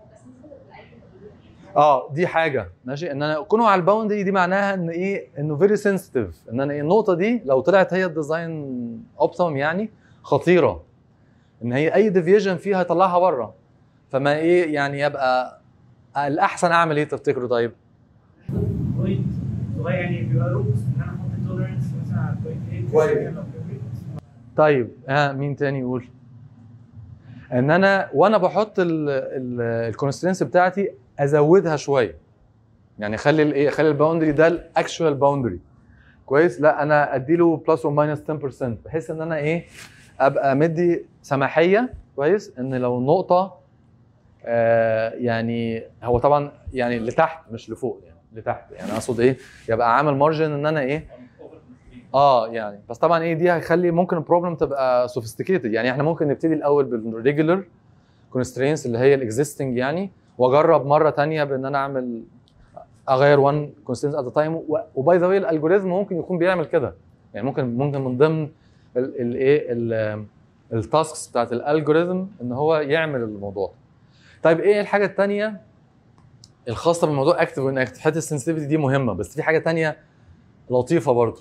اه دي حاجه ماشي ان انا كونه على الباوندري دي معناها ان ايه انه فيري سنسيتيف ان انا ايه النقطه دي لو طلعت هي الديزاين اوبتيمم يعني خطيره ان هي اي ديفيجن فيها يطلعها بره فما ايه يعني يبقى الاحسن اعمل ايه تفتكروا طيب بوينت صغير يعني بيبقى روبس ان انا احط تولرنس مثلا على بوينت 8 كويس. طيب ها مين تاني يقول ان انا وانا بحط الكونسترينس بتاعتي ازودها شويه يعني خلي الايه خلي الباوندري ده الاكشوال باوندري كويس لا انا اديله بلس اور ماينس 10% بحيث ان انا ايه ابقى مدي سماحيه كويس ان لو النقطه آه يعني هو طبعا يعني لتحت مش لفوق يعني لتحت يعني اقصد ايه يبقى عامل مارجن ان انا ايه اه يعني بس طبعا ايه دي هيخلي ممكن البروبلم تبقى سوفيستيكيتد يعني احنا ممكن نبتدي الاول بالريجولر كونسترينس اللي هي الاكزيستنج يعني واجرب مره تانية بان انا اعمل اغير وان كونسترينس ات تايم وباي ذا واي الالجوريزم ممكن يكون بيعمل كده يعني ممكن ممكن من ضمن الايه التاسكس بتاعت الالجوريزم ان هو يعمل الموضوع ده. طيب ايه الحاجه الثانيه الخاصه بالموضوع اكتف وان اكتف حته السنسيتيفيتي دي مهمه بس في حاجه تانية لطيفه برضه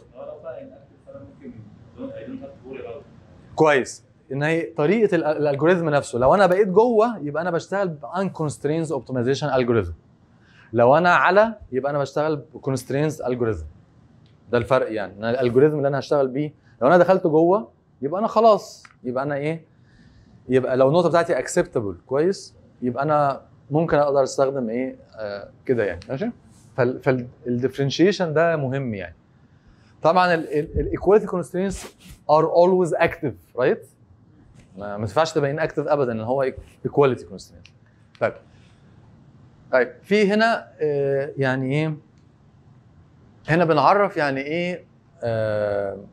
كويس ان هي طريقه ال- الالجوريزم نفسه لو انا بقيت جوه يبقى انا بشتغل بانكونسترينز اوبتمايزيشن الجوريزم لو انا على يبقى انا بشتغل بكونسترينز الجوريزم ده الفرق يعني انا الالجوريزم اللي انا هشتغل بيه لو انا دخلت جوه يبقى انا خلاص يبقى انا ايه يبقى لو النقطه بتاعتي اكسبتبل كويس يبقى انا ممكن اقدر استخدم ايه آه كده يعني ماشي فالديفرنشيشن ده مهم يعني طبعا الايكواليتي كونسترينز ار اولويز اكتف رايت ما ما ينفعش تبقى ان اكتف ابدا ان هو ايكواليتي كونسترينز طيب طيب في هنا آه، يعني ايه هنا بنعرف يعني ايه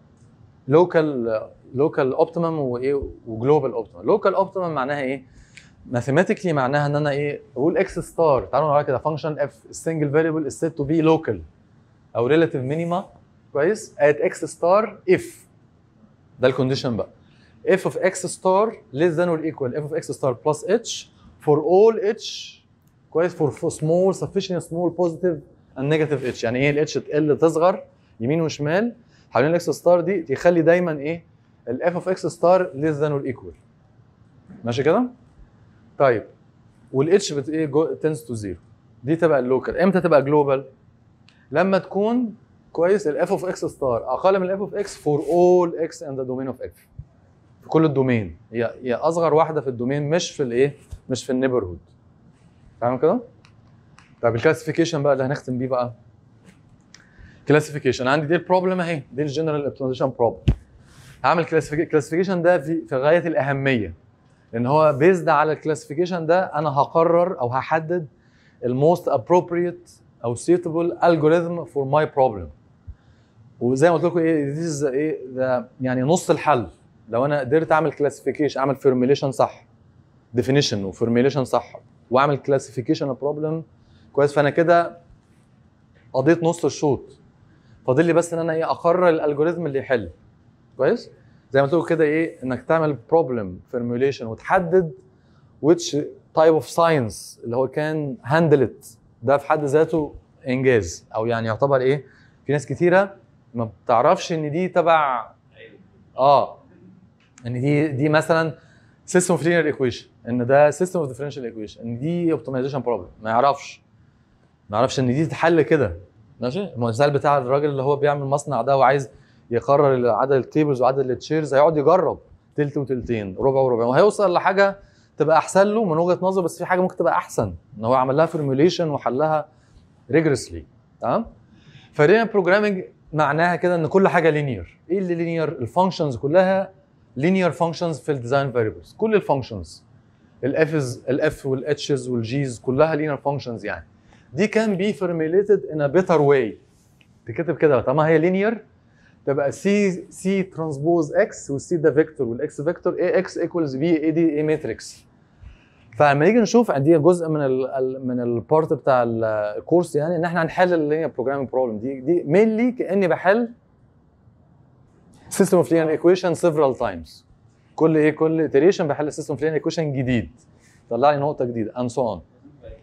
لوكال لوكال اوبتيمم وايه وجلوبال اوبتيمم لوكال اوبتيمم معناها ايه ماثيماتيكلي معناها ان انا ايه اقول اكس ستار تعالوا نقول كده فانكشن اف السنجل فاريبل is said to be local او relative minima كويس at x star if ده الكونديشن بقى f of x star less than or equal f of x star plus h for all h كويس for, for small sufficient small positive and negative h يعني ايه ال h تقل تصغر يمين وشمال حوالين الاكس ستار دي يخلي دايما ايه ال f of x star less than or equal ماشي كده؟ طيب والاتش بت ايه جو تنس تو زيرو دي تبقى اللوكال امتى تبقى جلوبال؟ لما تكون كويس الاف اوف اكس ستار اقل من الاف اوف اكس فور اول اكس ان ذا دومين اوف اكس في كل الدومين هي هي اصغر واحده في الدومين مش في الايه؟ مش في النيبرهود فاهم كده؟ طيب الكلاسيفيكيشن بقى اللي هنختم بيه بقى كلاسيفيكيشن عندي دي البروبلم اهي دي الجنرال اوبتمايزيشن بروبلم هعمل كلاسيفيكيشن ده في في غايه الاهميه لان هو بيزد على الكلاسيفيكيشن ده انا هقرر او هحدد الموست appropriate او suitable algorithm for my problem وزي ما قلت لكم ايه this is ايه ده يعني نص الحل لو انا قدرت اعمل كلاسيفيكيشن اعمل فورميليشن صح definition وفورميليشن صح واعمل كلاسيفيكيشن بروبلم كويس فانا كده قضيت نص الشوط فاضل لي بس ان انا ايه اقرر الالجوريزم اللي يحل كويس زي ما تقول كده ايه انك تعمل بروبلم فورميوليشن وتحدد which type of science اللي هو كان هاندل ات ده في حد ذاته انجاز او يعني يعتبر ايه في ناس كتيره ما بتعرفش ان دي تبع اه ان دي دي مثلا سيستم اوف لينير ايكويشن ان ده سيستم اوف ديفرنشال ايكويشن ان دي اوبتمايزيشن بروبلم ما يعرفش ما يعرفش ان دي تتحل كده ماشي المثال بتاع الراجل اللي هو بيعمل مصنع ده وعايز يقرر عدد التيبلز وعدد التشيرز هيقعد يجرب تلت وتلتين ربع وربع وهيوصل لحاجه تبقى احسن له من وجهه نظره بس في حاجه ممكن تبقى احسن ان هو عمل لها فورميوليشن وحلها ريجرسلي تمام فلينير بروجرامنج معناها كده ان كل حاجه لينير ايه اللي لينير الفانكشنز كلها لينير فانكشنز في الديزاين فاريبلز كل الفانكشنز الافز الاف والاتشز والجيز كلها لينير فانكشنز يعني دي كان بي فورميليتد ان ا بيتر واي تكتب كده طالما هي لينير تبقى سي سي ترانسبوز اكس والسي ده فيكتور والاكس فيكتور اي اكس ايكوالز بي اي دي اي ماتريكس فلما نيجي نشوف دي جزء من ال من البارت بتاع الكورس يعني ان احنا هنحل اللي هي بروجرامينج بروبلم دي دي مينلي كاني بحل سيستم اوف لينير ايكويشن سيفرال تايمز كل ايه كل iteration بحل سيستم اوف لينير ايكويشن جديد طلع لي نقطه جديده and so on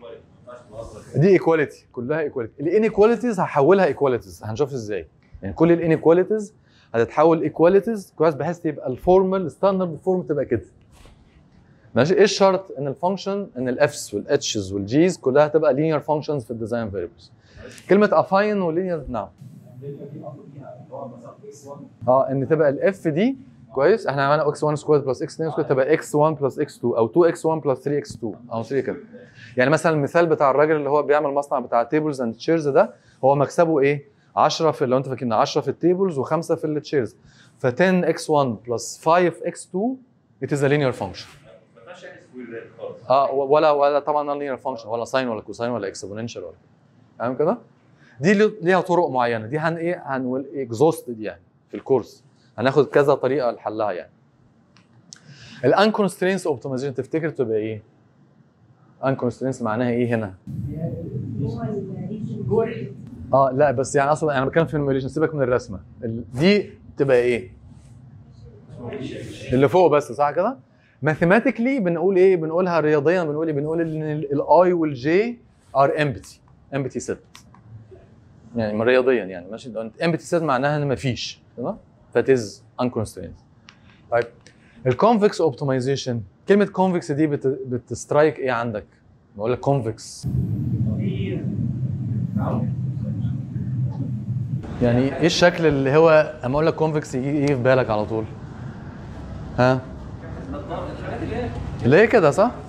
دي ايكواليتي كلها ايكواليتي الانيكواليتيز هحولها ايكواليتيز هنشوف ازاي يعني كل الانيكواليتيز هتتحول ايكواليتيز كويس بحيث تبقى الفورمال ستاندرد فورم تبقى كده ماشي ايه الشرط ان الفانكشن ان الافس والاتشز والجيز كلها تبقى لينير فانكشنز في الديزاين فاريبلز كلمه افاين ولينير نعم اه ان تبقى الاف دي كويس احنا عملنا اكس 1 سكوير بلس اكس 2 سكوير تبقى اكس 1 بلس اكس 2 او 2 اكس 1 بلس 3 اكس 2 او 3 كده يعني مثلا المثال بتاع الراجل اللي هو بيعمل مصنع بتاع تيبلز اند تشيرز ده هو مكسبه ايه 10 في لو انت فاكرين 10 في التيبلز و5 في التشيرز ف 10 x 1 بلس 5 x 2 it is a linear function اه ولا ولا طبعا non linear function ولا ساين ولا كوساين ولا اكسبوننشال ولا فاهم كده؟ دي لي- ليها طرق معينه دي هن ايه هنقول اكزوستد يعني في الكورس هناخد كذا طريقه لحلها يعني الانكونسترينس اوبتمايزيشن تفتكر تبقى ايه؟ انكونسترينس معناها ايه هنا؟ اه لا بس يعني اصلا انا بتكلم في الميوليشن سيبك من الرسمه ال- دي تبقى ايه؟ اللي فوق بس صح كده؟ ماثيماتيكلي بنقول ايه؟ بنقولها رياضيا بنقول ايه؟ بنقول ان الاي والجي ار امبتي امبتي سيت يعني من رياضيا يعني ماشي امبتي سيت معناها ان مفيش تمام؟ فتز انكونسترينت طيب الكونفكس اوبتمايزيشن كلمه كونفكس دي بت... بتسترايك ايه عندك؟ بقول لك كونفكس يعني ايه الشكل اللي هو اما اقول لك كونفكس يجي ايه في بالك على طول؟ ها؟ اللي هي كده صح؟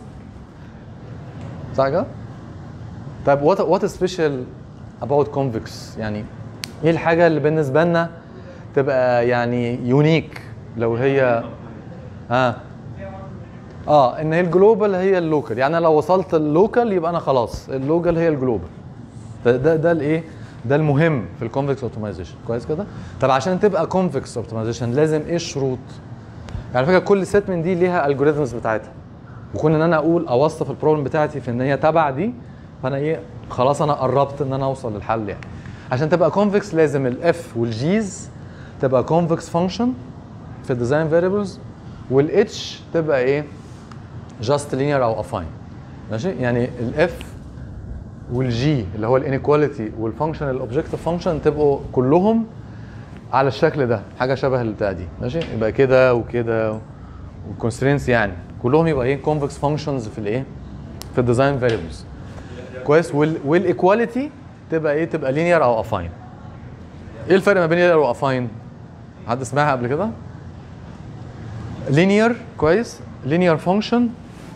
صح كده؟ طيب وات وات سبيشال اباوت كونفكس يعني ايه الحاجه اللي بالنسبه لنا تبقى يعني يونيك لو هي ها اه ان هي الجلوبال هي اللوكال يعني أنا لو وصلت اللوكال يبقى انا خلاص اللوكال هي الجلوبال ده ده ده الايه ده المهم في الكونفكس اوبتمايزيشن كويس كده طب عشان تبقى كونفكس اوبتمايزيشن لازم ايه الشروط يعني فكره كل ست من دي ليها الجوريزمز بتاعتها وكون ان انا اقول اوصف البروبلم بتاعتي في ان هي تبع دي فانا ايه خلاص انا قربت ان انا اوصل للحل يعني عشان تبقى كونفكس لازم الاف والجيز تبقى كونفكس فانكشن في الديزاين فاريبلز والاتش تبقى ايه جاست لينير او افاين ماشي يعني الاف والجي اللي هو الانيكواليتي والفانكشن الاوبجكتيف فانكشن تبقوا كلهم على الشكل ده حاجه شبه البتاع دي ماشي يبقى كده وكده والكونسترينس يعني كلهم يبقى ايه كونفكس فانكشنز في الايه في الديزاين فاريبلز كويس وال والايكواليتي تبقى ايه تبقى لينير او افاين ايه الفرق ما بين لينير وافاين حد سمعها قبل كده لينير كويس لينير فانكشن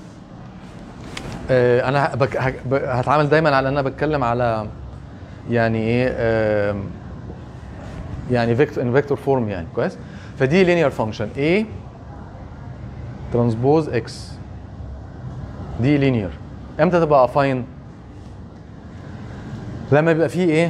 انا بك هك- ب- هتعامل دايما على ان انا بتكلم على يعني ايه آم، يعني فيكتور ان فيكتور فورم يعني كويس فدي لينير فانكشن A ترانسبوز اكس دي لينير امتى تبقى افاين لما يبقى فيه ايه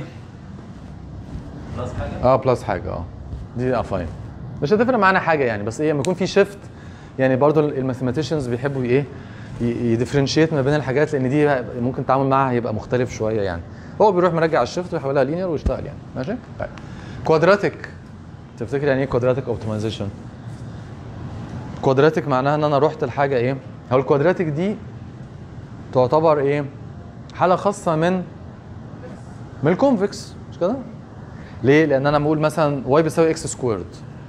بلس حاجه اه بلس حاجه اه دي افاين مش هتفرق معانا حاجه يعني بس ايه لما يكون في شيفت يعني برضو الماثيماتيشنز بيحبوا ايه يديفرنشيت ما بين الحاجات لان دي ممكن التعامل معاها هيبقى مختلف شويه يعني هو بيروح مرجع الشيفت ويحولها لينير ويشتغل يعني ماشي طيب كوادراتيك تفتكر يعني ايه كوادراتيك اوبتمايزيشن كوادراتيك معناها ان انا رحت لحاجه ايه هو الكوادراتيك دي تعتبر ايه حاله خاصه من من الكونفكس مش كده ليه لان انا بقول مثلا واي بيساوي اكس سكويرد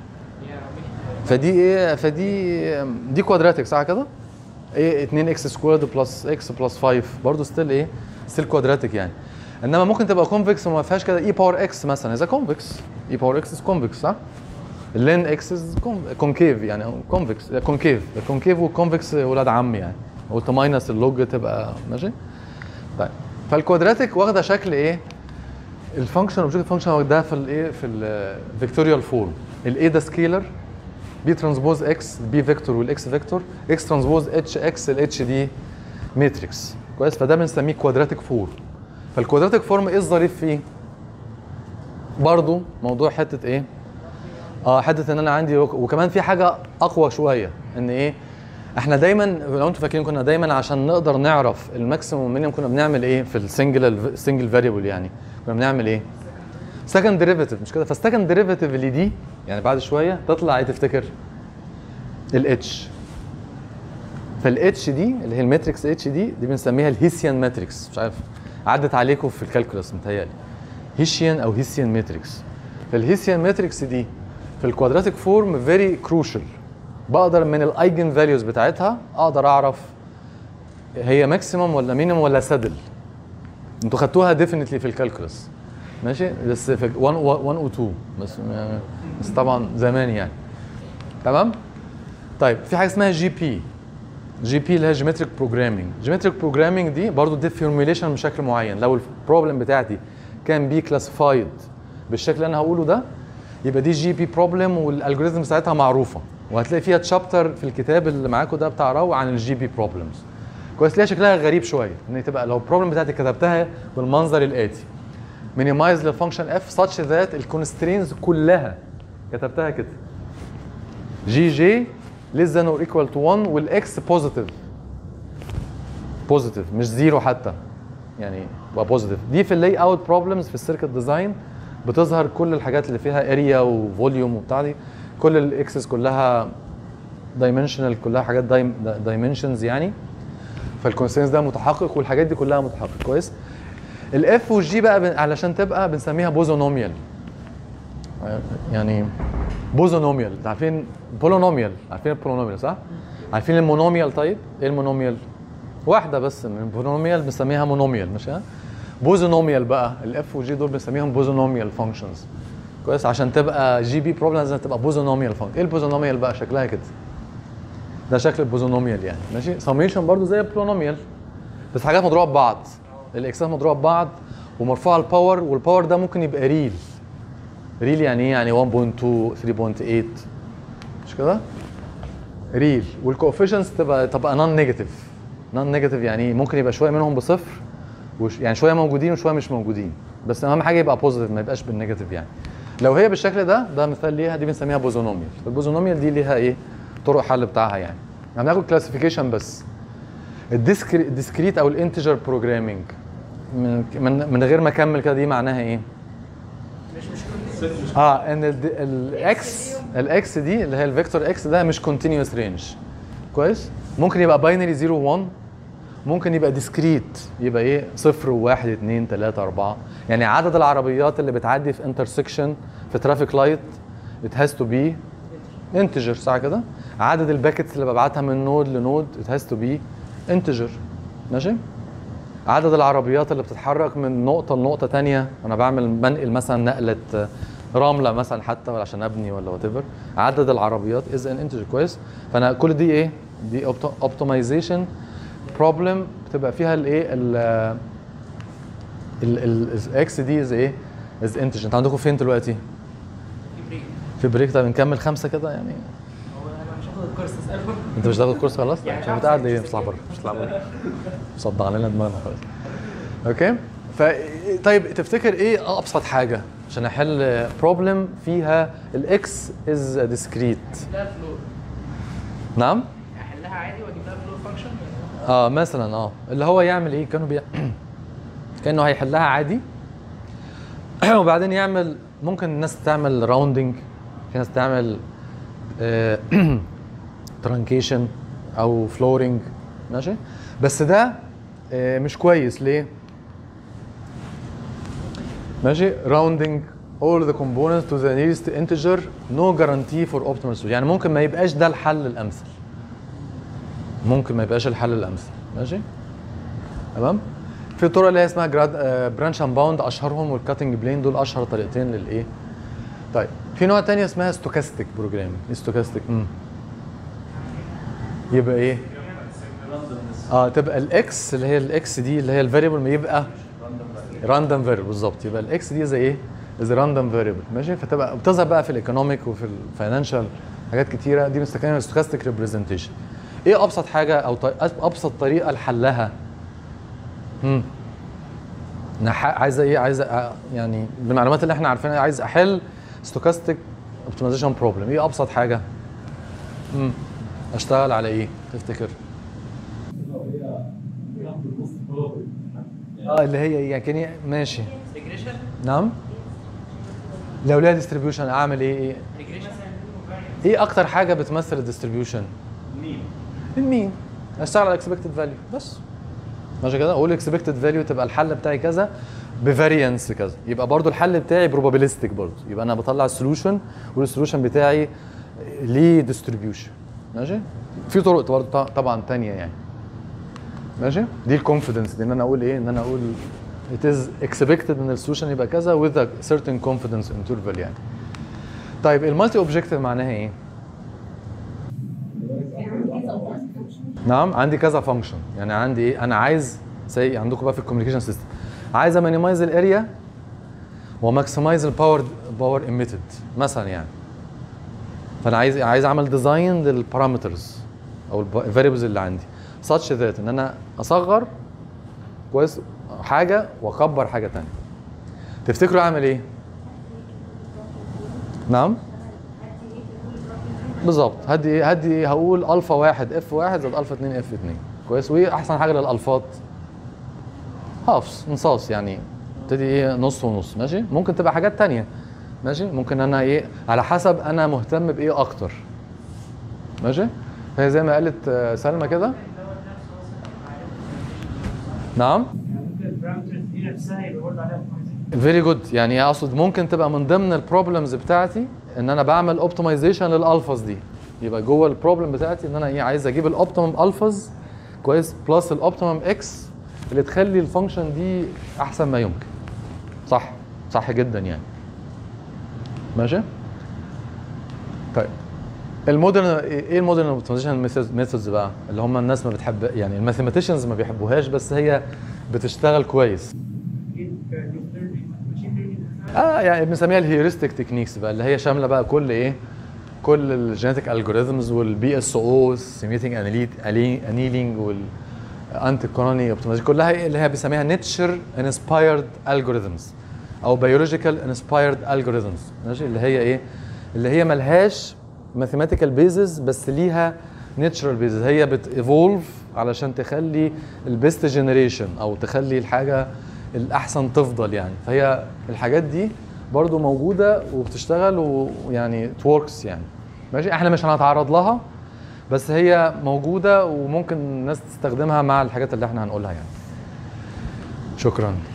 فدي ايه فدي دي كوادراتيك صح كده ايه 2 اكس سكويرد بلس اكس بلس 5 برضه ستيل ايه ستيل كوادراتيك يعني انما ممكن تبقى كونفكس وما فيهاش كده اي باور اكس مثلا اذا كونفكس اي باور اكس از كونفكس صح اللين اكس از كونكيف يعني كونفكس كونكيف الكونكيف والكونفكس ولاد عم يعني قلت ماينس اللوج تبقى ماشي طيب فالكوادراتيك واخده شكل ايه الفانكشن اوبجكت فانكشن واخدها في الايه في الفيكتوريال فورم الاي ده سكيلر بي ترانسبوز اكس بي فيكتور والاكس فيكتور اكس ترانسبوز اتش اكس الاتش دي ماتريكس كويس فده بنسميه كوادراتيك فورم فالكوادراتيك فورم ايه الظريف فيه برضو موضوع حته ايه اه حته ان انا عندي وكمان في حاجه اقوى شويه ان ايه احنا دايما لو انتوا فاكرين كنا دايما عشان نقدر نعرف الماكسيموم مينيمم كنا بنعمل ايه في السنجل السنجل فاريبل يعني كنا بنعمل ايه سكند ديريفيتيف مش كده فالسكند ديريفيتيف اللي دي يعني بعد شويه تطلع ايه تفتكر الاتش فالاتش دي اللي هي الماتريكس اتش دي دي بنسميها الهيسيان ماتريكس مش عارف عدت عليكم في الكالكولس متهيألي هيشيان او هيسيان ماتريكس فالهيسيان ماتريكس دي في الكوادراتيك فورم فيري كروشال بقدر من الايجن فاليوز بتاعتها اقدر اعرف هي ماكسيمم ولا مينيمم ولا سادل انتوا خدتوها ديفينتلي في الكالكولس ماشي بس في 1 1 و 2 بس يعني بس طبعا زمان يعني تمام طيب في حاجه اسمها جي بي جي بي اللي هي جيومتريك بروجرامينج جيومتريك بروجرامينج دي برضو دي فورميليشن بشكل معين لو البروبلم بتاعتي كان بي كلاسيفايد بالشكل اللي انا هقوله ده يبقى دي جي بي بروبلم والالجوريزم بتاعتها معروفه وهتلاقي فيها تشابتر في الكتاب اللي معاكم ده بتاع رو عن الجي بي بروبلمز كويس ليها شكلها غريب شويه ان تبقى لو البروبلم بتاعتي كتبتها بالمنظر الاتي مينيمايز للفانكشن اف such ذات الكونسترينز كلها كتبتها كده جي جي less than or equal to 1 والاكس بوزيتيف بوزيتيف مش زيرو حتى يعني يبقى بوزيتيف دي في اللاي اوت بروبلمز في السيركت ديزاين بتظهر كل الحاجات اللي فيها اريا وفوليوم وبتاع دي كل الاكسس كلها دايمنشنال كلها حاجات دايمنشنز يعني فالكونسترينز ده متحقق والحاجات دي كلها متحقق كويس الاف والجي بقى بن- علشان تبقى بنسميها بوزونوميال يعني بوزونوميال عارفين بولونوميال عارفين البولونوميال صح؟ عارفين المونوميال طيب؟ ايه المونوميال؟ واحده بس من البولونوميال بنسميها مونوميال مش ها؟ بوزونوميال بقى الاف والجي دول بنسميهم بوزونوميال فانكشنز كويس عشان تبقى جي بي بروبلم لازم تبقى بوزونوميال فانكشن ايه البوزونوميال بقى شكلها كده ده شكل البوزونوميال يعني ماشي سميشن برضو زي البولونوميال بس حاجات مضروبه ببعض الاكسات مضروبه ببعض ومرفوعه الباور والباور ده ممكن يبقى ريل ريل يعني ايه يعني 1.2 3.8 مش كده ريل والكوفيشنز تبقى تبقى نون نيجاتيف نون نيجاتيف يعني إيه؟ ممكن يبقى شويه منهم بصفر وش يعني شويه موجودين وشويه مش موجودين بس اهم حاجه يبقى بوزيتيف ما يبقاش بالنيجاتيف يعني لو هي بالشكل ده ده مثال ليها دي بنسميها بوزونوميال البوزونوميال دي ليها ايه طرق حل بتاعها يعني هناخد كلاسيفيكيشن بس الديسكريت او الانتجر بروجرامينج من من من غير ما اكمل كده دي معناها ايه؟ مش مش كل اه ان الاكس الاكس دي اللي هي الفيكتور اكس ده مش كونتينوس رينج كويس ممكن يبقى باينري 0 1 ممكن يبقى ديسكريت يبقى ايه 0 و1 2 3 4 يعني عدد العربيات اللي بتعدي في انترسكشن في ترافيك لايت it has to be integer صح كده عدد الباكتس اللي ببعتها من نود لنود it has to be integer ماشي عدد العربيات اللي بتتحرك من نقطة لنقطة تانية أنا بعمل بنقل مثلا نقلة رملة مثلا حتى ولا عشان أبني ولا وات عدد العربيات is an integer كويس فأنا كل دي إيه؟ دي optimization problem بتبقى فيها الإيه؟ ال الاكس دي از ايه؟ از انتجر انتوا عندكم فين دلوقتي؟ في بريك في بريك طب نكمل خمسه كده يعني هو انا مش هاخد الكورس اساله انت مش هتاخد كورس خلاص؟ يعني مش خمسة. بتقعد ليه؟ اطلع بره مش اطلع بره صدع لنا دماغنا خلاص اوكي ف طيب تفتكر ايه ابسط حاجه عشان احل بروبلم فيها الاكس از ديسكريت لها فلور نعم احلها عادي واجيب لها فلور فانكشن اه مثلا اه اللي هو يعمل ايه كانوا بي... كانه هيحلها عادي وبعدين يعمل ممكن الناس تعمل راوندنج في ناس تعمل ترانكيشن او فلورنج ماشي بس ده آه، مش كويس ليه ماشي راوندنج all the components to the nearest integer no guarantee for optimal solution يعني ممكن ما يبقاش ده الحل الامثل ممكن ما يبقاش الحل الامثل ماشي تمام في طرق اللي هي اسمها برانش اند باوند اشهرهم والكاتنج بلين دول اشهر طريقتين للايه طيب في نوع تانية اسمها ستوكاستيك بروجرامينج ايه ستوكاستيك امم يبقى ايه اه تبقى الاكس اللي هي الاكس دي اللي هي الفاريبل ما يبقى راندوم فاريبل بالظبط يبقى الاكس دي زي ايه زي راندوم فاريبل ماشي فتبقى بتظهر بقى في الايكونوميك وفي الفاينانشال حاجات كتيره دي بنستخدمها ستوكاستيك ريبريزنتيشن ايه ابسط حاجه او طي... ابسط طريقه لحلها امم انا ح- عايز ايه عايز أ- يعني بالمعلومات اللي احنا عارفينها عايز احل ستوكاستيك اوبتمايزيشن بروبلم ايه ابسط حاجه امم اشتغل على ايه تفتكر اه اللي هي ايه يعني كان ي- ماشي ريجريشن نعم لو ليها ديستريبيوشن اعمل ايه ايه ريجريشن ايه اكتر حاجه بتمثل الديستريبيوشن مين؟ المين اشتغل على اكسبكتد فاليو بس ماشي كده اقول اكسبكتد فاليو تبقى الحل بتاعي كذا بفاريانس كذا يبقى برضو الحل بتاعي بروبابيلستيك برضو يبقى انا بطلع السولوشن والسولوشن بتاعي ليه ديستريبيوشن ماشي في طرق برضو ط- طبعا تانية يعني ماشي دي الكونفيدنس دي ان انا اقول ايه ان انا اقول it is expected ان السولوشن يبقى كذا with a certain confidence interval يعني طيب المالتي اوبجكتيف معناها ايه نعم عندي كذا فانكشن يعني عندي ايه انا عايز زي عندكم بقى في الكوميونيكيشن سيستم عايز امينيمايز الاريا وماكسمايز الباور باور ايميتد مثلا يعني فانا عايز عايز اعمل ديزاين للبارامترز او الفاريبلز اللي عندي such that ان انا اصغر كويس حاجه واكبر حاجه تانية تفتكروا اعمل ايه نعم بالظبط هدي ايه هدي ايه هقول الفا واحد اف واحد زائد الفا اتنين اف اتنين كويس وايه احسن حاجه للالفات هافس نصاص يعني ابتدي ايه نص ونص ماشي ممكن تبقى حاجات تانية ماشي ممكن انا ايه على حسب انا مهتم بايه اكتر ماشي فهي زي ما قالت آه، سلمى كده نعم يعني ممكن البارامترز دي نفسها يبقى برضه عليها optimization. فيري جود يعني اقصد ممكن تبقى من ضمن البروبلمز بتاعتي ان انا بعمل اوبتمايزيشن للالفاز دي يبقى جوه البروبلم بتاعتي ان انا ايه عايز اجيب الاوبتيمم الفاز كويس بلس الاوبتيمم اكس اللي تخلي الفانكشن دي احسن ما يمكن صح صح جدا يعني ماشي طيب المودرن ايه المودرن اوبتمايزيشن ميثودز بقى اللي هم الناس ما بتحب يعني الماثيماتيشنز ما بيحبوهاش بس هي بتشتغل كويس اكيد كديب ليرنينج ماشين ليرنينج اه يعني بنسميها الهيورستيك تكنيكس بقى اللي هي شامله بقى كل ايه كل الجينيتك الجوريزمز والبي اس او سيميتنج انيلينج والانتي كولوني اوبتمايزيشن كلها إيه اللي هي بيسميها نيتشر انسبايرد الجوريزمز او بيولوجيكال انسبايرد الجوريزمز ماشي اللي هي ايه اللي هي ملهاش ماثيماتيكال بيزز بس ليها نيتشرال بيزز هي بتيفولف علشان تخلي البيست جنريشن او تخلي الحاجه الاحسن تفضل يعني فهي الحاجات دي برضو موجوده وبتشتغل ويعني توركس يعني ماشي احنا مش هنتعرض لها بس هي موجوده وممكن الناس تستخدمها مع الحاجات اللي احنا هنقولها يعني شكرا